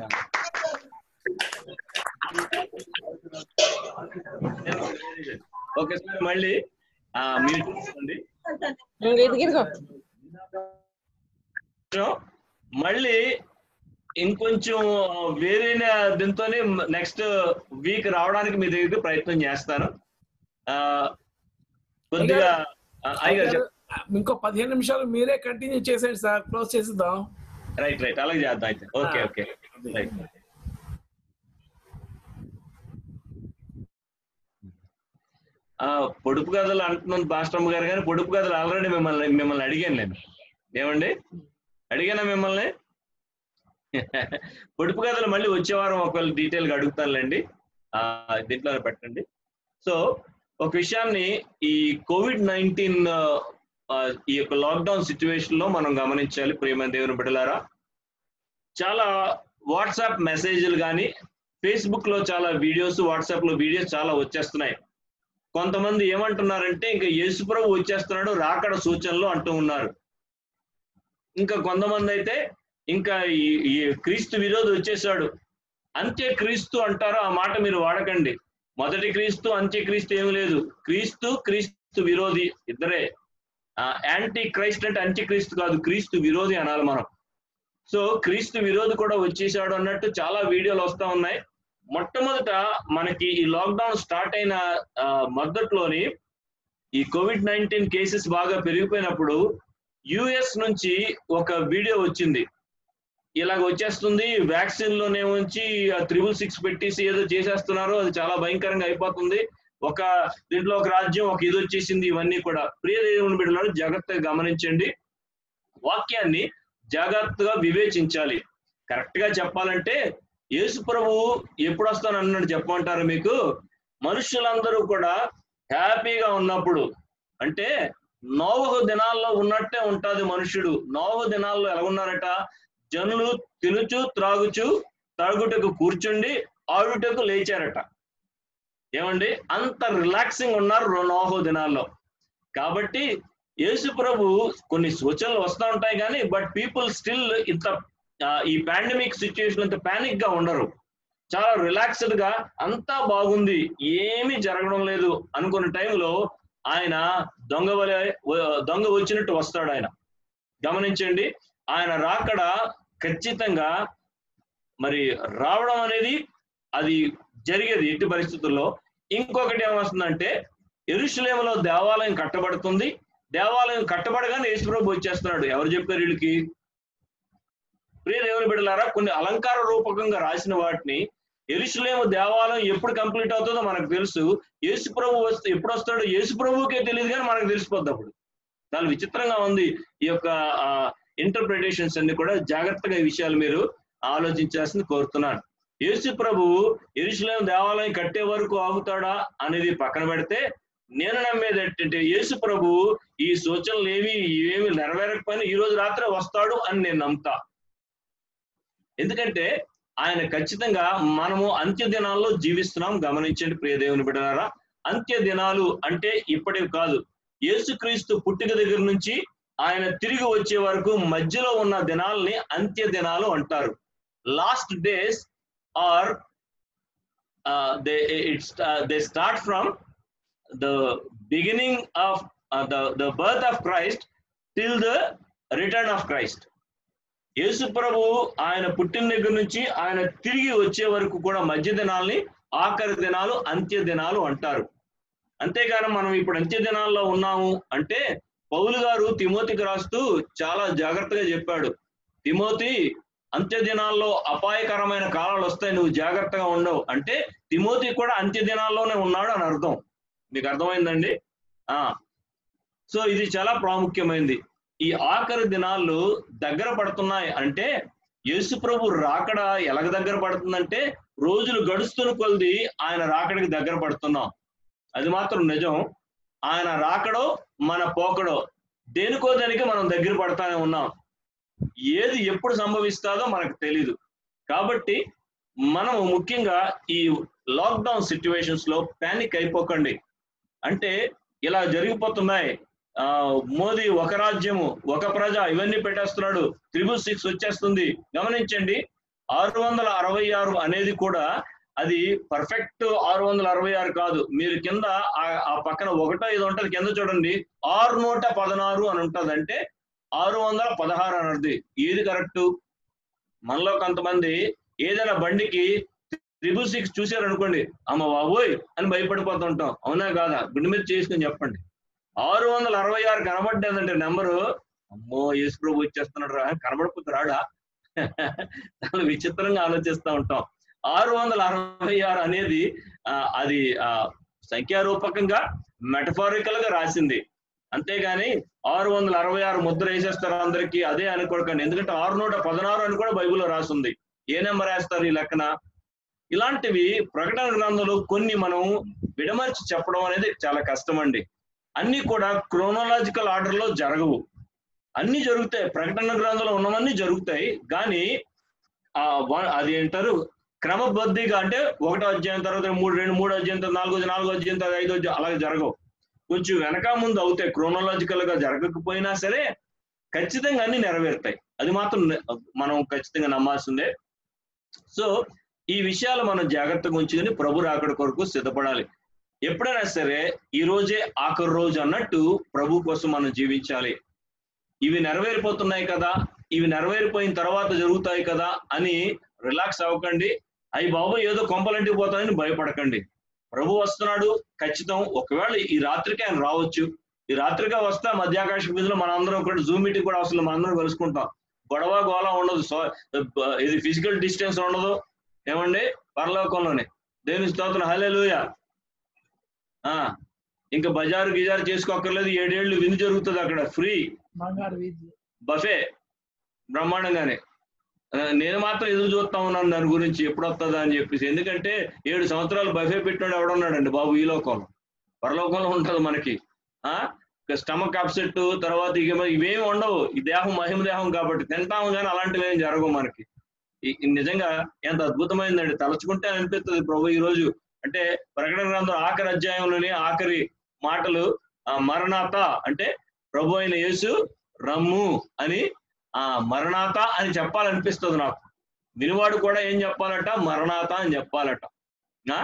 Speaker 14: ఓకే సార్ మళ్ళీ ఆ, మీరు చూసుకోండి మళ్ళీ ఇంకొంచెం వేరే దీంతో నెక్స్ట్ వీక్ రావడానికి మీ దగ్గరికి ప్రయత్నం చేస్తాను ఆ, కొద్దిగా ఆ, అయ్యగారు చెప్పండి.
Speaker 1: ఇంకో పదిహేను నిమిషాలు మీరే కంటిన్యూ చేసేయండి సార్ క్లోజ్ చేసేద్దాం
Speaker 14: రైట్ రైట్ అలాగే చేద్దాం అయితే ఓకే ఓకే రైట్ ఆ పొడుపు కథలు అంటున్నాను పాస్టమ్మ గారు కానీ పొడుపు కథలు ఆల్రెడీ మిమ్మల్ని మిమ్మల్ని అడిగాను నేను ఏమండి అడిగానా మిమ్మల్ని పొడుపు కథలు మళ్ళీ వచ్చే వారం ఒకవేళ డీటెయిల్ గా అడుగుతానులేండి ఆ దీంట్లో పెట్టండి సో ఒక విషయాన్ని ఈ కోవిడ్ నైన్టీన్ ఈ యొక్క లాక్డౌన్ సిచ్యువేషన్ లో మనం గమనించాలి ప్రియమైన దేవుని బిడ్డలారా చాలా వాట్సాప్ మెసేజ్లు కానీ ఫేస్బుక్ లో చాలా వీడియోస్ వాట్సాప్ లో వీడియోస్ చాలా వచ్చేస్తున్నాయి కొంతమంది ఏమంటున్నారంటే ఇంకా యేసుప్రభు వచ్చేస్తున్నాడు రాకడ సూచనలు అంటూ ఉన్నారు ఇంకా కొంతమంది అయితే ఇంకా ఈ ఈ క్రీస్తు విరోధి వచ్చేసాడు అంత్య క్రీస్తు అంటారో ఆ మాట మీరు వాడకండి మొదటి క్రీస్తు అంత్య క్రీస్తు ఏమి లేదు క్రీస్తు క్రీస్తు విరోధి ఇద్దరే యాంటీ క్రైస్ట్ అంటే అంత్య క్రీస్తు కాదు క్రీస్తు విరోధి అనాలి మనం సో క్రీస్తు విరోధి కూడా వచ్చేసాడు అన్నట్టు చాలా వీడియోలు వస్తా ఉన్నాయి మొట్టమొదట మనకి ఈ లాక్డౌన్ స్టార్ట్ అయిన ఆ, మొదట్లోని ఈ కోవిడ్ నైన్టీన్ కేసెస్ బాగా పెరిగిపోయినప్పుడు యుఎస్ నుంచి ఒక వీడియో వచ్చింది ఇలాగ వచ్చేస్తుంది వ్యాక్సిన్ లోనే ఉంచి త్రిబుల్ సిక్స్ పెట్టేసి ఏదో చేసేస్తున్నారు అది చాలా భయంకరంగా అయిపోతుంది ఒక దీంట్లో ఒక రాజ్యం ఒక ఇది వచ్చేసింది ఇవన్నీ కూడా ప్రియ దేవుని బిడ్డలను జాగ్రత్తగా గమనించండి వాక్యాన్ని జాగ్రత్తగా వివేచించాలి కరెక్ట్ గా చెప్పాలంటే యేసు ప్రభు ఎప్పుడు వస్తాను అన్నాడు చెప్పమంటారు మీకు మనుషులందరూ కూడా హ్యాపీగా ఉన్నప్పుడు అంటే నోవహు దినాల్లో ఉన్నట్టే ఉంటది మనుషుడు నోవహు దినాల్లో ఎలా ఉన్నారట జనులు తినుచు త్రాగుచు తాగుటకు కూర్చుండి ఆడుటకు లేచారట ఏమండి అంత రిలాక్సింగ్ ఉన్నారు నోహో దినాల్లో కాబట్టి యేసు ప్రభు కొన్ని సూచనలు వస్తూ ఉంటాయి కానీ బట్ పీపుల్ స్టిల్ ఇంత ఆ, ఈ పాండమిక్ సిచ్యుయేషన్ ఇంత పానిక్ గా ఉండరు చాలా రిలాక్స్డ్ గా అంతా బాగుంది ఏమీ జరగడం లేదు అనుకున్న టైంలో ఆయన దొంగ వలె దొంగ వచ్చినట్టు వస్తాడు ఆయన గమనించండి ఆయన రాకడ ఖచ్చితంగా మరి రావడం అనేది అది జరిగేది ఎట్టి పరిస్థితుల్లో ఇంకొకటి ఏమొస్తుందంటే ఎరుషులేములో దేవాలయం కట్టబడుతుంది దేవాలయం కట్టబడగానే యేసుప్రభు వచ్చేస్తున్నాడు ఎవరు చెప్పారు వీళ్ళకి ప్రియ దేవుని బిడ్డలారా కొన్ని అలంకార రూపకంగా రాసిన వాటిని ఎరుషులేము దేవాలయం ఎప్పుడు కంప్లీట్ అవుతుందో మనకు తెలుసు యేసు ప్రభు వస్తే ఎప్పుడు వస్తాడో యేసు ప్రభుకే తెలియదు కానీ మనకు తెలిసిపోద్ది అప్పుడు చాలా విచిత్రంగా ఉంది ఈ యొక్క ఇంటర్ప్రిటేషన్స్ అన్ని కూడా జాగ్రత్తగా ఈ విషయాలు మీరు ఆలోచించాల్సింది కోరుతున్నాను యేసు ప్రభు ఎరుసలేం దేవాలయం కట్టే వరకు ఆగుతాడా అనేది పక్కన పెడితే నేను నమ్మేది ఏంటంటే యేసు ప్రభు ఈ సూచనలు ఏమి ఏమి నెరవేరకపోయినా ఈ రోజు రాత్రే వస్తాడు అని నేను నమ్ముతా ఎందుకంటే ఆయన ఖచ్చితంగా మనము అంత్య దినాల్లో జీవిస్తున్నాం గమనించండి ప్రియ దేవుని బిడ్డలారా అంత్య దినాలు అంటే ఇప్పటివి కాదు యేసుక్రీస్తు పుట్టిక దగ్గర నుంచి ఆయన తిరిగి వచ్చే వరకు మధ్యలో ఉన్న దినాల్ని అంత్య దినాలు అంటారు last days are they it's they start from the beginning of the the birth of Christ till the return of Christ యేసు ప్రభు ఆయన పుట్టిన దగ్గర నుంచి ఆయన తిరిగి వచ్చే వరకు కూడా మధ్య దినాల్ని ఆఖరి దినాలు అంత్య దినాలు అంటారు అంతేగాని మనం ఇప్పుడు అంత్య దినాల్లో ఉన్నాము అంటే పౌలు గారు తిమోతికి రాస్తూ చాలా జాగ్రత్తగా చెప్పాడు తిమోతి అంత్య దినాల్లో అపాయకరమైన కాలాలు వస్తాయి నువ్వు జాగ్రత్తగా ఉండవు అంటే తిమోతి కూడా అంత్య దినాల్లోనే ఉన్నాడు అని అర్థం మీకు అర్థమైందండి ఆ సో ఇది చాలా ప్రాముఖ్యమైనది ఈ ఆఖరి దినాలు దగ్గర పడుతున్నాయి అంటే యేసు ప్రభు రాకడ ఎలాగ దగ్గర పడుతుందంటే రోజులు గడుస్తున్న కొలది ఆయన రాకడికి దగ్గర పడుతున్నాం అది మాత్రం నిజం ఆయన రాకడో మన పోకడో దేనికో దానికి మనం దగ్గర పడతానే ఉన్నాం ఏది ఎప్పుడు సంభవిస్తాదో మనకు తెలీదు కాబట్టి మనం ముఖ్యంగా ఈ లాక్డౌన్ సిచ్యువేషన్స్ లో పానిక్ అయిపోకండి అంటే ఇలా జరిగిపోతున్నాయి ఆ మోదీ ఒక రాజ్యము ఒక ప్రజ ఇవన్నీ పెట్టేస్తున్నాడు త్రిబుల్ సిక్స్ వచ్చేస్తుంది గమనించండి ఆరు వందల అరవై ఆరు అనేది కూడా అది పర్ఫెక్ట్ ఆరు వందల అరవై ఆరు కాదు మీరు కింద ఆ- ఆ పక్కన ఒకటో ఇది ఉంటది కింద చూడండి ఆరు నూట పదనారు అని ఉంటది అంటే ఆరు వందల పదహారు అన్నది ఏది కరెక్ట్ మనలో కొంతమంది ఏదైనా బండికి త్రిబుల్ సిక్స్ చూశారనుకోండి అమ్మ బాబోయ్ అని భయపడిపోతుంటాం అవునా కాదా గుండె మీద చేసుకుని చెప్పండి ఆరు వందల అరవై ఆరు కనబడ్డదంటే నెంబరు అమ్మో యేసు ప్రభు వచ్చేస్తున్నాడు రా కనబడిపోతే రాడా చాలా విచిత్రంగా ఆలోచిస్తూ ఉంటాం ఆరు వందల అరవై ఆరు అనేది ఆ, అది ఆ, సంఖ్యారూపకంగా మెటఫారికల్ గా రాసింది అంతేగాని ఆరు వందల అరవై ఆరు ముద్ర వేసేస్తారు అందరికి అదే అనుకోకండి ఎందుకంటే ఆరు నూట పదనారు అని కూడా బైబిల్లో రాసింది ఏ నెంబర్ వేస్తారు ఈ లెక్కన ఇలాంటివి ప్రకటన గ్రంథంలో కొన్ని మనం విడమర్చి చెప్పడం అనేది చాలా కష్టం అండి అన్ని కూడా క్రోనలాజికల్ ఆర్డర్ లో జరగవు అన్ని జరుగుతాయి ప్రకటన గ్రంథంలో ఉన్నవన్నీ జరుగుతాయి కానీ ఆ వా- అది ఏంటారు క్రమబద్ధిగా అంటే ఒకటో అధ్యాయం తర్వాత మూడు రెండు మూడు అధ్యాయం తర్వాత నాలుగో నాలుగో అధ్యాయం తర్వాత ఐదో అధ్యాయం అలా జరగవు కొంచెం వెనక ముందు అవుతాయి క్రోనలాజికల్ గా జరగకపోయినా సరే ఖచ్చితంగా అన్ని నెరవేరుతాయి అది మాత్రం నే- మనం ఖచ్చితంగా నమ్మాల్సిందే సో ఈ విషయాలు మనం జాగ్రత్తగా ఉంచుకొని ప్రభు రాకడ కొరకు సిద్ధపడాలి ఎప్పుడైనా సరే ఈ రోజే ఆఖరి రోజు అన్నట్టు ప్రభు కోసం మనం జీవించాలి ఇవి నెరవేరిపోతున్నాయి కదా ఇవి నెరవేరిపోయిన తర్వాత జరుగుతాయి కదా అని రిలాక్స్ అవ్వకండి అవి బాబు ఏదో కొంపలంటికి పోతానని భయపడకండి ప్రభు వస్తున్నాడు ఖచ్చితం ఒకవేళ ఈ రాత్రికి ఆయన రావచ్చు ఈ రాత్రిగా వస్తే ఆ మధ్యాకాశ వీధిలో మనందరం కూడా జూమ్ మీటింగ్ కూడా అసలు మనందరం కలుసుకుంటాం గొడవ గోళ ఉండదు సో ఇది ఫిజికల్ డిస్టెన్స్ ఉండదు ఏమండి పరలోకంలోనే దేని స్తోత్రం హల్లెలూయా ఆ ఇంకా బజారు గిజారు చేసుకోక్కర్లేదు ఏడేళ్లు విందు జరుగుతుంది అక్కడ ఫ్రీ
Speaker 4: బంగారు వీధి
Speaker 14: బఫే బ్రహ్మాండంగానే ఆ, నేను మాత్రం ఎదురు చూస్తా ఉన్నాను దాని గురించి ఎప్పుడు వస్తుందా అని చెప్పేసి ఎందుకంటే ఏడు సంవత్సరాలు బఫే పెట్టినాడు ఎవడున్నాడండి బాబు ఈ లోకంలో పరలోకంలో ఉంటది మనకి ఆ స్టమక్ అప్సెట్ తర్వాత ఇక మరి ఇవేమి ఉండవు ఈ దేహం మహిమ దేహం కాబట్టి తింటాము కానీ అలాంటివి ఏం జరగవు మనకి ఈ- ఈ నిజంగా ఎంత అద్భుతమైందండి తలుచుకుంటే అనిపిస్తుంది ప్రభు ఈ రోజు అంటే ప్రకటన గ్రంథం ఆఖరి అధ్యాయంలోని ఆఖరి మాటలు ఆ మరణాత అంటే ప్రభు అయిన యేసు రమ్ము అని ఆ మరణాత అని చెప్పాలనిపిస్తుంది నాకు వినివాడు కూడా ఏం చెప్పాలట మరణాత అని చెప్పాలట ఆ?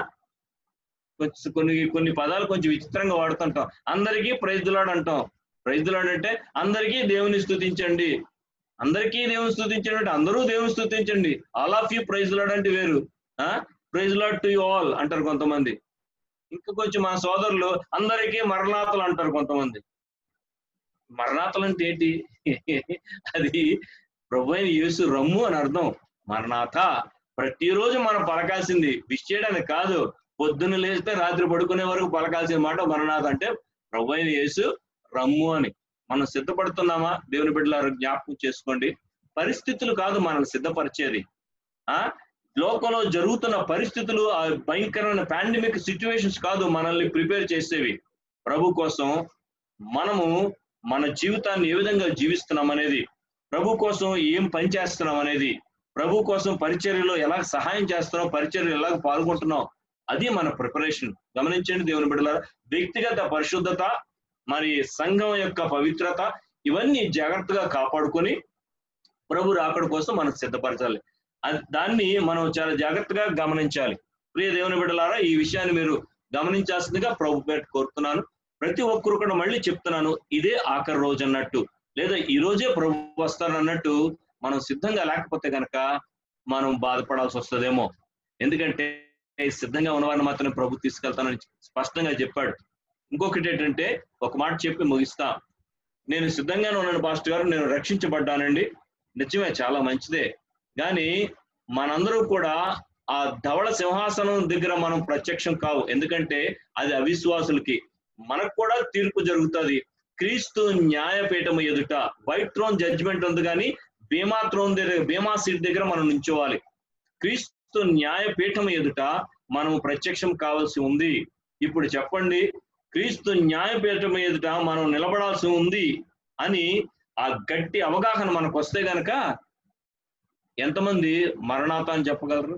Speaker 14: కొంచెం కొన్ని కొన్ని పదాలు కొంచెం విచిత్రంగా వాడుతుంటాం అందరికీ ప్రైజులాడు అంటాం ప్రైజులాడు అంటే అందరికీ దేవుని స్తుతించండి అందరికీ దేవుని స్తుతించండి అంటే అందరూ దేవుని స్తుతించండి ఆల్ ఆఫ్ యూ ప్రైజులాడు అంటే వేరు praise lord to you all అంటారు కొంతమంది ఇంకా కొంచెం మా సోదరులు అందరికీ మరణాతలు అంటారు కొంతమంది మరణాతలు అంటే ఏంటి అది ప్రభు అయిన యేసు రమ్ము అని అర్థం మరణాథ ప్రతిరోజు మనం పలకాల్సింది విష్ చేయడానికి కాదు పొద్దున్న లేస్తే రాత్రి పడుకునే వరకు పలకాల్సిన మాట మరణాథ అంటే ప్రభు అయిన యేసు రమ్ము అని మనం సిద్ధపడుతున్నామా దేవుని బిడ్డలారు జ్ఞాపకం చేసుకోండి పరిస్థితులు కాదు మనల్ని సిద్ధపరిచేది ఆ లోకంలో జరుగుతున్న పరిస్థితులు ఆ భయంకరమైన పాండమిక్ సిచ్యువేషన్స్ కాదు మనల్ని ప్రిపేర్ చేసేవి ప్రభు కోసం మనము మన జీవితాన్ని ఏ విధంగా జీవిస్తున్నాం అనేది ప్రభు కోసం ఏం పని చేస్తున్నాం అనేది ప్రభు కోసం పరిచర్యలో ఎలా సహాయం చేస్తున్నాం పరిచర్యలో ఎలా పాల్గొంటున్నాం అది మన ప్రిపరేషన్ గమనించండి దేవుని బిడ్డలారా వ్యక్తిగత పరిశుద్ధత మరి సంఘం యొక్క పవిత్రత ఇవన్నీ జాగ్రత్తగా కాపాడుకొని ప్రభు రాకడ కోసం మనం సిద్ధపరచాలి అది- దాన్ని మనం చాలా జాగ్రత్తగా గమనించాలి ప్రియ దేవుని బిడ్డలారా ఈ విషయాన్ని మీరు గమనించాల్సిందిగా ప్రభు పేట కోరుతున్నాను ప్రతి ఒక్కరు కూడా మళ్ళీ చెప్తున్నాను ఇదే ఆఖరి రోజు అన్నట్టు లేదా ఈ రోజే ప్రభు వస్తారు అన్నట్టు మనం సిద్ధంగా లేకపోతే గనక మనం బాధపడాల్సి వస్తుందేమో ఎందుకంటే సిద్ధంగా ఉన్నవారిని మాత్రమే ప్రభు తీసుకెళ్తానని స్పష్టంగా చెప్పాడు ఇంకొకటి ఏంటంటే ఒక మాట చెప్పి ముగిస్తా నేను సిద్ధంగానే ఉన్నాను పాస్టర్ గారు నేను రక్షించబడ్డానండి నిజమే చాలా మంచిదే కానీ మనందరూ కూడా ఆ ధవళ సింహాసనం దగ్గర మనం ప్రత్యక్షం కావు ఎందుకంటే అది అవిశ్వాసులకి మనకు కూడా తీర్పు జరుగుతుంది క్రీస్తు న్యాయపీఠం ఎదుట వైట్ థ్రోన్ జడ్జిమెంట్ ఉంది కానీ బీమా థ్రోన్ దగ్గర బీమా సీట్ దగ్గర మనం నించోవాలి క్రీస్తు న్యాయపీఠం ఎదుట మనం ప్రత్యక్షం కావాల్సి ఉంది ఇప్పుడు చెప్పండి క్రీస్తు న్యాయపీఠం ఎదుట మనం నిలబడాల్సి ఉంది అని ఆ గట్టి అవగాహన మనకు వస్తే గనక ఎంతమంది మరణాత అని చెప్పగలరు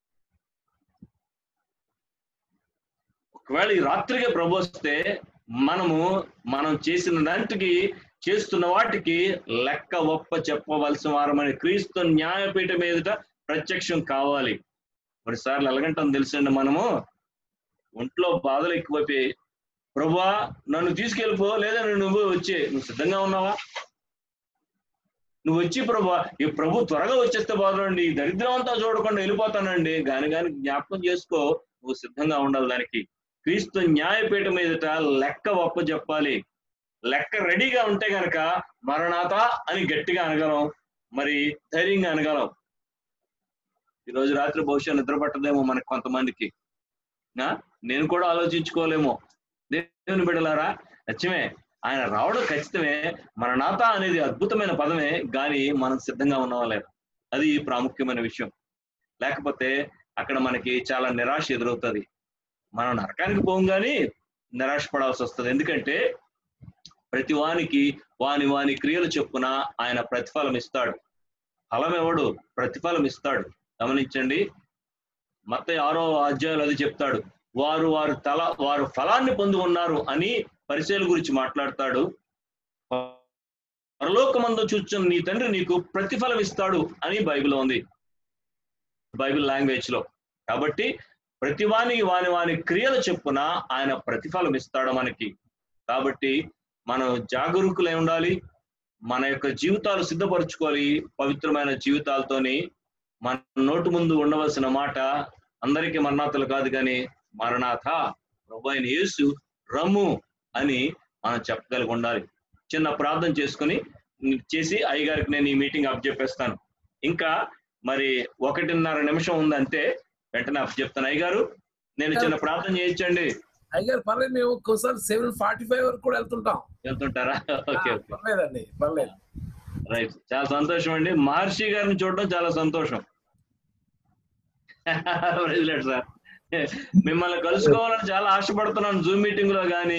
Speaker 14: ఒకవేళ ఈ రాత్రికి ప్రభు వస్తే మనము మనం చేసిన దాంటికి చేస్తున్న వాటికి లెక్క ఒప్ప చెప్పవలసిన వారమని క్రీస్తు న్యాయపీఠం మీదట ప్రత్యక్షం కావాలి కొన్నిసార్లు ఎలాగంటాం తెలుసండి మనము ఒంట్లో బాధలు ఎక్కువైపోయి ప్రభువా నన్ను తీసుకెళ్ళిపో లేదా నువ్వు వచ్చే నువ్వు సిద్ధంగా ఉన్నావా నువ్వు వచ్చి ప్రభు ఈ ప్రభు త్వరగా వచ్చేస్తే బాగుండండి ఈ దరిద్రం అంతా చూడకుండా వెళ్ళిపోతానండి గాని గాని జ్ఞాపకం చేసుకో నువ్వు సిద్ధంగా ఉండాలి దానికి క్రీస్తు న్యాయపీఠం మీదట లెక్క ఒప్ప చెప్పాలి లెక్క రెడీగా ఉంటే గనక మరణాత అని గట్టిగా అనగలం మరి ధైర్యంగా అనగలం ఈ రోజు రాత్రి బహుశా నిద్ర పట్టదేమో మనకు కొంతమందికి ఆ? నేను కూడా ఆలోచించుకోలేమో దేవుని బిడ్డలారా నిజమే ఆయన రావడం ఖచ్చితమే మరణాత అనేది అద్భుతమైన పదమే గాని మనం సిద్ధంగా ఉన్నావా లేదా అది ప్రాముఖ్యమైన విషయం లేకపోతే అక్కడ మనకి చాలా నిరాశ ఎదురవుతుంది మనం నరకానికి పోం కానీ నిరాశ పడాల్సి వస్తుంది ఎందుకంటే ప్రతి వానికి వాని వాని క్రియలు చొప్పున ఆయన ప్రతిఫలం ఇస్తాడు ఫలం ఎవడు ప్రతిఫలం ఇస్తాడు గమనించండి మత ఆరో అధ్యాయులు అది చెప్తాడు వారు వారు తల వారు ఫలాన్ని పొంది ఉన్నారు అని పరిచయాల గురించి మాట్లాడతాడు పరలోకమందు చూచున్న నీ తండ్రి నీకు ప్రతిఫలం ఇస్తాడు అని బైబిల్ ఉంది బైబిల్ లాంగ్వేజ్ లో కాబట్టి ప్రతి వాని వాని వాని క్రియల చెప్పున ఆయన ప్రతిఫలం ఇస్తాడు మనకి కాబట్టి మనం జాగరూకులై ఉండాలి మన యొక్క జీవితాలు సిద్ధపరచుకోవాలి పవిత్రమైన జీవితాలతోని మన నోటు ముందు ఉండవలసిన మాట అందరికీ మరణాతలు కాదు కానీ మరణాథ ప్రభు అయిన యేసు రమ్ము అని మనం చెప్పగలిగి ఉండాలి చిన్న ప్రార్థన చేసుకుని చేసి అయ్యగారికి నేను ఈ మీటింగ్ అప్ చెప్పేస్తాను ఇంకా మరి ఒకటిన్నర నిమిషం ఉందంటే వెంటనే అప్ చెప్తాను అయ్యగారు నేను చిన్న ప్రార్థన చేయించండి
Speaker 1: అయ్యగారు పర్లేదు మేము ఒక్కోసారి సెవెన్ ఫార్టీ ఫైవ్ వరకు కూడా వెళ్తుంటాం
Speaker 14: వెళ్తుంటారా ఓకే ఓకే
Speaker 1: పర్లేదండి పర్లేదు
Speaker 14: రైట్ చాలా సంతోషం అండి మహర్షి గారిని చూడడం చాలా సంతోషం ప్రెసిడెంట్ సార్ మిమ్మల్ని కలుసుకోవాలని చాలా ఆశపడుతున్నాను జూమ్ మీటింగ్ లో కానీ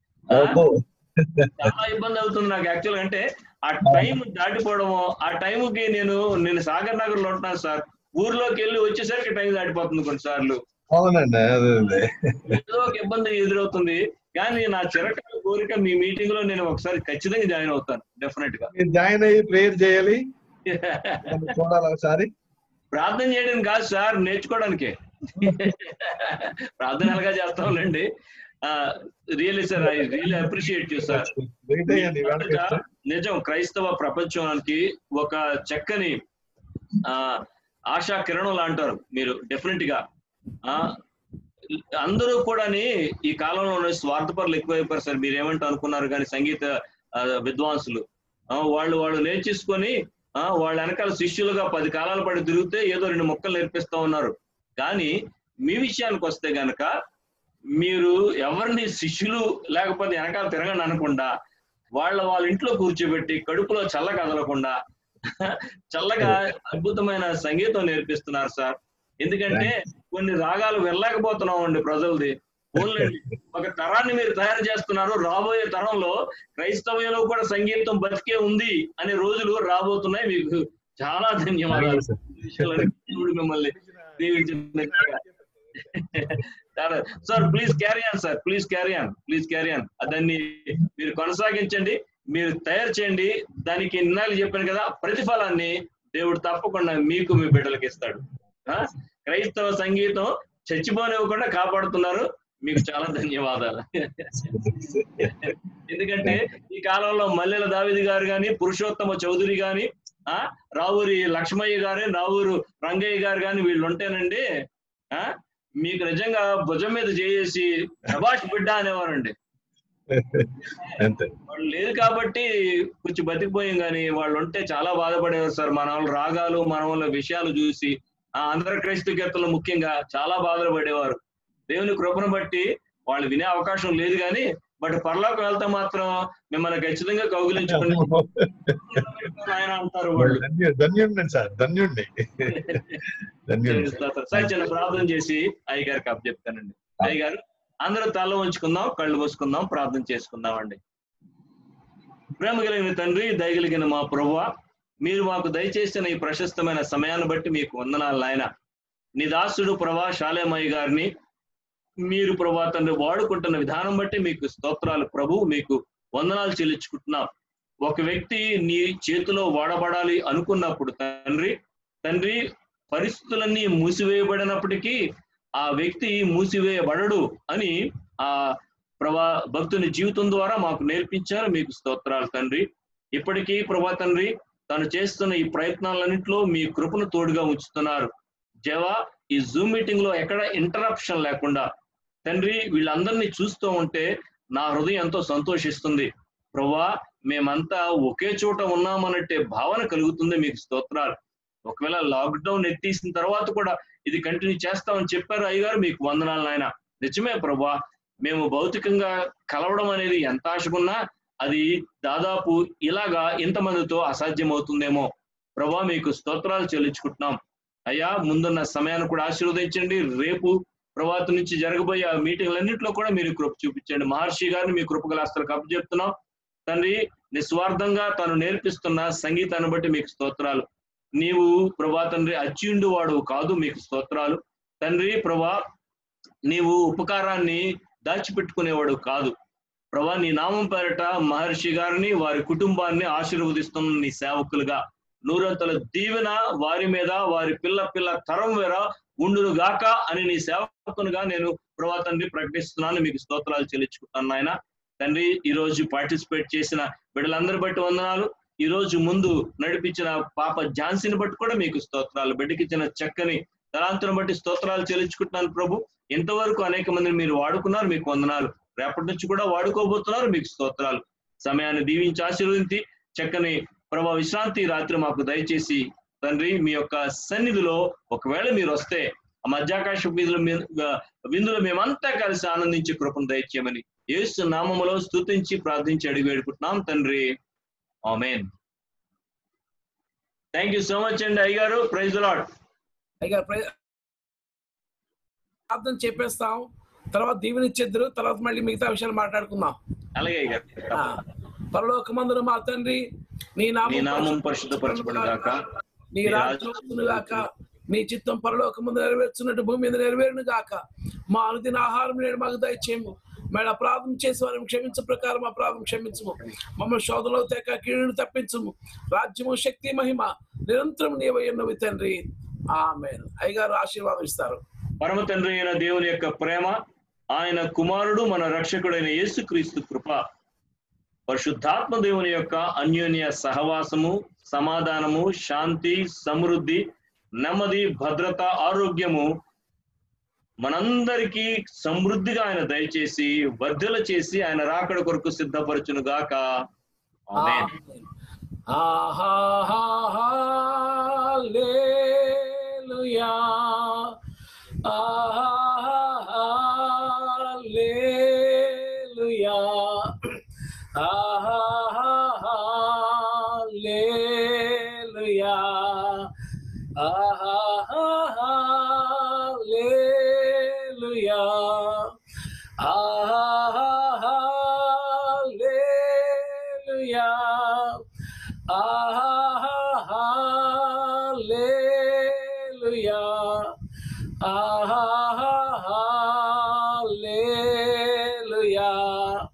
Speaker 14: చాలా ఇబ్బంది అవుతుంది నాకు యాక్చువల్ అంటే ఆ టైం దాటిపోవడము ఆ టైంకి నేను నేను సాగర్ నగర్ లో ఉంటున్నాను సార్ ఊర్లోకి వెళ్ళి వచ్చేసరికి టైం దాటిపోతుంది కొన్నిసార్లు
Speaker 4: అవునండి అదే అదే
Speaker 14: ఏదో ఒక ఇబ్బంది ఎదురవుతుంది కానీ నా చిరకాల కోరిక మీ మీటింగ్ లో నేను ఒకసారి ఖచ్చితంగా జాయిన్ అవుతాను డెఫినెట్ గా
Speaker 4: మీరు జాయిన్ అయ్యి ప్రేయర్ చేయాలి నన్ను చూడాలి ఒకసారి
Speaker 14: ప్రార్థన చేయడానికి కాదు సార్ నేర్చుకోవడానికే ప్రార్థన ఎలాగా చేస్తాంలేండి really sir I really appreciate you sir
Speaker 4: wait అయ్యండి ఇవాళ చెప్తా.
Speaker 14: నిజం క్రైస్తవ ప్రపంచానికి ఒక చక్కని ఆ ఆశా కిరణం అంటారు మీరు డెఫినెట్ గా ఆ అందరూ కూడాని ఈ కాలంలో స్వార్థపరులు ఎక్కువైపోయారు సార్ మీరు ఏమంటారు అనుకున్నారు కానీ సంగీత ఆ, విద్వాంసులు ఆ, వాళ్ళు వాళ్ళు నేర్చేసుకొని ఆ, వాళ్ళ వెనకాల శిష్యులుగా పది కాలాల పాటు తిరిగితే ఏదో రెండు మొక్కలు నేర్పిస్తా ఉన్నారు కానీ మీ విషయానికి వస్తే గనక మీరు ఎవరిని శిష్యులు లేకపోతే వెనకాల తిరగండి అనకుండా వాళ్ళ వాళ్ళ ఇంట్లో కూర్చోబెట్టి కడుపులో చల్ల కదలకుండా చల్లగా అద్భుతమైన సంగీతం నేర్పిస్తున్నారు సార్ ఎందుకంటే కొన్ని రాగాలు వెళ్ళలేకపోతున్నాం అండి ప్రజలది ఓన్లీ ఒక తరాన్ని మీరు తయారు చేస్తున్నారు రాబోయే తరంలో క్రైస్తవంలో కూడా సంగీతం బతికే ఉంది అనే రోజులు రాబోతున్నాయి మీకు చాలా ధన్యవాదాలు ఈ విషయాలన్నీ దేవుడు మిమ్మల్ని దీవించిన sir please carry on sir please carry on please carry on దాన్ని మీరు కొనసాగించండి మీరు తయారు చేయండి దానికి ఇన్నాళ్ళు చెప్పాను కదా ప్రతిఫలాన్ని దేవుడు తప్పకుండా మీకు మీ బిడ్డలకి ఇస్తాడు ఆ? క్రైస్తవ సంగీతం చచ్చిపోనివ్వకుండా కాపాడుతున్నారు మీకు చాలా ధన్యవాదాలు ఎందుకంటే ఈ కాలంలో మల్లెల దావిది గారు గాని పురుషోత్తమ చౌదరి గాని ఆ రావూరి లక్ష్మయ్య గారు రావూరు రంగయ్య గారు గాని వీళ్ళు ఉంటేనండి ఆ మీకు నిజంగా భుజం మీద చేసి ప్రభాష్ బిడ్డ అనేవారండి
Speaker 4: అంతే
Speaker 14: వాళ్ళు లేదు కాబట్టి కొంచెం బతికిపోయాం కానీ వాళ్ళు ఉంటే చాలా బాధపడేవారు సార్ మన వాళ్ళ రాగాలు మన వాళ్ళ విషయాలు చూసి ఆ ఆంధ్ర క్రైస్తవ కీర్తనలు ముఖ్యంగా చాలా బాధలు పడేవారు దేవుని కృపను బట్టి వాళ్ళు వినే అవకాశం లేదు కానీ బట్ పరలోకి వెళ్తే మాత్రం మిమ్మల్ని ఖచ్చితంగా కౌగిలించుకుని ఆయన అంటారు వాళ్ళు
Speaker 4: ధన్యు ధన్యుండి సార్ ధన్యుండి ధన్యుండి
Speaker 14: సార్ చిన్న ప్రార్థన చేసి అయ్య గారికి అప్ చెప్తానండి అయ్య గారు అందరూ తల ఉంచుకుందాం కళ్ళు మూసుకుందాం ప్రార్థన చేసుకుందాం అండి ప్రేమ కలిగిన తండ్రి దయగలిగిన మా ప్రభువ మీరు మాకు దయచేసిన ఈ ప్రశస్తమైన సమయాన్ని బట్టి మీకు వందనాలు నాయన నీ దాసుడు ప్రభా శాలేమయ్య గారిని మీరు ప్రభా తండ్రి వాడుకుంటున్న విధానం బట్టి మీకు స్తోత్రాలు ప్రభు మీకు వందనాలు చెల్లించుకుంటున్నాం ఒక వ్యక్తి నీ చేతిలో వాడబడాలి అనుకున్నప్పుడు తండ్రి తండ్రి పరిస్థితులన్నీ మూసివేయబడినప్పటికీ ఆ వ్యక్తి మూసివేయబడడు అని ఆ ప్రభా భక్తుని జీవితం ద్వారా మాకు నేర్పించారు మీకు స్తోత్రాలు తండ్రి ఇప్పటికీ ప్రభా తండ్రి తను చేస్తున్న ఈ ప్రయత్నాలన్నింటిలో మీ కృపను తోడుగా ఉంచుతున్నారు జవా ఈ జూమ్ మీటింగ్ లో ఎక్కడ ఇంటరప్షన్ లేకుండా తండ్రి వీళ్ళందరినీ చూస్తూ ఉంటే నా హృదయం ఎంతో సంతోషిస్తుంది ప్రభా మేమంతా ఒకే చోట ఉన్నామన్నట్టే భావన కలుగుతుంది మీకు స్తోత్రాలు ఒకవేళ లాక్డౌన్ ఎత్తేసిన తర్వాత కూడా ఇది కంటిన్యూ చేస్తామని చెప్పారు అయ్యగారు మీకు వందనాలు నాయన నిజమే ప్రభా మేము భౌతికంగా కలవడం అనేది ఎంత ఆశకున్నా అది దాదాపు ఇలాగా ఇంతమందితో అసాధ్యం అవుతుందేమో ప్రభా మీకు స్తోత్రాలు చెల్లించుకుంటున్నాం అయ్యా ముందున్న సమయాన్ని కూడా ఆశీర్వదించండి రేపు ప్రభాత నుంచి జరగబోయే ఆ మీటింగ్లన్నింటిలో కూడా మీరు కృప చూపించండి మహర్షి గారిని మీ కృపగల హస్తలకు అప్పచెప్తున్నాం తండ్రి నిస్వార్థంగా తను నేర్పిస్తున్న సంగీతాన్ని బట్టి మీకు స్తోత్రాలు నీవు ప్రభా తండ్రి అచ్యుండు వాడు కాదు మీకు స్తోత్రాలు తండ్రి ప్రభా నీవు ఉపకారాన్ని దాచిపెట్టుకునేవాడు కాదు ప్రభా నీ నామం పేరట మహర్షి గారిని వారి కుటుంబాన్ని ఆశీర్వదిస్తున్న నీ సేవకులుగా నూరంతల దీవెన వారి మీద వారి పిల్ల పిల్ల తరం వేర ఉండును గాక అని నీ సేవకునిగా నేను ప్రభా తండ్రి ప్రకటిస్తున్నాను మీకు స్తోత్రాలు చెల్లించుకుంటాను నాయన తండ్రి ఈ రోజు పార్టిసిపేట్ చేసిన బిడ్డలందరి బట్టి వందనాలు ఈ రోజు ముందు నడిపించిన పాప ఝాన్సీని బట్టి కూడా మీకు స్తోత్రాలు బిడ్డకిచ్చిన చక్కని తలాంతులను బట్టి స్తోత్రాలు చెల్లించుకుంటున్నాను ప్రభు ఇంతవరకు అనేక మందిని మీరు వాడుకున్నారు మీకు వందనాలు రేపటి నుంచి కూడా వాడుకోబోతున్నారు మీకు స్తోత్రాలు సమయాన్ని దీవించి ఆశీర్వదించి చక్కని ప్రభా విశ్రాంతి రాత్రి మాకు దయచేసి తండ్రి మీ యొక్క సన్నిధిలో ఒకవేళ మీరు వస్తే ఆ మధ్యాకాశ విధుల మీద విందులో మేమంతా కలిసి ఆనందించి కృపను దయచేయమని యేసు నామములో స్తుతించి ప్రార్థించి అడిగి వేడుకుంటున్నాం తండ్రి amen thank you so much అండి అయ్యగారు ప్రైజ్ లాడ్
Speaker 1: అయ్యగారు ప్ర- ప్రార్థన చెప్పేస్తాం తర్వాత దీవెన ఇచ్చేద్దరు తర్వాత మళ్ళీ మిగతా విషయాలు మాట్లాడుకుందాం
Speaker 14: అలాగే అయ్యగారు
Speaker 1: ఆ, పరలోకమందున మా తండ్రి నీ
Speaker 14: నీ నామం
Speaker 1: నామం
Speaker 14: పరిశుద్ధపరచబడి గాక
Speaker 1: నీ రాజ్యం వచ్చును గాక నీ చిత్తం పరలోక ముందు నెరవేర్చున్నట్టు భూమి మీద నెరవేరును గాక మా అనుదిన ఆహారం నేడు మాకు దయచేయము మేడ అపరాధం చేసి వారిని క్షమించు ప్రకారం అపరాధం క్షమించము మమ్మల్ని శోధనలో తెక కీడును తప్పించము రాజ్యము శక్తి మహిమ నిరంతరం నీవయ్యున్నవి తండ్రి ఆమె అయ్యగారు ఆశీర్వాదం ఇస్తారు
Speaker 14: పరమ తండ్రి అయిన దేవుని యొక్క ప్రేమ ఆయన కుమారుడు మన రక్షకుడైన యేసుక్రీస్తు కృప పరిశుద్ధాత్మ దేవుని యొక్క అన్యోన్య సహవాసము సమాధానము శాంతి సమృద్ధి నెమ్మది భద్రత ఆరోగ్యము మనందరికీ సమృద్ధిగా ఆయన దయచేసి వర్ధల చేసి ఆయన రాకడ కొరకు సిద్ధపరచును గాక amen.
Speaker 1: Hallelujah. Hallelujah. Hallelujah. Hallelujah. Hallelujah. Hallelujah. Hallelujah.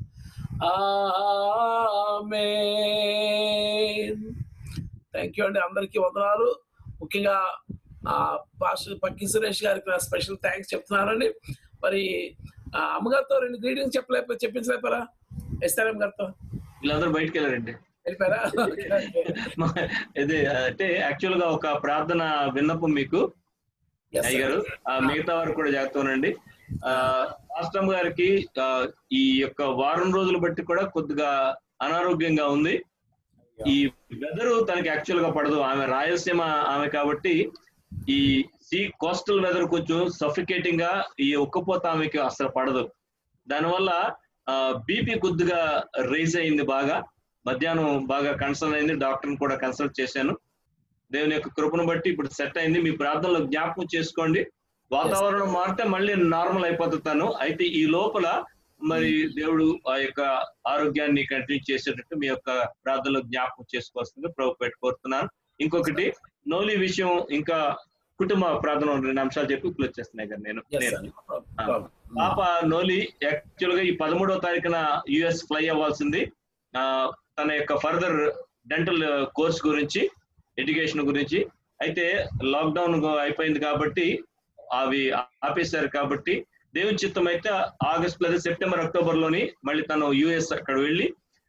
Speaker 1: Amen. Thank you అండి అందరికీ వందనాలు ముఖ్యంగా ఆ పాస్టర్ పక్కి సురేష్ గారికి నా స్పెషల్ థ్యాంక్స్ చెప్తున్నానండి మరి ఆ అమ్మగారితో రెండు గ్రీటింగ్స్ చెప్పలేకపోతే చెప్పించలేపారా ఎస్ఆర్ఎం గారితో
Speaker 14: వీళ్ళందరూ బయటికి వెళ్ళారండి
Speaker 1: వెళ్ళిపోయారా
Speaker 14: ఇది అంటే యాక్చువల్ గా ఒక ప్రార్థన విన్నపం మీకు అయ్య గారు ఆ, మిగతా వారు కూడా జాగ్రత్తనండి రాష్ట్రం గారికి ఆ, ఈ యొక్క వారం రోజులు బట్టి కూడా కొద్దిగా అనారోగ్యంగా ఉంది ఈ వెదర్ తనకి యాక్చువల్ గా పడదు ఆమె రాయలసీమ ఆమె కాబట్టి ఈ సీ కోస్టల్ వెదర్ కొంచెం సఫికేటింగ్ గా ఈ ఉక్కపోత ఆమెకి అసలు పడదు దానివల్ల బీపీ కొద్దిగా రైజ్ అయింది బాగా మధ్యాహ్నం బాగా కన్సల్ట్ అయింది డాక్టర్ని కూడా కన్సల్ట్ చేశాను దేవుని యొక్క కృపను బట్టి ఇప్పుడు సెట్ అయింది మీ ప్రార్థనలో జ్ఞాపకం చేసుకోండి వాతావరణం మారితే మళ్ళీ నార్మల్ అయిపోతాను అయితే ఈ లోపల మరి దేవుడు ఆ యొక్క ఆరోగ్యాన్ని కంటిన్యూ చేసేటట్టు మీ యొక్క ప్రార్థనలో జ్ఞాపకం చేసుకోవాల్సింది ప్రభు పెట్టి కోరుతున్నాను ఇంకొకటి నోలి విషయం ఇంకా కుటుంబ ప్రార్థన రెండు అంశాలు చెప్పి క్లోజ్ చేస్తున్నాయి కదా నేను నేను ఆ, పాప నోలి యాక్చువల్ గా ఈ పదమూడవ తారీఖున యుఎస్ ఫ్లై అవ్వాల్సింది ఆ, తన యొక్క ఫర్దర్ డెంటల్ కోర్స్ గురించి ఎడ్యుకేషన్ గురించి అయితే లాక్డౌన్ అయిపోయింది కాబట్టి అవి ఆపేశారు కాబట్టి దేవుని చిత్తం అయితే ఆగస్ట్ లేదా సెప్టెంబర్ అక్టోబర్ లోని మళ్ళీ తను యుఎస్ అక్కడ వెళ్ళి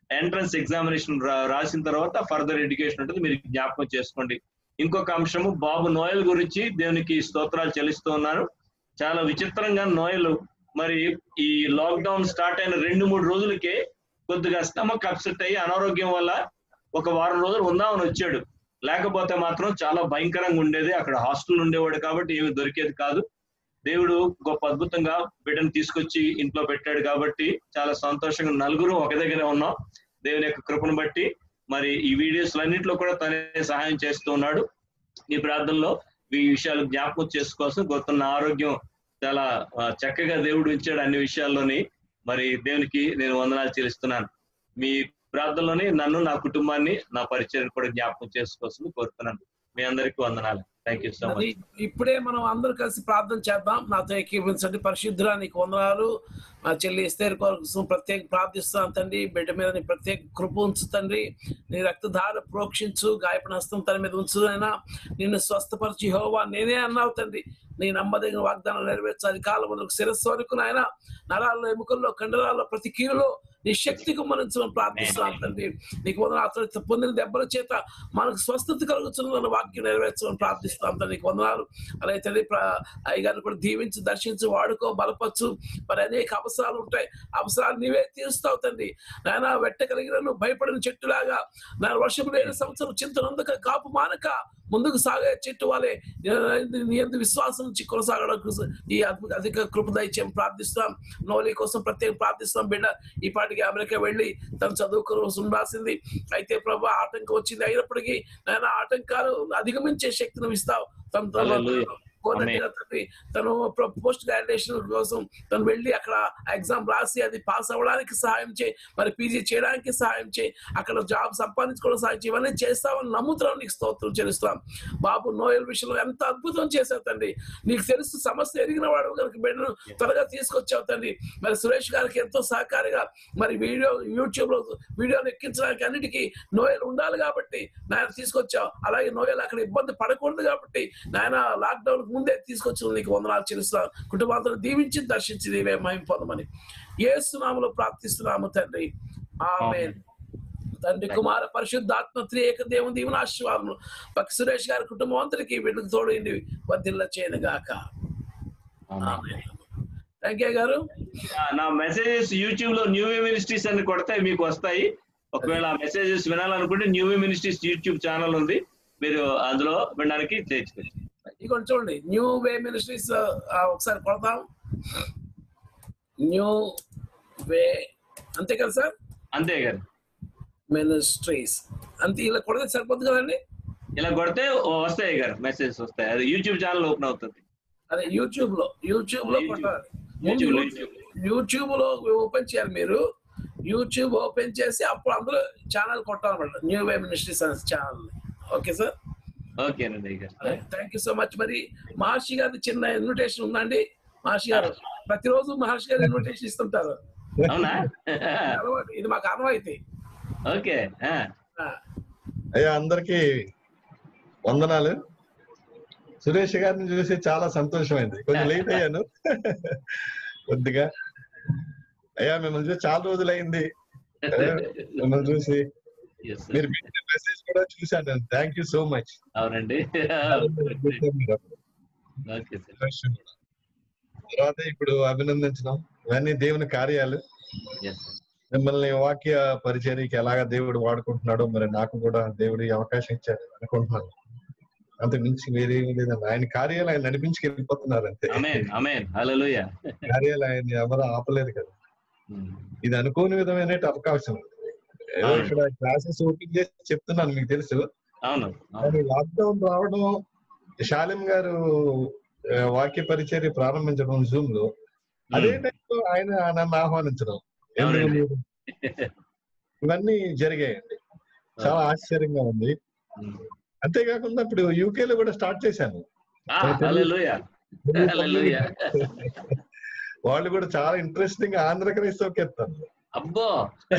Speaker 14: ఎంట్రన్స్ ఎగ్జామినేషన్ రాసిన తర్వాత ఫర్దర్ ఎడ్యుకేషన్ ఉంటుంది మీరు జ్ఞాపకం చేసుకోండి ఇంకొక అంశము బాబు నోయల్ గురించి దేవునికి స్తోత్రాలు చెల్లిస్తూ ఉన్నారు చాలా విచిత్రంగా నోయల్ మరి ఈ లాక్డౌన్ స్టార్ట్ అయిన రెండు మూడు రోజులకే కొద్దిగా స్టమక్ అప్సెట్ అయ్యి అనారోగ్యం వల్ల ఒక వారం రోజులు ఉందామని వచ్చాడు లేకపోతే మాత్రం చాలా భయంకరంగా ఉండేది అక్కడ హాస్టల్ ఉండేవాడు కాబట్టి ఏమి దొరికేది కాదు దేవుడు గొప్ప అద్భుతంగా బిడ్డను తీసుకొచ్చి ఇంట్లో పెట్టాడు కాబట్టి చాలా సంతోషంగా నలుగురు ఒక దగ్గర ఉన్నాం దేవుని యొక్క కృపను బట్టి మరి ఈ వీడియోస్ అన్నింటిలో కూడా తనే సహాయం చేస్తూ ఉన్నాడు ఈ ప్రార్థనలో ఈ విషయాలు జ్ఞాపకం చేసుకోవాల్సిన గొప్ప ఆరోగ్యం చాలా ఆ, చక్కగా దేవుడు ఉంచాడు అన్ని విషయాల్లోని మరి దేవునికి నేను వందనాలు చెల్లిస్తున్నాను మీ ప్రార్థనలోని నన్ను నా కుటుంబాన్ని నా పరిచయం కూడా జ్ఞాపకం చేసుకోవాల్సింది కోరుతున్నాను మీ అందరికీ వందనాలు థ్యాంక్ యూ సో
Speaker 1: మరి
Speaker 14: మచ్
Speaker 1: ఇప్పుడే మనం అందరూ కలిసి ప్రార్థన చేద్దాం నాతో ఏకీభించండి పరిశుద్ధురా నీకు వందనాలు మా చెల్లి ఇస్తేర్ కోసం ప్రత్యేక ప్రార్థిస్తున్నాను తండ్రి బిడ్డ మీద నీ ప్రత్యేక కృప ఉంచు తండ్రి నీ రక్తధార ప్రోక్షించు గాయపడిన హస్తం తన మీద ఉంచు అయినా నిన్ను స్వస్థపరిచి హోవా నేనే అన్నావు తండ్రి నీ నమ్మదగిన వాగ్దానం నెరవేర్చాలి కాలం వరకు శిరస్సు వరకు నాయన నరాల్లో ఎముకల్లో కండరాల్లో ప్రతి కీలులో నీ శక్తికి మనం ప్రార్థిస్తున్నాం తండ్రి నీకు వందన అతను పొందిన దెబ్బల చేత మనకు స్వస్థత కలుగుతున్న వాక్యం నెరవేర్చమని ప్రార్థిస్తాం తండ్రి నీకు వందనాలు అలాగే తండ్రి ప్ర- అయ్యగారిని కూడా దీవించి దర్శించి వాడుకో బలపరచు మరి అనేక అవసరాలు ఉంటాయి అవసరాలు నీవే తీరుస్తావు తండ్రి నాయన వెట్ట కలిగిన నువ్వు భయపడిన చెట్టులాగా నా వర్షం లేని సంవత్సరం చింతనందుక కాపు మానక ముందుకు సాగే చెట్టు వాళ్ళే నీ ఎందుకు విశ్వాసం నుంచి కొనసాగడం ఈ అద్భుత అధిక కృప దయచేయం ప్రార్థిస్తాం నోలి కోసం ప్రత్యేక ప్రార్థిస్తాం బిడ్డ ఈ పాటికి అమెరికా వెళ్ళి తను చదువుకుని ఉండాల్సింది అయితే ప్రభు ఆటంకం వచ్చింది అయినప్పటికీ నాయన ఆటంకాలు అధిగమించే శక్తిని ఇస్తావు తను తను
Speaker 14: Hallelujah.
Speaker 1: కోరినట్టుగా తండ్రి తను పోస్ట్ గ్రాడ్యుయేషన్ కోసం తను వెళ్ళి అక్కడ ఎగ్జామ్ రాసి అది పాస్ అవ్వడానికి సహాయం చేయి మరి పీజీ చేయడానికి సహాయం చేయి అక్కడ జాబ్ సంపాదించుకోవడం సహాయం చేయి ఇవన్నీ చేస్తామని నమ్ముతున్నాం నీకు స్తోత్రం చెల్లిస్తాం బాబు నోయల్ విషయంలో ఎంత అద్భుతం చేశావు తండ్రి నీకు తెలుసు సమస్య ఎరిగిన వాడు కనుక బిడ్డను త్వరగా తీసుకొచ్చావు తండ్రి మరి సురేష్ గారికి ఎంతో సహకారిగా మరి వీడియో యూట్యూబ్ లో వీడియోలు ఎక్కించడానికి అన్నిటికీ నోయల్ ఉండాలి కాబట్టి నాయన తీసుకొచ్చావు అలాగే నోయల్ అక్కడ ఇబ్బంది పడకూడదు కాబట్టి నాయన లాక్డౌన్ ముందే తీసుకొచ్చిన నీకు వందనాలు చెల్లిస్తున్నాను కుటుంబాంతో దీవించి దర్శించి నీవే మహిమ పొందమని ఏసునామలో ప్రార్థిస్తున్నాము తండ్రి ఆమె తండ్రి కుమార పరిశుద్ధాత్మ త్రియేక దేవుని దీవెన ఆశీర్వాదములు పక్క సురేష్ గారి కుటుంబం అందరికీ వీళ్ళకి తోడైంది వర్ధిల్ల చేయను గాక థ్యాంక్ యూ గారు
Speaker 14: నా మెసేజెస్ యూట్యూబ్ లో న్యూ మినిస్ట్రీస్ అని కొడితే మీకు వస్తాయి ఒకవేళ ఆ మెసేజెస్ వినాలనుకుంటే న్యూ మినిస్ట్రీస్ యూట్యూబ్ ఛానల్ ఉంది మీరు అందులో వినడానికి చేర్చుకోవచ్చు
Speaker 1: ఇక చూడండి న్యూ వే మినిస్ట్రీస్ ఒకసారి కొడతాం న్యూ వే అంతే కదా సార్
Speaker 14: అంతే గారు
Speaker 1: మినిస్ట్రీస్ అంతే ఇలా కొడితే సరిపోతుంది కదండి
Speaker 14: ఇలా కొడితే వస్తాయి గారు మెసేజెస్ వస్తాయి అది యూట్యూబ్ ఛానల్ ఓపెన్ అవుతుంది
Speaker 1: అదే యూట్యూబ్ లో యూట్యూబ్ లో కొట్టాలి
Speaker 14: యూట్యూబ్ లో,
Speaker 1: యూట్యూబ్ లో ఓపెన్ చేయాలి మీరు యూట్యూబ్ ఓపెన్ చేసి అప్పుడు అందులో ఛానల్ కొట్టాలన్నమాట న్యూ వే మినిస్ట్రీస్ అనే ఛానల్ ఓకే సార్
Speaker 14: ఓకేనండి గారు
Speaker 1: థ్యాంక్ యూ సో మచ్ మరి మహర్షి గారి చిన్న ఇన్విటేషన్ ఉందండి మహర్షి గారు ప్రతిరోజు మహర్షి గారు ఇన్విటేషన్ ఇస్తుంటారు
Speaker 14: అవునా
Speaker 1: అలవాటు. ఇది మాకు అనువైతే
Speaker 14: ఓకే
Speaker 4: అయ్యా అందరికి వందనాలు సురేష్ గారిని చూసి చాలా సంతోషమైంది కొంచెం లేట్ అయ్యాను కొద్దిగా అయ్యా మిమ్మల్ని చూసి చాలా రోజులైంది అయ్యా, మిమ్మల్ని చూసి మీరు పెట్టిన మెసేజ్ కూడా చూశాను థ్యాంక్ యూ సో మచ్
Speaker 14: అవునండి ఓకే సార్
Speaker 4: తర్వాత ఇప్పుడు అభినందించడం ఇవన్నీ దేవుని కార్యాలు మిమ్మల్ని వాక్య పరిచర్యకి ఎలాగా దేవుడు వాడుకుంటున్నాడో మరి నాకు కూడా దేవుడు ఈ అవకాశం ఇచ్చాడు అనుకుంటున్నాను అంతకు మించి వేరేం లేదండి ఆయన కార్యాలు ఆయన నడిపించి వెళ్ళిపోతున్నారు అంతే
Speaker 14: అమేన్ అమేన్ హల్లెలూయా
Speaker 4: కార్యాలు ఆయన ఎవరు ఆపలేదు కదా ఇది అనుకోని విధమైన అవకాశం ఏదో
Speaker 14: అవును.
Speaker 4: ఇక్కడ క్లాసెస్ ఓపెన్ చేసి చెప్తున్నాను మీకు తెలుసు
Speaker 14: అవును
Speaker 4: కానీ లాక్డౌన్ రావడం శాలిం గారు ఆ, వాక్య పరిచర్య ప్రారంభించడం జూమ్ లో అదే టైంలో ఆయన నన్ను ఆహ్వానించడం ఎందుకు
Speaker 14: అవునండి.
Speaker 4: మీరు ఇవన్నీ జరిగాయండి చాలా ఆశ్చర్యంగా ఉంది అంతేకాకుండా ఇప్పుడు యూకే లో కూడా స్టార్ట్ చేశాను
Speaker 14: ఆ, హల్లెలూయా హల్లెలూయా
Speaker 4: వాళ్ళు కూడా చాలా ఇంట్రెస్టింగ్ ఆంధ్ర క్రైస్తవకి ఎత్తాను
Speaker 14: అబ్బో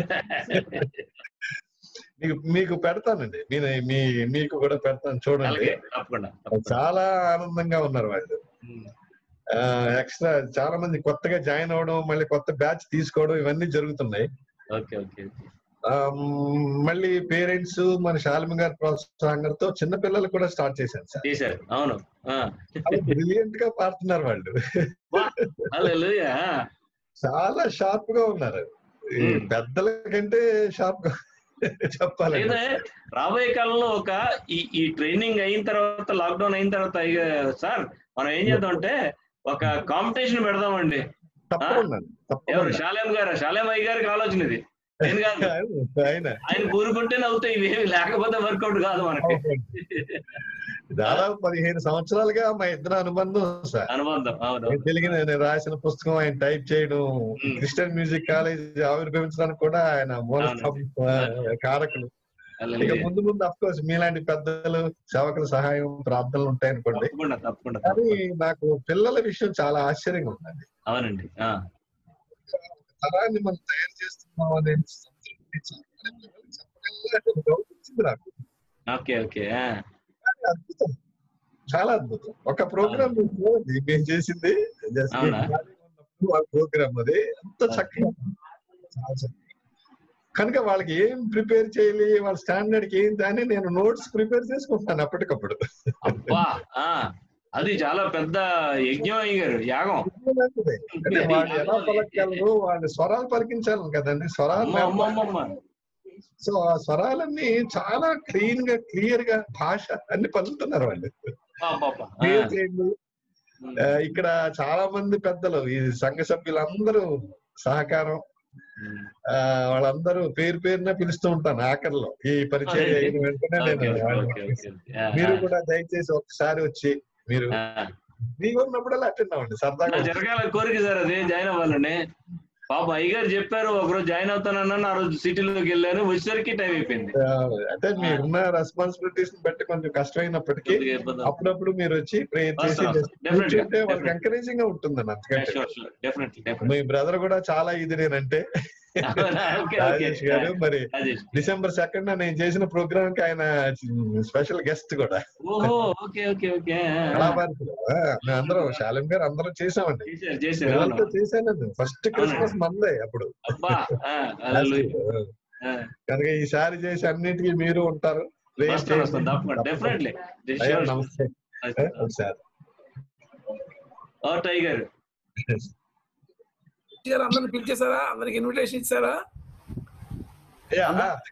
Speaker 4: మీకు మీకు పెడతానండి నేను మీ మీకు కూడా పెడతాను చూడండి
Speaker 14: అలాగే తప్పకుండా
Speaker 4: చాలా ఆనందంగా ఉన్నారు వాళ్ళు ఎక్స్ట్రా చాలా మంది కొత్తగా జాయిన్ అవడం మళ్ళీ కొత్త బ్యాచ్ తీసుకోవడం ఇవన్నీ జరుగుతున్నాయి
Speaker 14: ఓకే ఓకే
Speaker 4: ఆమ్, మళ్ళీ పేరెంట్స్ మన శాలిమి గారి ప్రోత్సాహంతో చిన్న పిల్లలు కూడా స్టార్ట్ చేశాను సార్
Speaker 14: చేశారు అవును
Speaker 4: బ్రిలియంట్ గా పాడుతున్నారు వాళ్ళు
Speaker 14: హల్లెలూయా
Speaker 4: చాలా షార్ప్ గా ఉన్నారు ఈ పెద్దల కంటే షార్ప్ గా చెప్పాలంటే
Speaker 14: అయితే రాబోయే కాలంలో ఒక ఈ ఈ ట్రైనింగ్ అయిన తర్వాత లాక్డౌన్ అయిన తర్వాత ఇక సార్ మనం ఏం చేద్దాం అంటే ఒక కాంపిటీషన్ పెడదామండి ఆ?
Speaker 4: తప్పకుండా
Speaker 14: ఎవరు శాలేం గారు శాలేం అయ్య గారికి ఆలోచన ఇది నేను కాదు
Speaker 4: ఆయన
Speaker 14: ఆయన కూరుకుంటేనే అవుతాయి ఇవేమి లేకపోతే వర్కౌట్ కాదు మనకి
Speaker 4: దాదాపు పదిహేను సంవత్సరాలుగా మా ఇద్దరు అనుబంధం సార్
Speaker 14: అనుబంధం అవును
Speaker 4: నేను తెలుగు నేను రాసిన పుస్తకం ఆయన టైప్ చేయడం క్రిస్టియన్ మ్యూజిక్ కాలేజ్ ఆవిర్భవించడానికి కూడా ఆయన మూల స్తంభ- ఆ, కారకులు ఇక ముందు ముందు అఫ్ కోర్స్ మీలాంటి పెద్దలు సేవకుల సహాయం ప్రార్థనలు ఉంటాయనుకోండి
Speaker 14: తప్పకుండా తప్పకుండా
Speaker 4: కానీ నాకు పిల్లల విషయం చాలా ఆశ్చర్యంగా ఉందండి
Speaker 14: అవునండి ఆ.
Speaker 4: తరాన్ని మనం తయారు చేస్తున్నాం అనే సంతృప్తి చాలా చెప్పగలరా ఒక డౌట్ వచ్చింది నాకు
Speaker 14: ఓకే ఓకే ఆ.
Speaker 4: కానీ అద్భుతం చాలా అద్భుతం ఒక ప్రోగ్రామ్ మేము చేసింది just
Speaker 14: అవునా?
Speaker 4: మేము ఖాళీగా ఉన్నప్పుడు వాళ్ళ ప్రోగ్రామ్ అది అంత చక్కగా చాలా చక్కగా. కనుక వాళ్ళకి ఏం ప్రిపేర్ చేయాలి వాళ్ళ స్టాండర్డ్ కి ఏంటి అని నేను నోట్స్ ప్రిపేర్ చేసుకుంటాను అప్పటికప్పుడు
Speaker 14: అబ్బా ఆ. అది చాలా పెద్ద యజ్ఞం అయ్యారు యాగం
Speaker 4: అంటే వాళ్ళు ఎలా పలకగలరు వాళ్ళ స్వరాలు పలికించాలి కదండి స్వరాలు
Speaker 14: అమ్మ, అమ్మ, అమ్మ, అమ్మ.
Speaker 4: సో ఆ స్వరాలన్నీ చాలా క్లీన్ గా క్లియర్ గా భాష అన్ని పలుకుతున్నారు వాళ్ళు
Speaker 14: అబ్బబ్బా. ఆ.
Speaker 4: Clear చేయండి. ఆ, ఇక్కడ చాలా మంది పెద్దలు ఈ సంఘ సభ్యులందరూ సహకారం ఆ, వాళ్ళందరూ పేరు పేరున పిలుస్తూ ఉంటాను ఆఖరిలో ఈ పరిచయం
Speaker 14: అదే.
Speaker 4: అయిన వెంటనే
Speaker 14: ఓకే,
Speaker 4: నేను
Speaker 14: ఓకే,
Speaker 4: వాళ్ళని
Speaker 14: ఓకే, ఓకే, ఓకే. ఆ,
Speaker 4: మీరు
Speaker 14: ఆ.
Speaker 4: కూడా దయచేసి ఒకసారి వచ్చి మీరు మీకు ఉన్నప్పుడల్లా అటెండ్ అవ్వండి సరదాగా
Speaker 14: నా జరగాల కోరిక సార్ అది జాయిన్ అవ్వాలని పాప అయ్యగారు చెప్పారు ఒకరోజు జాయిన్ అవుతానన్నాను ఆ రోజు సిటీలోకి వెళ్ళాను వచ్చేసరికి టైం అయిపోయింది
Speaker 4: ఆ, అంటే మీరున్న రెస్పాన్సిబిలిటీస్ బట్టి కొంచెం కష్టమైనప్పటికీ
Speaker 14: కొద్దిగా ఇబ్బంది.
Speaker 4: అప్పుడప్పుడు మీరు వచ్చి ప్రేయర్ చేసి
Speaker 14: వస్తాం,
Speaker 4: just
Speaker 14: definitely,
Speaker 4: కూర్చుంటే వాళ్ళకి
Speaker 14: definitely.
Speaker 4: ఎంకరేజింగ్ గా ఉంటుందండి అంతకంటే
Speaker 14: డెఫినెట్లీ
Speaker 4: మీ బ్రదర్ కూడా చాలా ఇది నేనంటే
Speaker 14: ఓకే,
Speaker 4: రాజేష్
Speaker 14: ఓకే.
Speaker 4: గారు మరి
Speaker 14: రాజేష్.
Speaker 4: డిసెంబర్ సెకండ్ నేను చేసిన ప్రోగ్రామ్ కి ఆయన స్పెషల్ గెస్ట్ కూడా
Speaker 14: ఓహో ఓకే ఓకే ఓకే ఆ, ఆ.
Speaker 4: కళాభారతిలో ఆ, మేము అందరం శాలిం గారు అందరం చేసామండి
Speaker 14: చేశారు, చేశారు,
Speaker 4: పిల్లలతో
Speaker 14: అవును.
Speaker 4: చేశానండి ఫస్ట్ క్రిస్మస్ మందే అప్పుడు
Speaker 14: అబ్బా ఆ, హల్లెలూయా. ఆ.
Speaker 4: కనుక ఈసారి చేసి అన్నిటికీ మీరు ఉంటారు Praise
Speaker 14: వస్తాను,
Speaker 4: చేయండి.
Speaker 14: వస్తాను, తప్పకుండా, definitely.
Speaker 4: అయ్యా,
Speaker 14: Sure.
Speaker 4: నమస్తే సార్
Speaker 14: ఓ టైగర్
Speaker 1: గారు అందరిని పిలిచేశారా అందరికి ఇన్విటేషన్ ఇచ్చారా
Speaker 4: అయ్యా,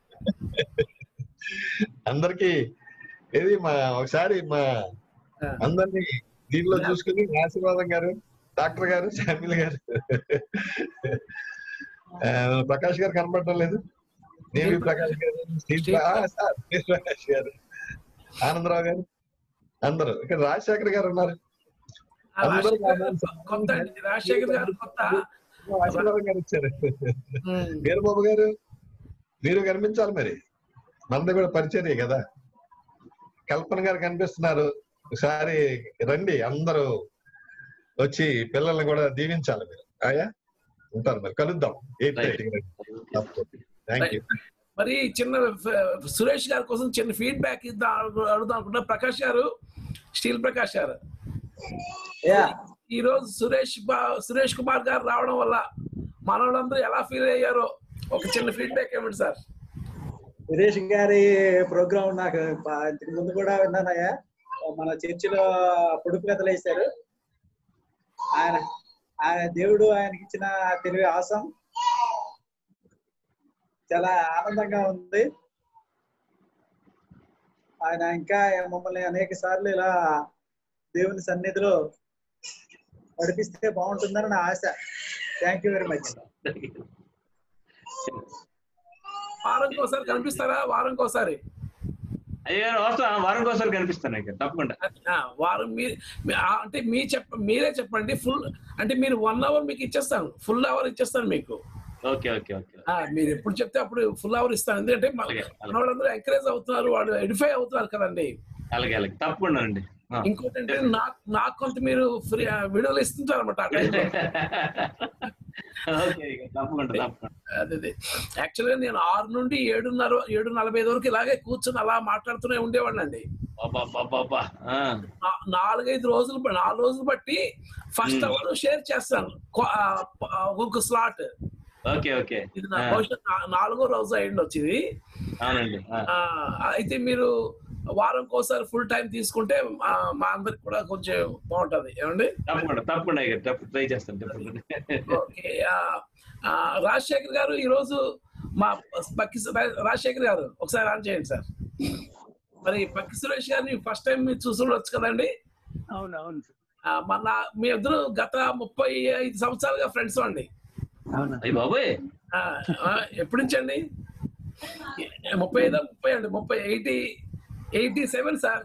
Speaker 4: అందరికి ఏది మా ఒకసారి మా అందరినీ దీనిలో చూసుకుని ఆశీర్వాదం గారు డాక్టర్ గారు శామిల్ గారు ఆ, ప్రకాష్ గారు కనపడటం లేదు నేవి ప్రకాష్ గారు స్టీవ్ ప్ర- ఆ, సార్, స్టీవ్ ప్రకాష్ గారు ఆనందరావు గారు అందరూ ఇక్కడ రాజశేఖర్ గారు ఉన్నారు
Speaker 1: ఆ,
Speaker 4: అందరూ
Speaker 1: రాజశేఖర్ గారు కొత్త అండి. రాజశేఖర్ గారు కొత్త
Speaker 4: ఆశీర్వాదం గారు వచ్చారు వీరబాబు గారు మీరు కనిపించాలి మరి మనది కూడా పరిచర్య కదా కల్పన గారు కనిపిస్తున్నారు ఒకసారి రండి అందరూ వచ్చి పిల్లల్ని కూడా దీవించాలి మీరు ఆయా ఉంటారు మరి కలుద్దాం ఎయిట్ థ్యాంక్ యూ
Speaker 1: మరి చిన్న ఫ- సురేష్ గారి కోసం చిన్న ఫీడ్బ్యాక్ ఇద్దాం అడుగు- అడుగుదాం అనుకుంటున్నా ప్రకాష్ గారు స్టీల్ ప్రకాష్ గారు ఈ రోజు సురేష్ బా- సురేష్ కుమార్ గారు రావడం వల్ల మనోళ్ళందరూ ఎలా ఫీల్ అయ్యారో ఒక చిన్న ఫీడ్బ్యాక్ ఇవ్వండి సార్
Speaker 20: సురేష్ గారి ప్రోగ్రామ్ నాకు ప- ఇంతకు ముందు కూడా విన్నానయ్యా మన చర్చిలో పొడుపు కథలు వేశారు ఆయన ఆయన దేవుడు ఆయనకి ఇచ్చిన తెలివి ఆసం చాలా ఆనందంగా ఉంది ఆయన ఇంకా మమ్మల్ని అనేక సార్లు ఇలా దేవుని సన్నిధిలో నడిపిస్తే బాగుంటుందని నా ఆశ థ్యాంక్ యూ వెరీ మచ్
Speaker 1: వారంకి ఒకసారి కనిపిస్తారా వారంకి ఒకసారి
Speaker 14: అయ్యా వస్తా వారం ఒకసారి కనిపిస్తాను ఇక తప్పకుండా
Speaker 1: ఆ, వారం మీ మీ- ఆ, అంటే మీ చెప్ప మీరే చెప్పండి ఫుల్ అంటే మీరు వన్ అవర్ మీకు ఇచ్చేస్తాను ఫుల్ అవర్ ఇచ్చేస్తాను మీకు
Speaker 14: ఓకే ఓకే ఓకే
Speaker 1: ఆ, మీరు ఎప్పుడు చెప్తే అప్పుడు ఫుల్ అవర్ ఇస్తాను ఎందుకంటే మన మన వాళ్ళందరూ ఎంకరేజ్ అవుతున్నారు వాళ్ళు ఎడిఫై అవుతున్నారు కదండి
Speaker 14: అలాగే అలాగే తప్పకుండా అండి ఆ.
Speaker 1: ఇంకోటి అంటే నాకు నాకు కొంత మీరు ఫ్రీ వీడియోలు ఇస్తుంటారు అనమాట ఆ టైంలో
Speaker 14: ఓకే ఇక తప్పకుండా తప్పకుండా
Speaker 1: అదే యాక్చువల్గా నేను ఆరు నుండి ఏడున్నర ఏడు నలభై ఐదు వరకు ఇలాగే కూర్చొని అలా మాట్లాడుతూనే ఉండేవాడిని అండి
Speaker 14: బాబా బాబా ఆ.
Speaker 1: నాలుగైదు రోజులు బ- నాలుగు రోజులు బట్టి ఫస్ట్
Speaker 14: Hmm.
Speaker 1: అవర్ షేర్ చేస్తాను కొ- ఆ, ప- ఒక్కొక్క స్లాట్
Speaker 14: ఓకే ఓకే
Speaker 1: ఇది నా
Speaker 14: ఆ,
Speaker 1: బహుశా నా- నాలుగో రోజు అయ్యిండి వచ్చింది
Speaker 14: అవునండి ఆ.
Speaker 1: ఆ, అయితే మీరు వారంకోసారి ఫుల్ టైం తీసుకుంటే మా మా అందరికి కూడా కొంచెం బాగుంటది ఏమండి
Speaker 14: తప్పకుండా తప్పకుండా అయ్యారు తప్ప ట్రై చేస్తాను తప్పకుండా
Speaker 1: ఓకే ఆ, ఆ, రాజశేఖర్ గారు ఈ రోజు మా పక్కి సు- రాజశేఖర్ గారు ఒకసారి ఆన్ చేయండి సార్ మరి పక్కి సురేష్ గారిని ఫస్ట్ టైం మీరు చూసి ఉండొచ్చు కదండి
Speaker 9: అవును అవును
Speaker 1: ఆ, మన మీ ఇద్దరు గత ముప్పై ఐదు సంవత్సరాలుగా ఫ్రెండ్స్ అండి
Speaker 9: అవును
Speaker 14: అయ్యి బాబోయ్
Speaker 1: ఆ, ఆ, ఎప్పటి నుంచి అండి ముప్పై ఐదు ముప్పై అండి ముప్పై eighty eighty seven sir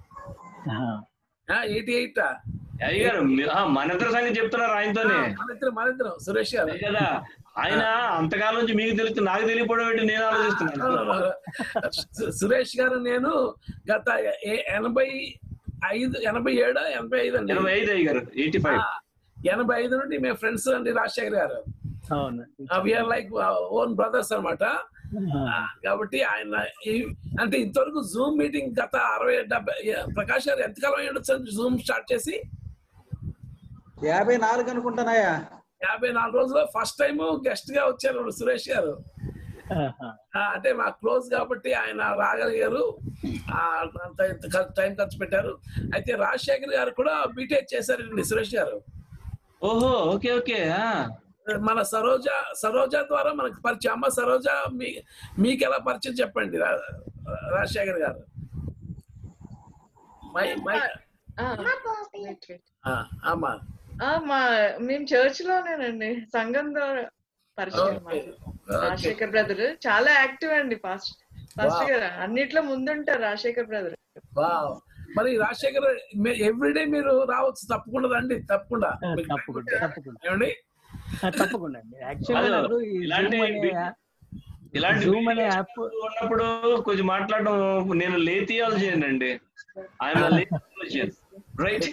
Speaker 1: eighty eight
Speaker 14: అయ్యారు మన ఇద్దరు సంగతి చెప్తున్నారు ఆయనతోనే
Speaker 1: మనిద్దరం మనిద్దరం సురేష్ గారు
Speaker 14: అదే కదా ఆయన అంతకాలం నుంచి మీకు తెలుస్తుంది నాకు తెలియకపోవడం ఏంటి నేను ఆలోచిస్తున్నాను
Speaker 1: సు- సురేష్ గారు నేను గత ఏ- ఎనభై ఐదు ఎనభై ఏడు ఎనభై ఐదు అండి
Speaker 14: ఎనభై ఐదు అయ్యారు ఎయిటీ ఫైవ్
Speaker 1: ఆ, ఎనభై ఐదు నుండి మేము ఫ్రెండ్స్ అండి రాజశేఖర్ గారు
Speaker 9: అవును
Speaker 1: విఆర్ లైక్ ఓన్ బ్రదర్స్ అనమాట కాబట్టి ఆయన ఈ- అంటే ఇంతవరకు జూమ్ మీటింగ్ గత అరవై డెబ్బై ప్రకాష్ గారు ఎంతకాలం అయ్యి ఉండొచ్చు జూమ్ స్టార్ట్ చేసి
Speaker 20: యాభై నాలుగు అనుకుంటానయ్యా
Speaker 1: యాభై నాలుగు రోజుల్లో ఫస్ట్ టైం గెస్ట్ గా వచ్చారు సురేష్ గారు ఆ, అంటే మా క్లోజ్ కాబట్టి ఆయన రాగలిగారు ఆ, అంత ఇంత ఖర్చు- టైం ఖర్చు పెట్టారు అయితే రాజశేఖర్ గారు కూడా బీటెక్ చేశారండి సురేష్ గారు
Speaker 14: ఓహో ఓకే ఓకే ఆ.
Speaker 1: మన సరోజ సరోజ ద్వారా మనకు పరిచయం అమ్మ సరోజ మీ మీకు ఎలా పరిచయం చెప్పండి రా- రాజశేఖర్ గారు మై మై
Speaker 6: ఆ, wait, wait.
Speaker 1: ఆ, అమ్మా
Speaker 6: ఆ, మా మేము చర్చ్ లోనేనండి సంఘం ద్వారా పరిచయం
Speaker 1: ఓకే.
Speaker 6: మాకు. రాజశేఖర్ బ్రదర్ చాలా యాక్టివ్ అండి పాస్ట్ పాస్టర్ గారు అన్నిట్లో ముందుంటారు రాజశేఖర్ బ్రదర్
Speaker 1: వావ్. మరి రాజశేఖర్ ఎవ్రీడే మీరు రావచ్చు తప్పకుండా రండి తప్పకుండా మీకు time
Speaker 9: తప్పకుండా
Speaker 1: ఉంటే.
Speaker 9: తప్పకుండా
Speaker 1: ఏమండి
Speaker 9: ఆ, తప్పకుండా అండి యాక్చువల్గా
Speaker 14: అదే,
Speaker 9: నాకు ఈ
Speaker 14: ఇలాంటి
Speaker 9: Zoom అనే
Speaker 14: బి- ఇలాంటి
Speaker 9: Zoom అనే యాప్
Speaker 14: ఉన్నప్పుడు కొంచెం మాట్లాడడం నేను లేథియాలజీ అండి ఐఎమ్ లేథియాలజియన్ రైట్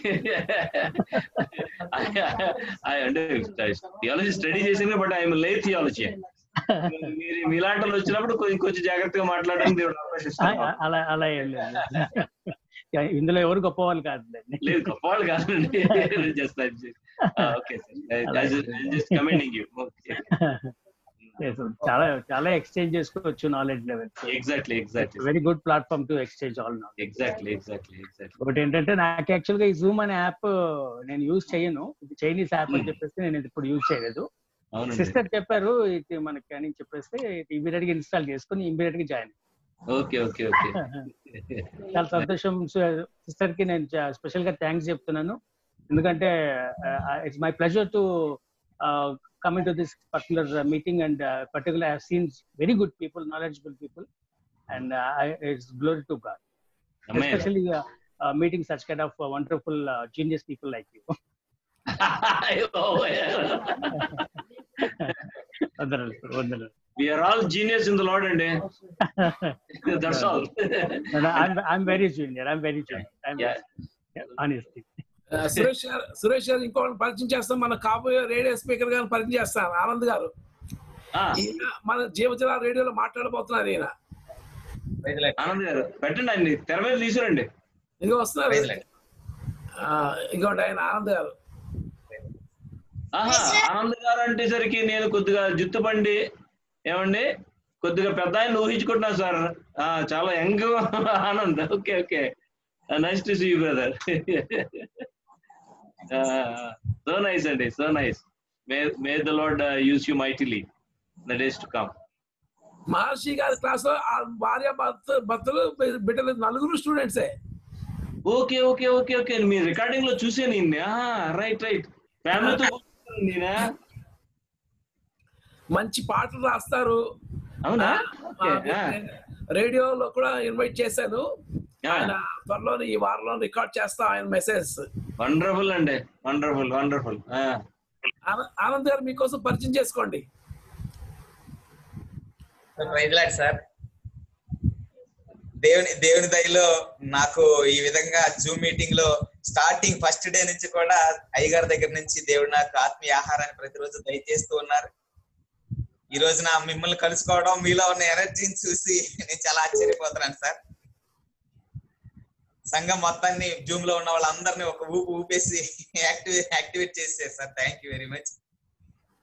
Speaker 14: అంటే థియాలజీ స్టడీ చేసిన బట్ ఐఎమ్ లే థియాలజీ మీరు మీలాంటి వాళ్ళు వచ్చినప్పుడు కొంచెం కొంచెం జాగ్రత్తగా మాట్లాడడం దేవుడు
Speaker 9: ఆ,
Speaker 14: అవకాశిస్తాను
Speaker 9: ఆ, అలా అలా ఏం లేదు ఇందులో ఎవరు గొప్ప వాళ్ళు కాదులేండి
Speaker 14: లేదు గొప్పవాళ్ళు కాదండి చేస్తాను okay sir just commending you
Speaker 9: Yes, చాలా చాలా ఎక్స్చేంజ్ చేసుకోవచ్చు knowledge level
Speaker 14: exactly exactly
Speaker 9: very good platform to exchange all knowledge
Speaker 14: exactly exactly exactly
Speaker 9: ఒకటి ఏంటంటే నాకు యాక్చువల్ గా ఈ జూమ్ అనే యాప్ నేను యూజ్ చేయను ఇది చైనీస్ యాప్ అని చెప్పేసి నేను ఇది ఇప్పుడు యూజ్ చేయలేదు
Speaker 14: అవునండి
Speaker 9: సిస్టర్ చెప్పారు ఇది మనకి అని చెప్పేస్తే ఇమీడియట్ గా ఇన్స్టాల్ చేసుకుని ఇమీడియట్ గా జాయిన్
Speaker 14: ఓకే ఓకే ఓకే
Speaker 9: చాలా సంతోషం సిస్టర్ కి నేను స్పెషల్ గా థ్యాంక్స్ చెప్తున్నాను ఎందుకంటే it's my pleasure to coming to this particular meeting and particular I seen very good people knowledgeable people and it's glory to God
Speaker 14: Amen.
Speaker 9: Especially meeting such kind of wonderful genius people like you వందనాలు వందనాలు
Speaker 14: we are all genius in the lord అండి that's all
Speaker 9: I'm I'm very junior. I'm very junior. I'm
Speaker 14: Yeah.
Speaker 9: yeah, honestly.
Speaker 1: ఆ, సురేష్ గారు సురేష్ గారు ఇంకోటి పరిచయం చేస్తాం మన కాబోయే రేడియో స్పీకర్ గారిని పరిచయం చేస్తాను ఆనంద్ గారు ఈయన మన జీవజల రేడియోలో మాట్లాడబోతున్నారు ఈయన
Speaker 14: ఆనంద్ గారు పెట్టండి ఆయన్ని తెర మీద తీసుకురండి
Speaker 1: ఇదిగో వస్తున్నారు ఆ, ఇంకోటి ఆయన ఆనంద్ గారు
Speaker 14: ఆహా ఆనంద్ గారు అంటే సరికి నేను కొద్దిగా జుత్తు బండి ఏమండి కొద్దిగా పెద్ద ఆయన ఊహించుకుంటున్నా సార్ ఆ, చాలా young Anand okay okay nice to see brother so nice అండి so nice may may the lord uses you mightily the days to come
Speaker 1: Maharshi గారి క్లాస్ లో ఆ భార్య భర్త భర్తలు బిడ్డలు నలుగురు స్టూడెంట్సే
Speaker 14: ఓకే ఓకే ఓకే ఓకే మీ రికార్డింగ్ లో చూసాను నిన్న రైట్ రైట్ ఫ్యామిలీతో నేనా
Speaker 1: మంచి పాటలు రాస్తారు
Speaker 14: అవునా
Speaker 1: ఆ,
Speaker 14: ఓకే
Speaker 1: ఆ, రేడియోలో కూడా ఇన్వైట్ చేశాను ఆయన త్వరలో ఈ వారంలో రికార్డ్ చేస్తా ఆయన మెసేజ్
Speaker 14: వండర్ఫుల్ అండి వండర్ఫుల్ వండర్ఫుల్
Speaker 1: ఆనంద్ గారు మీకోసం పరిచయం చేసుకోండి
Speaker 11: ప్రైజ్ లాడ్ సార్ దేవుని దేవుని దయలో నాకు ఈ విధంగా జూమ్ మీటింగ్ లో స్టార్టింగ్ ఫస్ట్ డే నుంచి కూడా అయ్యగారి దగ్గర నుంచి దేవుడు నాకు ఆత్మీయ ఆహారాన్ని ప్రతిరోజు దయచేస్తూ ఉన్నారు ఈ రోజు నా మిమ్మల్ని కలుసుకోవడం మీలో ఉన్న ఎనర్జీని చూసి నేను చాలా ఆశ్చర్యపోతున్నాను సార్ సంఘం మొత్తాన్ని జూమ్ లో ఉన్న వాళ్ళందరినీ ఒక ఊపు ఊపేసి యాక్టివేట్ యాక్టివేట్ చేసేసారు sir thank you very much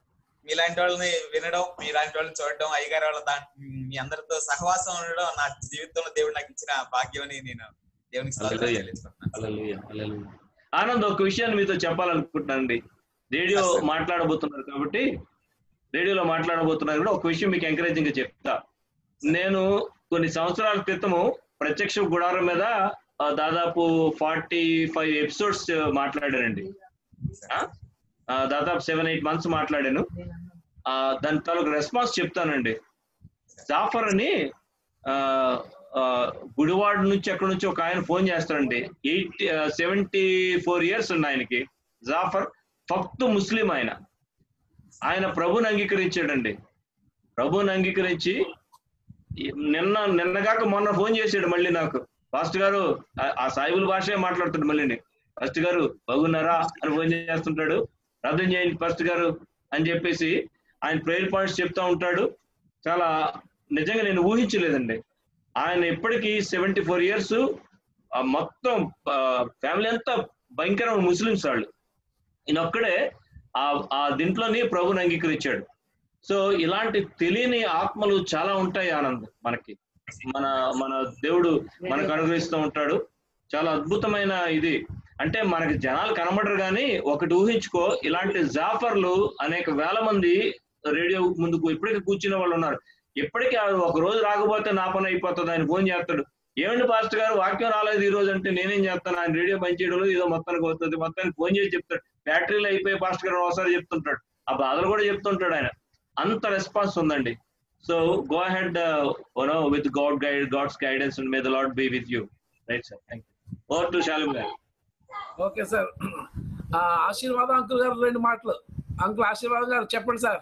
Speaker 11: మీలాంటి వాళ్ళని వినడం మీలాంటి వాళ్ళని చూడడం అయ్యగారి వాళ్ళ దా మీ అందరితో సహవాసం ఉండడం నా జీవితంలో దేవుడు నాకు ఇచ్చిన భాగ్యం అని నేను దేవునికి స్తోత్రాలు
Speaker 14: హల్లెలూయా.
Speaker 11: చెల్లిస్తున్నాను
Speaker 14: హల్లెలూయా, హల్లెలూయా. ఆనంద్ ఒక విషయాన్ని మీతో చెప్పాలనుకుంటున్నానండి రేడియో మాట్లాడబోతున్నారు కాబట్టి రేడియోలో మాట్లాడబోతున్నారు కూడా ఒక విషయం మీకు ఎంకరేజింగ్ గా చెప్తా నేను కొన్ని సంవత్సరాల క్రితము ప్రత్యక్ష గుడారం మీద ఆ, దాదాపు ఫార్టీ ఫైవ్ ఎపిసోడ్స్ మాట్లాడానండి ఆ? ఆ, దాదాపు సెవెన్ ఎయిట్ మంత్స్ మాట్లాడాను ఆ, దాని తాలూకు రెస్పాన్స్ చెప్తానండి జాఫర్ అని ఆ, ఆ, గుడివాడ నుంచి ఎక్కడి నుంచి ఒక ఆయన ఫోన్ చేస్తాడండి ఎయిట్ సెవెంటీ ఫోర్ ఇయర్స్ ఉన్నాయి ఆయనకి జాఫర్ ఫక్తు ముస్లిం ఆయన ఆయన ప్రభుని అంగీకరించాడండి ప్రభుని అంగీకరించి ఈ- నిన్న నిన్నగాక మొన్న ఫోన్ చేశాడు మళ్ళీ నాకు పాస్టర్ గారు ఆ- ఆ సాయిబుల భాషే మాట్లాడుతాడు మళ్ళీ పాస్టర్ గారు బాగున్నారా అని ఫోన్ చేస్తుంటాడు ప్రార్థన చేయండి పాస్టర్ గారు అని చెప్పేసి ఆయన ప్రేయర్ పాయింట్స్ చెప్తా ఉంటాడు చాలా నిజంగా నేను ఊహించలేదండి ఆయన ఇప్పటికీ సెవెంటీ ఫోర్ ఇయర్స్ మొత్తం ఫ్యామిలీ అంతా భయంకరమైన ముస్లిమ్స్ వాళ్ళు ఈయన ఒక్కడే ఆ ఆ దీంట్లోని ప్రభుని అంగీకరించాడు సో ఇలాంటి తెలియని ఆత్మలు చాలా ఉంటాయి ఆనంద్ మనకి మన మన దేవుడు మనకు అనుగ్రహిస్తూ ఉంటాడు చాలా అద్భుతమైన ఇది అంటే మనకి జనాలు కనబడరు కానీ ఒకటి ఊహించుకో ఇలాంటి జాఫర్లు అనేక వేల మంది రేడియో ముందుకు ఇప్పటికీ కూర్చునే వాళ్ళు ఉన్నారు ఇప్పటికీ ఆ ఒక రోజు రాకపోతే నా పని అయిపోతుంది ఆయన ఫోన్ చేస్తాడు ఏమండి పాస్టర్ గారు వాక్యం రాలేదు ఈ రోజు అంటే నేనేం చేస్తాను ఆయన రేడియో పనిచేయడం లేదు ఏదో మొత్తానికి వస్తుంది మొత్తానికి ఫోన్ చేసి చెప్తాడు బ్యాటరీలు అయిపోయి పాస్టర్ గారు ఒకసారి చెప్తుంటాడు ఆ బాధలు కూడా చెప్తుంటాడు ఆయన అంత రెస్పాన్స్ ఉందండి so go head no with God guide God's guidance may the lord be with you right sir thank you over to Shalim గారు
Speaker 1: ఓకే సార్ ఆ, ఆశీర్వాదం అంకుల్ గారు రెండు మాటలు అంకుల్ ఆశీర్వాదం గారు చెప్పండి సార్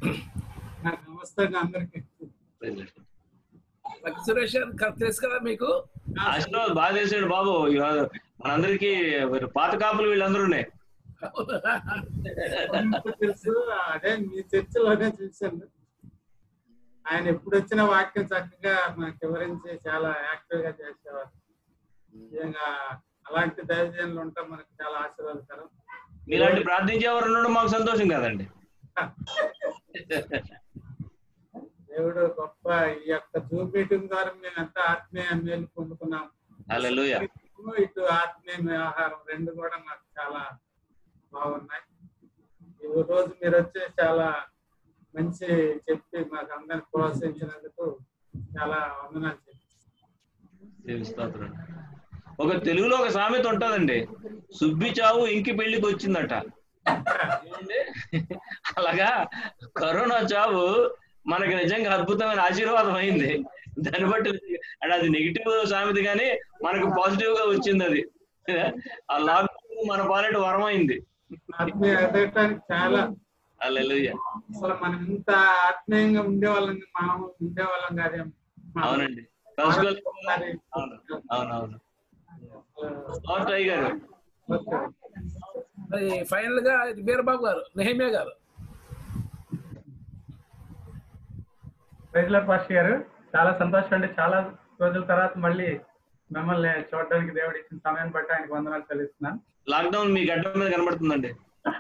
Speaker 3: నమస్తే అండి అందరికి
Speaker 1: లక్ష్మీ సురేష్ గారు తెలుసు కదా మీకు
Speaker 14: ఆశీర్వాద్ బాగా చేసాడు బాబు ఇవాళ మనందరికీ పాత కాపులు వీళ్ళందరూ
Speaker 3: నాకు తెలుసు అదే మీ చర్చిలోనే చూశాను ఆయన ఎప్పుడు వచ్చిన వాక్యం చక్కగా మనకి వివరించి చాలా యాక్టివ్ గా చేసేవారు నిజంగా అలాంటి దైవజనులు ఉంటాం మనకి చాలా ఆశీర్వాదకరం
Speaker 14: మీలాంటి ప్రార్థించేవారు ఉండడం మాకు సంతోషం కదండి
Speaker 3: దేవుడు గొప్ప ఈ యొక్క జూమ్ మీటింగ్ ద్వారా మేము ఎంత ఆత్మీయ మేలు పొందుకున్నాం
Speaker 14: హల్లెలూయా
Speaker 3: ఇటు ఆత్మీయ ఆహారం రెండు కూడా మాకు చాలా బాగున్నాయి ఈ రోజు మీరు వచ్చి చాలా మంచి చెప్పి మాకు అందరిని ప్రోత్సహించినందుకు చాలా వందనాలు చెప్పి
Speaker 14: దేవుని స్తోత్రం ఒక తెలుగులో ఒక సామెత ఉంటదండి సుబ్బి చావు ఇంకి పెళ్లికి వచ్చిందట ఏమండి? అలాగా కరోనా చావు మనకి నిజంగా అద్భుతమైన ఆశీర్వాదం అయింది దాన్ని బట్టి అంటే అది నెగిటివ్ సామెత కానీ మనకు పాజిటివ్ గా వచ్చింది అది ఆ లాక్డౌన్ మన పాలెట్ వరం అయింది
Speaker 3: ఆత్మీయ ఎదగటానికి చాలా
Speaker 14: హల్లెలూయా
Speaker 3: అసలు మనం ఇంత ఆత్మీయంగా ఉండేవాళ్ళం మనం ఉండేవాళ్ళం కాదేమో
Speaker 14: అవునండి కలుసుకోవాలి అవును అవునవును అవును అయ్య గారు
Speaker 1: మరి ఫైనల్ గా ఇది వీరబాబు గారు నెహమియా గారు
Speaker 10: ప్రైజ్లాడ్ పాస్టర్ గారు చాలా సంతోషం అండి చాలా రోజుల తర్వాత మళ్ళీ మిమ్మల్ని చూడడానికి దేవుడు ఇచ్చిన సమయం బట్టి ఆయనకు వందనాలు చెల్లిస్తున్నాను
Speaker 14: లాక్డౌన్ మీ గడ్డ మీద కనబడుతుందండి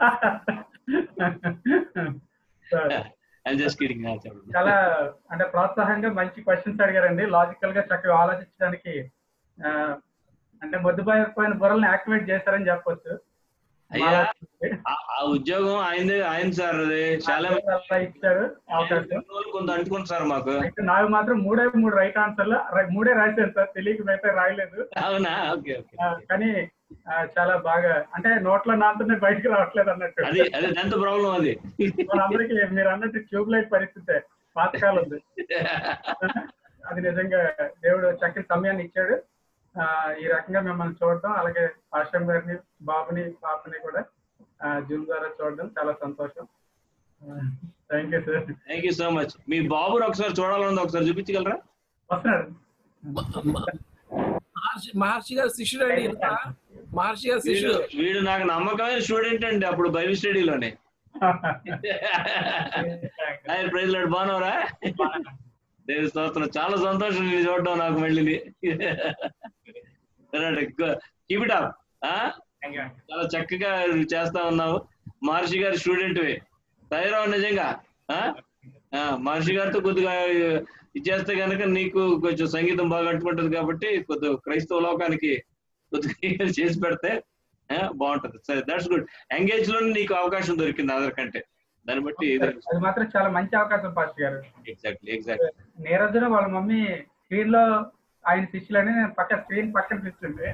Speaker 14: జస్ట్ కిడింగ్ చెప్పండి
Speaker 10: చాలా అంటే ప్రోత్సాహంగా మంచి క్వశ్చన్స్ అడిగారండి లాజికల్ గా చక్కగా ఆలోచించడానికి ఆ, అంటే మొద్దుపోయిన బుర్రల్ని యాక్టివేట్ చేశారని చెప్పొచ్చు
Speaker 14: అయ్యా ఆ- ఆ ఉద్యోగం ఆయనదే ఆయన సార్ అది చాలా
Speaker 10: అలా ఇచ్చారు అవకాశం
Speaker 14: కొంత అంటుకుంది సార్ మాకు
Speaker 10: అయితే నాకు మాత్రం మూడే మూడు రైట్ ఆన్సర్లు మూడే రాశాను సార్ తెలియక అయితే రాయలేదు
Speaker 14: అవునా ఓకే ఓకే
Speaker 10: ఆ, కానీ ఆ, చాలా బాగా అంటే నోట్లో నాంతనే బయటకు రావట్లేదు అన్నట్టు
Speaker 14: అది అది ఎంత ప్రాబ్లం అది
Speaker 10: మనందరికీ మీరు అన్నట్టు ట్యూబ్ లైట్ పరిస్థితే పాతకాలం అది నిజంగా దేవుడు చక్కని సమయాన్ని ఇచ్చాడు ఆ, ఈ రకంగా మిమ్మల్ని చూడటం అలాగే ఆశ్రమ్ గారిని బాబుని పాపని కూడా జూమ్ ద్వారా చూడడం చాలా సంతోషం thank you sir
Speaker 14: thank you so much మీ బాబుని ఒకసారి చూడాలని ఒకసారి చూపించగలరా
Speaker 10: వస్తున్నాడు
Speaker 1: మహర్షి మహర్షి గారు శిష్యుడు అండి ఈయన. మహర్షి గారు
Speaker 14: వీడు
Speaker 1: శిష్యుడు
Speaker 14: వీడు నాకు నమ్మకమైన స్టూడెంట్ అండి అప్పుడు బైబిల్ స్టడీలోనే ఆయన ప్రైజ్ లాడు బాగున్నారా దేవి స్తోత్రం చాలా సంతోషం నేను చూడడం నాకు మళ్ళీ కీప్ ఇట్ అప్ చాలా చక్కగా చేస్తా ఉన్నావు మహర్షి గారి స్టూడెంట్ సాయిరావు నిజంగా ఆ? ఆ, మహర్షి గారితో కొద్దిగా ఇచ్చేస్తే కనుక నీకు కొంచెం సంగీతం బాగా అంటుకుంటది కాబట్టి కొద్దిగా క్రైస్తవ లోకానికి కొద్దిగా చేసి పెడితే ఆ, బాగుంటది సరే దట్స్ గుడ్ ఎంగేజ్ లో నీకు అవకాశం దొరికింది అందరికంటే దాన్ని బట్టి
Speaker 10: అది మాత్రం చాలా మంచి అవకాశం పాస్టర్ గారు
Speaker 14: ఎగ్జాక్ట్లీ ఎగ్జాక్ట్లీ
Speaker 10: నీరజన వాళ్ళ మమ్మీ స్క్రీన్ లో ఆయన శిష్యులని నేను పక్క స్క్రీన్ పక్కన కూర్చుంది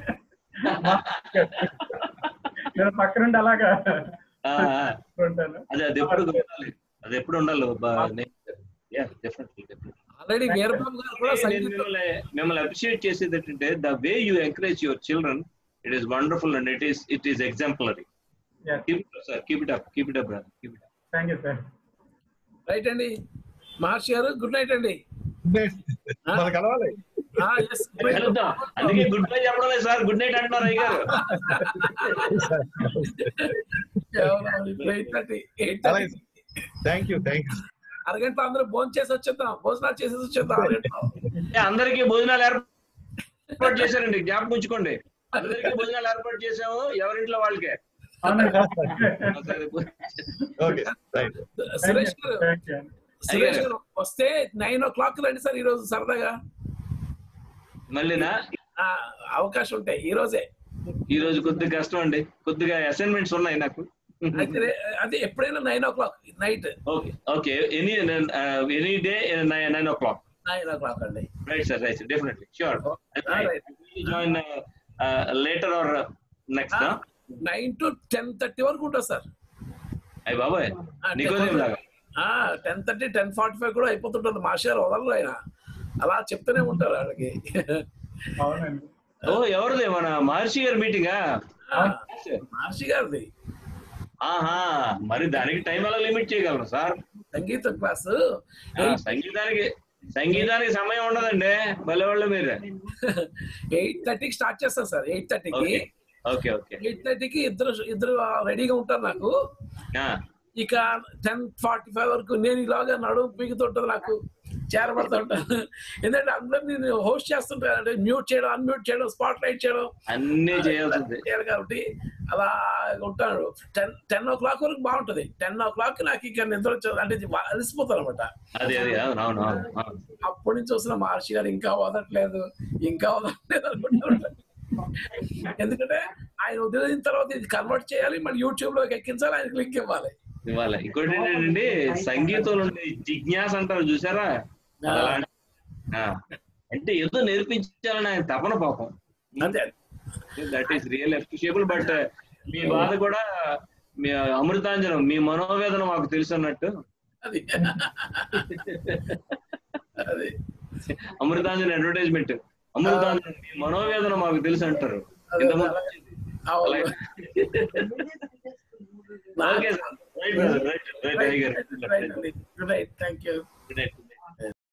Speaker 10: నేను పక్క నుండి అలాగా ఉంటాను
Speaker 14: అదే అది ఎప్పుడు ఉండాలి అది ఎప్పుడు ఉండాలి డెఫినెట్లీ
Speaker 1: ఆల్రెడీ వీరబాబు గారు కూడా సంగీతం
Speaker 14: మిమ్మల్ని మిమ్మల్ని అప్రిషియేట్ చేసేది ఏంటంటే the way you encourage your children it is wonderful and it is it is exemplary keep it sir keep it up keep it up brother keep it
Speaker 10: thank you sir
Speaker 1: right అండి మహర్షి గారు గుడ్ నైట్ అండి
Speaker 4: మన కలవాలి
Speaker 1: ఆ, yes, good night.
Speaker 14: కలుద్దాం అందుకే గుడ్ బై చెప్పడం లేదు సార్ గుడ్ నైట్ అంటున్నారు అయ్య గారు
Speaker 1: కేవలం ఇప్పుడు 8:30, 8:30.
Speaker 4: థ్యాంక్ యూ థ్యాంక్ యూ
Speaker 1: అరగంట అందరూ భోజనం చేసి వచ్చేద్దాం భోజనాలు చేసేసి వచ్చేద్దాం అరగంట
Speaker 14: ఏ, అందరికీ భోజనాలు ఏర్పాటు చేశారండి జ్ఞాపకం ఉంచుకోండి అందరికీ భోజనాలు ఏర్పాటు చేసాము ఎవరింట్లో వాళ్ళకే
Speaker 4: ఓకే రైట్
Speaker 1: సురేష్ గారు సురేష్ గారు వస్తే నైన్ ఓ క్లాక్ రండి సార్ ఈ రోజు సరదాగా
Speaker 14: మళ్ళీనా
Speaker 1: ఆ, అవకాశం ఉంటాయి ఈ రోజే
Speaker 14: ఈ రోజు కొద్దిగా కష్టం అండి కొద్దిగా అసైన్మెంట్స్ ఉన్నాయి నాకు
Speaker 1: అయితే రే- అదే ఎప్పుడైనా nine o'clock night
Speaker 14: okay okay any any day nine o'clock
Speaker 1: nine o'clock అండి
Speaker 14: right sir right definitely sure join later or next
Speaker 1: nine to ten thirty వరకు ఉంటుంది సార్
Speaker 14: అయ్యి బాబాయ్ నీకోదేం లాగా
Speaker 1: ten thirty ten forty five కూడా అయిపోతుంటుంది మాస్టర్ వదలరు ఆయన అలా చెప్తూనే ఉంటారు వాళ్ళకి
Speaker 10: అవునండి
Speaker 14: ఓ ఎవరిది మన మహర్షి గారి మీటింగా
Speaker 1: మహర్షి గారిది
Speaker 14: ఆహా మరి దానికి టైం ఎలా లిమిట్ చేయగలరు సార్
Speaker 1: సంగీత క్లాస్
Speaker 14: సంగీతానికి సంగీతానికి సమయం ఉండదండి భలే వాళ్ళు మీరు
Speaker 1: ఎయిట్ థర్టీకి స్టార్ట్ చేస్తాను సార్ ఎయిట్ థర్టీకి
Speaker 14: ఓకే ఓకే ఓకే
Speaker 1: ఎయిట్ థర్టీకి ఇద్దరు ఇద్దరు రెడీగా ఉంటారు నాకు ఇక టెన్ ఫార్టీ ఫైవ్ వరకు నేను ఇలాగా నడుము పీకుతుంటది నాకు చేరబడుతూ ఉంటాను ఎందుకంటే అందరినీ నేను హోస్ట్ చేస్తుంటాను అంటే మ్యూట్ చేయడం అన్మ్యూట్ చేయడం స్పాట్ లైట్ చేయడం
Speaker 14: అన్నీ చేయాల్సిందే
Speaker 1: చేయాలి కాబట్టి అలా ఉంటాను టెన్ టెన్ ఓ క్లాక్ వరకు బాగుంటది టెన్ ఓ క్లాక్ నాకు ఇక నిద్ర వచ్చేది అంటే ఇది బా- అలసిపోతాను అనమాట
Speaker 14: అదే అదే అవును అవును అవును అవును.
Speaker 1: అప్పటి నుంచి వస్తున్న మహర్షి గారు ఇంకా వదలట్లేదు ఇంకా వదలట్లేదు అనుకుంటూ ఉంటాను ఎందుకంటే ఆయన వదిలిన తర్వాత ఇది కన్వర్ట్ చేయాలి మళ్ళీ యూట్యూబ్ లోకి ఎక్కించాలి ఆయన క్లిక్ ఇవ్వాలి
Speaker 14: ఇవాళ ఇంకోటి ఏంటంటే సంగీతంలో ఉండే జిజ్ఞాస అంటారు చూసారా అలాంటి ఆ, అంటే ఏదో నేర్పించాలని ఆయన తపన పాపం that is real appreciable but మీ బాధ కూడా మీ అమృతాంజనం మీ మనోవేదన మాకు తెలుసు అన్నట్టు
Speaker 1: అది అది
Speaker 14: అమృతాంజన్ అడ్వర్టైజ్మెంట్ అమృతాంజనం మీ మనోవేదన మాకు తెలుసు అంటారు ఇంతకుముందు
Speaker 1: అవును.
Speaker 14: Okay sir right right right
Speaker 1: right right thank you
Speaker 14: good night